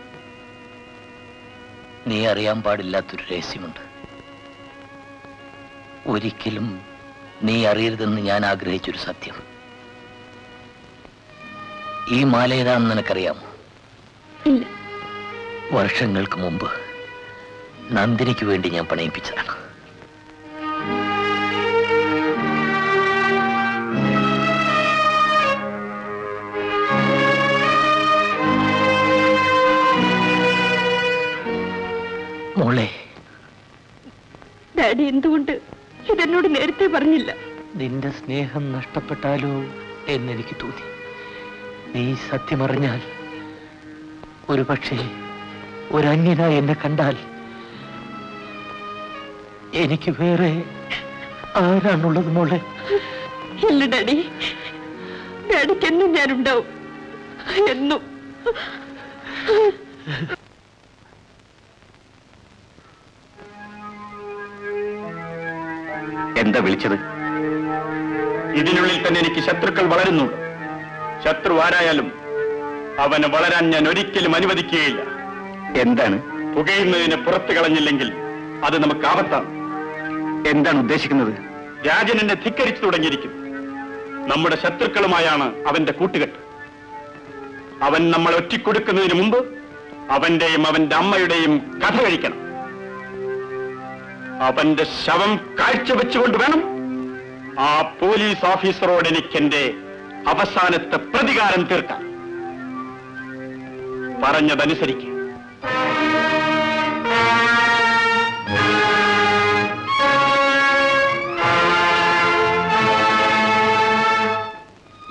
നീ അറിയാൻ പാടില്ലാത്തൊരു രഹസ്യമുണ്ട് ഒരിക്കലും നീ അറിയരുതെന്ന് ഞാൻ ആഗ്രഹിച്ചൊരു സത്യം ഈ മാല ഏതാണെന്ന് നിനക്കറിയാമോ ഇല്ല വർഷങ്ങൾക്ക് മുമ്പ് നന്ദിനിക്ക് വേണ്ടി ഞാൻ പണയിപ്പിച്ചതാണ് മോളെ ഡാഡി എന്തുകൊണ്ട് ഇതെന്നോട് നേരത്തെ പറഞ്ഞില്ല നിന്റെ സ്നേഹം നഷ്ടപ്പെട്ടാലോ എന്നെനിക്ക് തോന്നി നീ സത്യമറിഞ്ഞാൽ ഒരു പക്ഷേ ഒരന്യനായി എന്നെ കണ്ടാൽ എനിക്ക് വേറെ ആരാണുള്ളത് മോളെ ഇല്ല ഡാഡി ഡാഡിക്ക് എന്നും ഞാനുണ്ടാവും എന്നും എന്താ വിളിച്ചത് ഇതിനുള്ളിൽ തന്നെ എനിക്ക് ശത്രുക്കൾ വളരുന്നുണ്ട് ശത്രു ആരായാലും അവന് വളരാൻ ഞാൻ ഒരിക്കലും അനുവദിക്കുകയില്ല എന്താണ് പുകയുന്നതിനെ പുറത്തു കളഞ്ഞില്ലെങ്കിൽ അത് നമുക്ക് ആപത്താണ് എന്താണ് ഉദ്ദേശിക്കുന്നത് രാജൻ എന്നെ ധിക്കരിച്ചു തുടങ്ങിയിരിക്കുന്നു നമ്മുടെ ശത്രുക്കളുമായാണ് അവന്റെ കൂട്ടുകെട്ട് അവൻ നമ്മളെ ഒറ്റിക്കൊടുക്കുന്നതിന് മുമ്പ് അവന്റെയും അവന്റെ അമ്മയുടെയും കഥ കഴിക്കണം അവന്റെ ശവം കാഴ്ചവെച്ചുകൊണ്ട് വേണം ആ പോലീസ് ഓഫീസറോട് എനിക്ക് എന്റെ അവസാനത്തെ പ്രതികാരം തീർക്കാൻ പറഞ്ഞതനുസരിക്കുക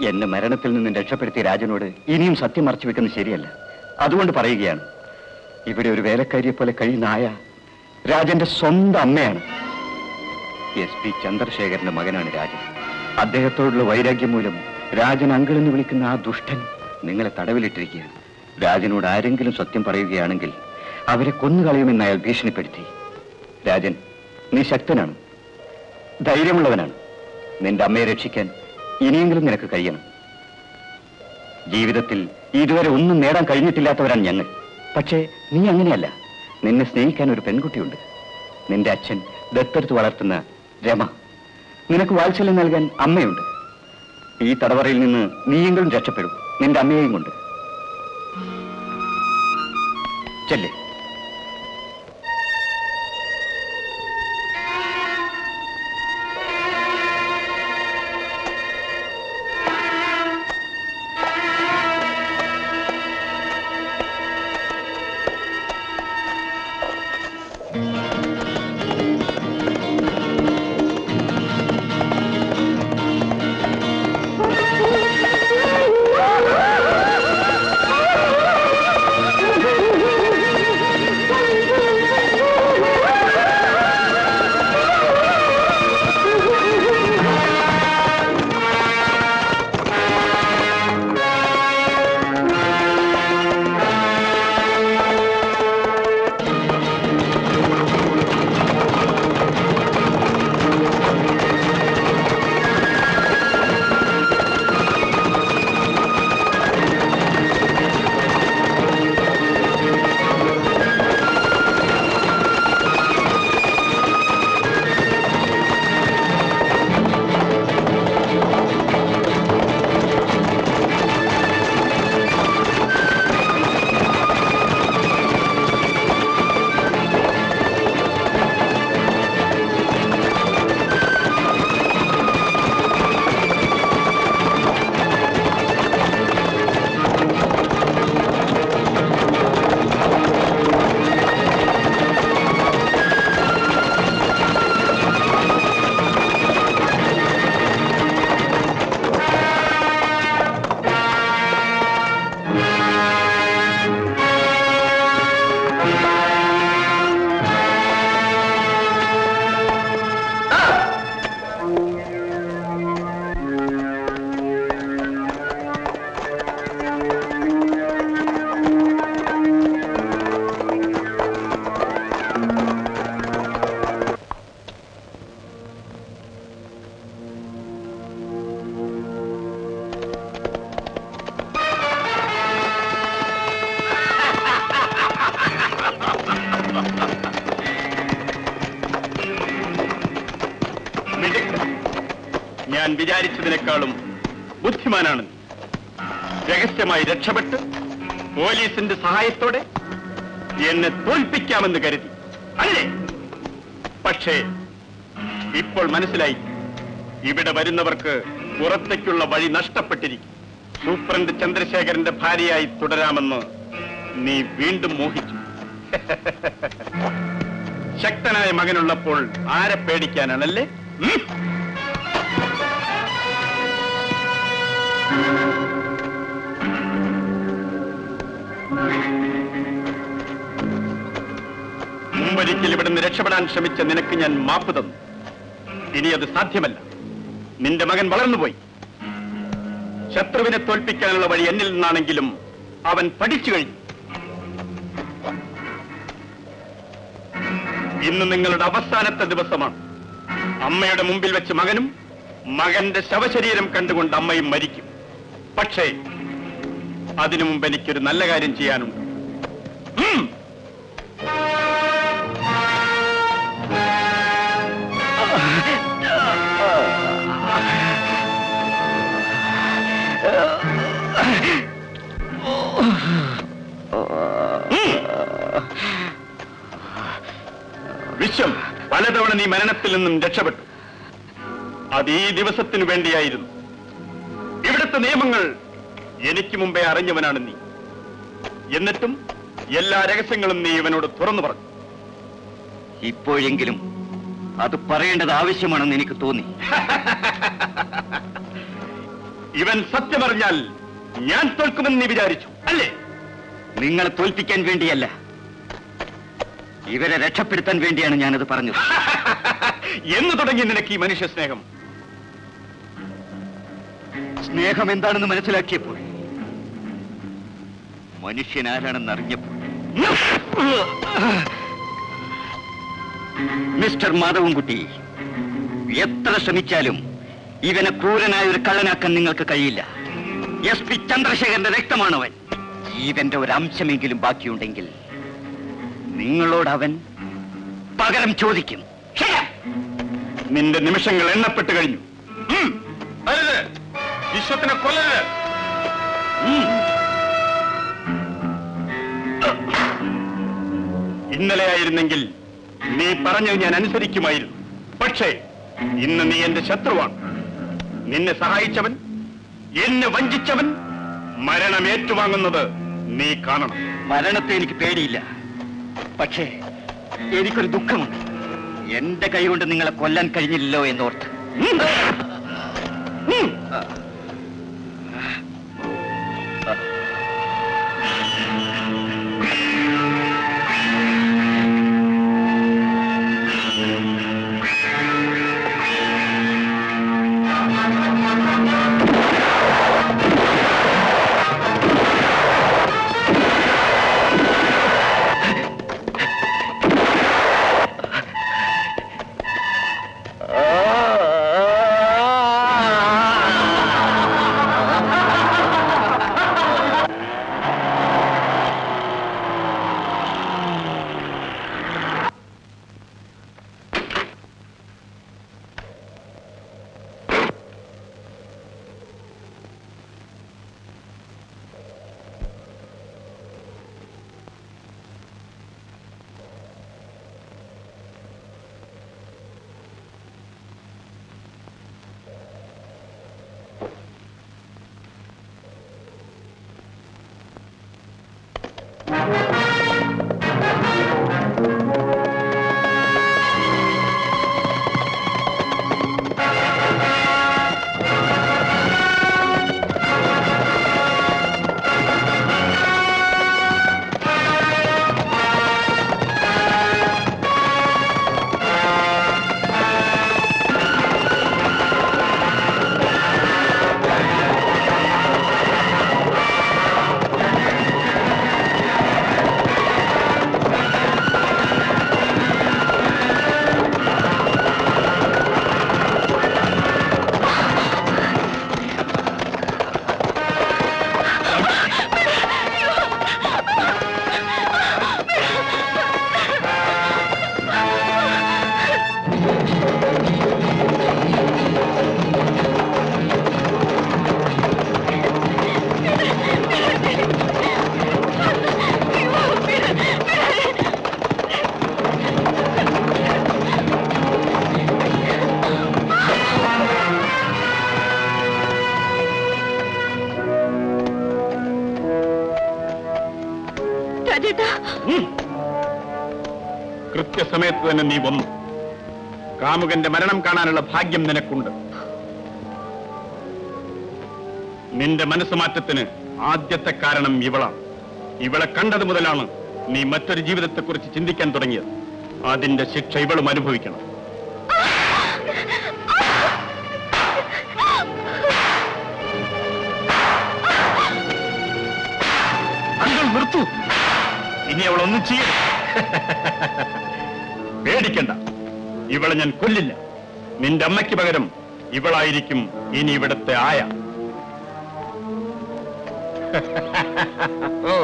എന്നെ മരണത്തിൽ നിന്നും രക്ഷപ്പെടുത്തിയ രാജനോട് ഇനിയും സത്യം മറച്ചു വെക്കുന്നത് ശരിയല്ല അതുകൊണ്ട് പറയുകയാണ് ഇവിടെ ഒരു വേലക്കാരിയെ പോലെ കഴിയുന്ന ആയ രാജന്റെ സ്വന്തം അമ്മയാണ് എസ് പി ചന്ദ്രശേഖരന്റെ മകനാണ് രാജൻ അദ്ദേഹത്തോടുള്ള വൈരാഗ്യം മൂലം രാജൻ അങ്കിൾ എന്ന് വിളിക്കുന്ന ആ ദുഷ്ടൻ നിങ്ങളെ തടവിലിട്ടിരിക്കുകയാണ് രാജനോട് ആരെങ്കിലും സത്യം പറയുകയാണെങ്കിൽ അവരെ കൊന്നുകളയുമെന്ന് അയാൾ ഭീഷണിപ്പെടുത്തി രാജൻ നീ ശക്തനാണ് ധൈര്യമുള്ളവനാണ് നിന്റെ അമ്മയെ രക്ഷിക്കാൻ ഇനിയെങ്കിലും നിനക്ക് കഴിയണം ജീവിതത്തിൽ ഇതുവരെ ഒന്നും നേടാൻ കഴിഞ്ഞിട്ടില്ലാത്തവരാണ് ഞങ്ങൾ പക്ഷേ നീ അങ്ങനെയല്ല നിന്നെ സ്നേഹിക്കാൻ ഒരു പെൺകുട്ടിയുണ്ട് നിന്റെ അച്ഛൻ ദത്തെടുത്ത് വളർത്തുന്ന രമ നിനക്ക് വാത്സല്യം നൽകാൻ അമ്മയുണ്ട് ഈ തടവറയിൽ നിന്ന് നീയെങ്കിലും രക്ഷപ്പെടും നിന്റെ അമ്മയെയും കൊണ്ട് ചെല്ലേ മിടുക്കൻ. ഞാൻ വിചാരിച്ചതിനേക്കാളും ബുദ്ധിമാനാണ് നീ. രഹസ്യമായി രക്ഷപ്പെട്ട് പോലീസിന്റെ സഹായത്തോടെ എന്നെ തോൽപ്പിക്കാമെന്ന് കരുതി അല്ലേ പക്ഷേ ഇപ്പോൾ മനസ്സിലായി ഇവിടെ വരുന്നവർക്ക് പുറത്തേക്കുള്ള വഴി നഷ്ടപ്പെട്ടിരിക്കും സൂപ്രണ്ട് ചന്ദ്രശേഖരന്റെ ഭാര്യയായി തുടരാമെന്ന് നീ വീണ്ടും മോഹിച്ചു ശക്തനായ മകനുള്ളപ്പോൾ ആരെ പേടിക്കാനാണല്ലേ ഉം? മുമ്പൊരിക്കൽ ഇവിടുന്ന് രക്ഷപ്പെടാൻ ശ്രമിച്ച നിനക്ക് ഞാൻ മാപ്പ് തന്നു ഇനി അത് സാധ്യമല്ല നിന്റെ മകൻ വളർന്നുപോയി ശത്രുവിനെ തോൽപ്പിക്കാനുള്ള വഴി എന്നിൽ നിന്നാണെങ്കിലും അവൻ പഠിച്ചു കഴിഞ്ഞു ഇന്ന് നിങ്ങളുടെ അവസാനത്തെ ദിവസമാണ് അമ്മയുടെ മുമ്പിൽ വെച്ച് മകനും മകന്റെ ശവശരീരം കണ്ടുകൊണ്ട് അമ്മയും മരിക്കും പക്ഷേ അതിനു മുമ്പ് എനിക്കൊരു നല്ല കാര്യം ചെയ്യാനുണ്ട് ഉം. വിശ്വം പലതവണ നീ മരണത്തിൽ നിന്നും രക്ഷപ്പെട്ടു അത് ഈ ദിവസത്തിനു വേണ്ടിയായിരുന്നു ഇവിടുത്തെ നിയമങ്ങൾ എനിക്ക് മുമ്പേ അറിഞ്ഞവനാണ് നീ എന്നിട്ടും എല്ലാ രഹസ്യങ്ങളും നീ ഇവനോട് തുറന്നു പറഞ്ഞു ഇപ്പോഴെങ്കിലും അത് പറയേണ്ടത് ആവശ്യമാണെന്ന് എനിക്ക് തോന്നി ഇവൻ സത്യമറിഞ്ഞാൽ ഞാൻ തോൽക്കുമെന്ന് നീ വിചാരിച്ചു അല്ലേ നിങ്ങളെ തോൽപ്പിക്കാൻ വേണ്ടിയല്ല ഇവരെ രക്ഷപ്പെടുത്താൻ വേണ്ടിയാണ് ഞാനത് പറഞ്ഞത് എന്ന് തുടങ്ങി നിനക്ക് ഈ മനുഷ്യ സ്നേഹം സ്നേഹം എന്താണെന്ന് മനസ്സിലാക്കിയപ്പോൾ മനുഷ്യൻ ആരാണെന്ന് അറിഞ്ഞപ്പോൾ മിസ്റ്റർ മാധവൻകുട്ടി എത്ര ശ്രമിച്ചാലും ഇവനെ ക്രൂരനായ ഒരു കള്ളനാക്കാൻ നിങ്ങൾക്ക് കഴിയില്ല എസ് പി ചന്ദ്രശേഖരന്റെ രക്തമാണവൻ ജീവന്റെ ഒരു അംശമെങ്കിലും ബാക്കിയുണ്ടെങ്കിൽ നിങ്ങളോട് അവൻ പകരം ചോദിക്കും നിന്റെ നിമിഷങ്ങൾ എണ്ണപ്പെട്ട് കഴിഞ്ഞു ഉം. അരുത് വിശ്വത്തിനെ കൊല്ലരുത് ഉം. ഇന്നലെ ആയിരുന്നെങ്കിൽ നീ പറഞ്ഞത് ഞാൻ അനുസരിക്കുമായിരുന്നു പക്ഷേ ഇന്ന് നീ എന്റെ ശത്രുവാണ് നിന്നെ സഹായിച്ചവൻ എന്നെ വഞ്ചിച്ചവൻ മരണം ഏറ്റുവാങ്ങുന്നത് നീ കാണണം മരണത്തെ എനിക്ക് പേടിയില്ല പക്ഷേ എനിക്കൊരു ദുഃഖമുണ്ട് എന്റെ കൈകൊണ്ട് നിങ്ങളെ കൊല്ലാൻ കഴിഞ്ഞില്ലല്ലോ എന്നോർത്ത് ഉം. ഉം. രാജേട്ടാ കൃത്യസമയത്ത് തന്നെ നീ വന്നു കാമുകന്റെ മരണം കാണാനുള്ള ഭാഗ്യം നിനക്കുണ്ട് നിന്റെ മനസ്സുമാറ്റത്തിന് ആദ്യത്തെ കാരണം ഇവളാണ് ഇവളെ കണ്ടത് മുതലാണ് നീ മറ്റൊരു ജീവിതത്തെക്കുറിച്ച് ചിന്തിക്കാൻ തുടങ്ങിയത് അതിന്റെ ശിക്ഷ ഇവളും അനുഭവിക്കണം അങ്കിൾ നിർത്തു ഇനി അവൾ ഒന്നും ചെയ്യരുത് പേടിക്കണ്ട ഇവളെ ഞാൻ കൊല്ലില്ല നിന്റെ അമ്മയ്ക്ക് പകരം ഇവളായിരിക്കും ഇനി ഇവിടത്തെ ആയ ഓ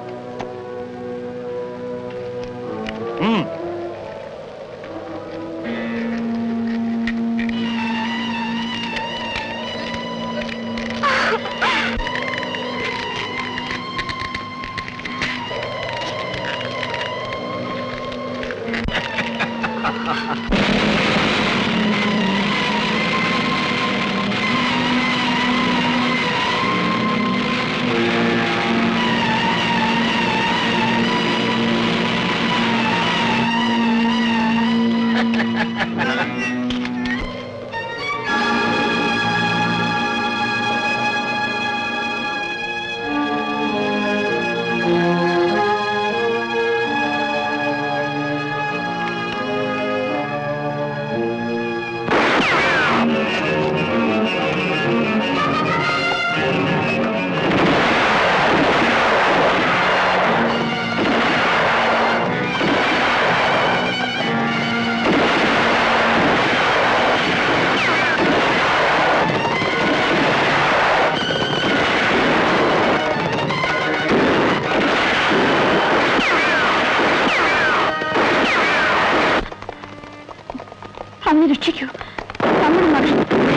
ഉം. അങ്ങ് രക്ഷിക്കൂ നമ്മുടെ മകൻ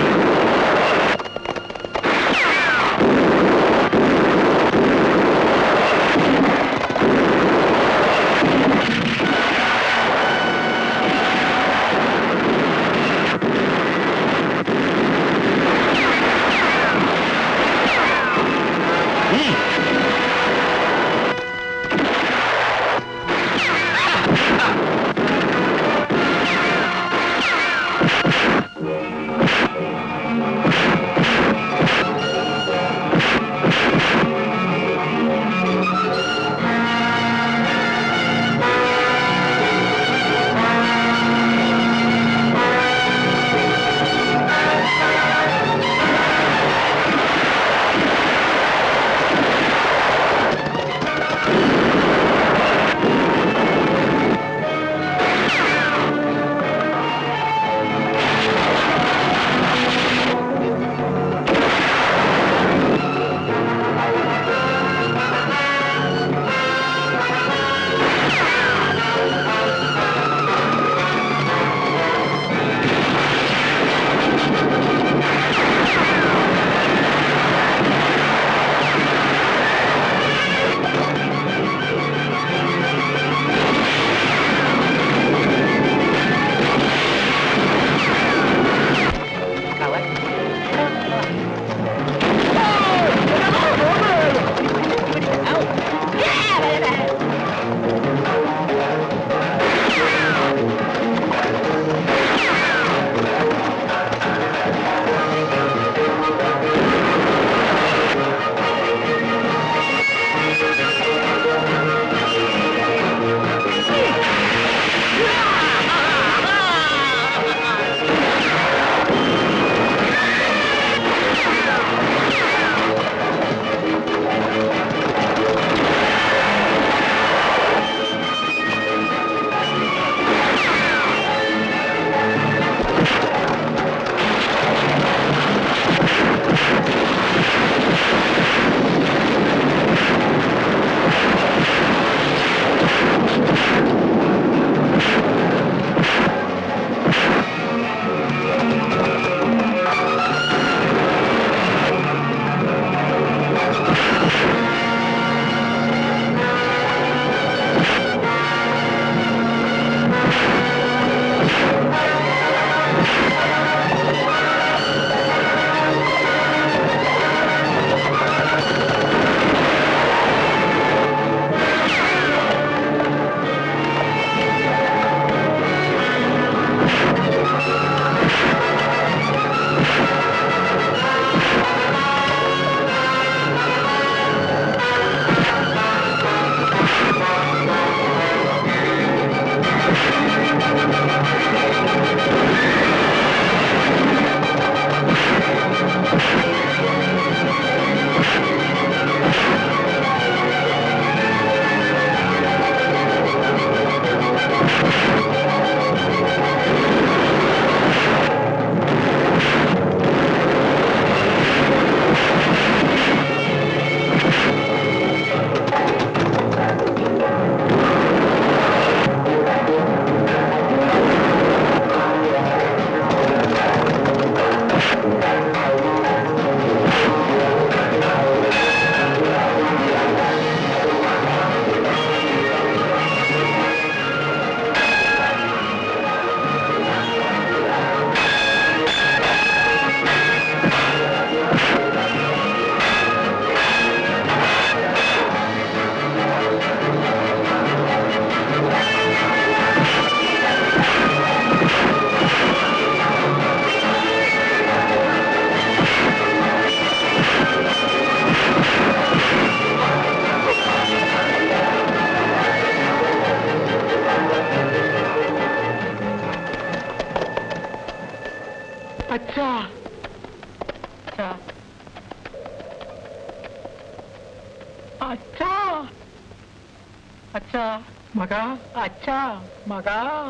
അച്ഛാ അച്ഛാ അച്ഛാ അച്ഛാ മക അച്ഛാ മക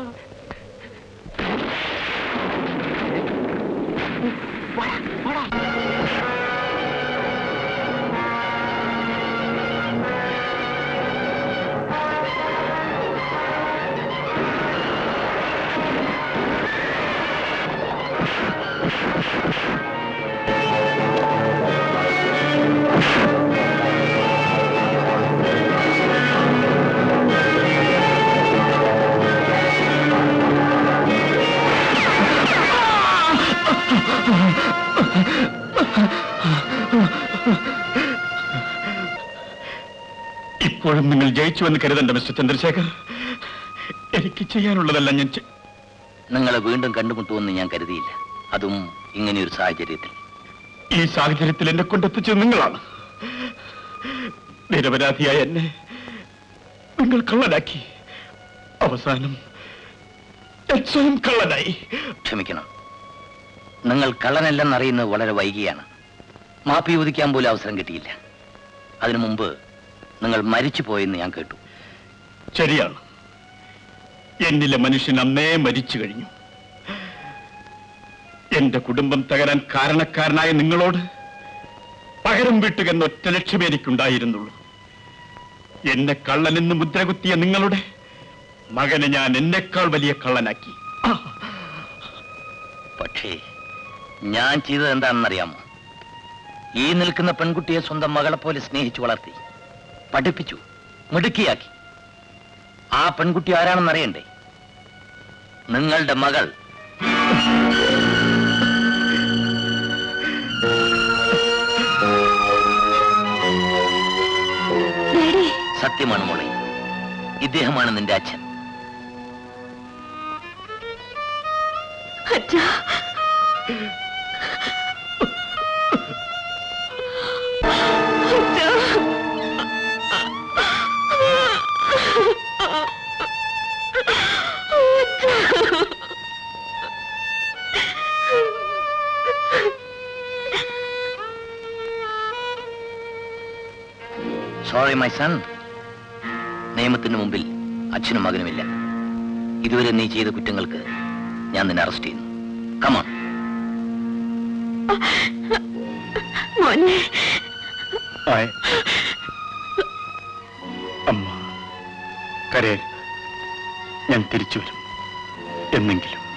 വാടാ, വാടാ. ആ ഇപ്പോഴും നിങ്ങൾ ജയിച്ചു എന്ന് കരുതണ്ട മിസ്റ്റർ ചന്ദ്രശേഖർ എനിക്ക് ചെയ്യാനുള്ളതെല്ലാം ഞാൻ ചെയ്- നിങ്ങളെ വീണ്ടും കണ്ടുമുട്ടുമെന്ന് ഞാൻ കരുതിയില്ല അതും ഇങ്ങനെയൊരു സാഹചര്യത്തിൽ ഈ സാഹചര്യത്തിൽ എന്നെ കൊണ്ടെത്തിച്ചത് നിങ്ങളാണ് നിരപരാധിയായ എന്നെ നിങ്ങൾ കള്ളനാക്കി അവസാനം ഞാൻ സ്വയം കള്ളനായി ക്ഷമിക്കണം നിങ്ങൾ കള്ളനല്ലെന്നറിയുന്നത് വളരെ വൈകിയാണ് മാപ്പി ചോദിക്കാൻ പോലും അവസരം കിട്ടിയില്ല അതിനു മുമ്പ് നിങ്ങൾ മരിച്ചു പോയെന്ന് ഞാൻ കേട്ടു ശരിയാണ് എന്നിലെ മനുഷ്യൻ അന്നേ മരിച്ചു കഴിഞ്ഞു എന്റെ കുടുംബം തകരാൻ കാരണക്കാരനായ നിങ്ങളോട് പകരം വീട്ടുക എന്ന ഒറ്റ ലക്ഷ്യമേ എനിക്കുണ്ടായിരുന്നുള്ളൂ എന്നെ കള്ളനെന്ന് മുദ്രകുത്തിയ നിങ്ങളുടെ മകനെ ഞാൻ എന്നെക്കാൾ വലിയ കള്ളനാക്കി പക്ഷേ ഞാൻ ചെയ്തത് എന്താണെന്നറിയാമോ ഈ നിൽക്കുന്ന പെൺകുട്ടിയെ സ്വന്തം മകളെ പോലെ സ്നേഹിച്ചു വളർത്തി പഠിപ്പിച്ചു മിടുക്കിയാക്കി ആ പെൺകുട്ടി ആരാണെന്ന് അറിയണ്ടേ നിങ്ങളുടെ മകൾ സത്യമാണ് മോളെ ഇദ്ദേഹമാണ് നിന്റെ അച്ഛൻ അച്ഛാ സോറി മൈ സൺ നിയമത്തിന് മുമ്പിൽ അച്ഛനും മകനുമില്ല ഇതുവരെ നീ ചെയ്ത കുറ്റങ്ങൾക്ക് ഞാൻ നിന്നെ അറസ്റ്റ് ചെയ്യുന്നു കമോൺ മോനെ ആയ അമ്മ കരയരുത് ഞാൻ തിരിച്ചു വരും എന്നെങ്കിലും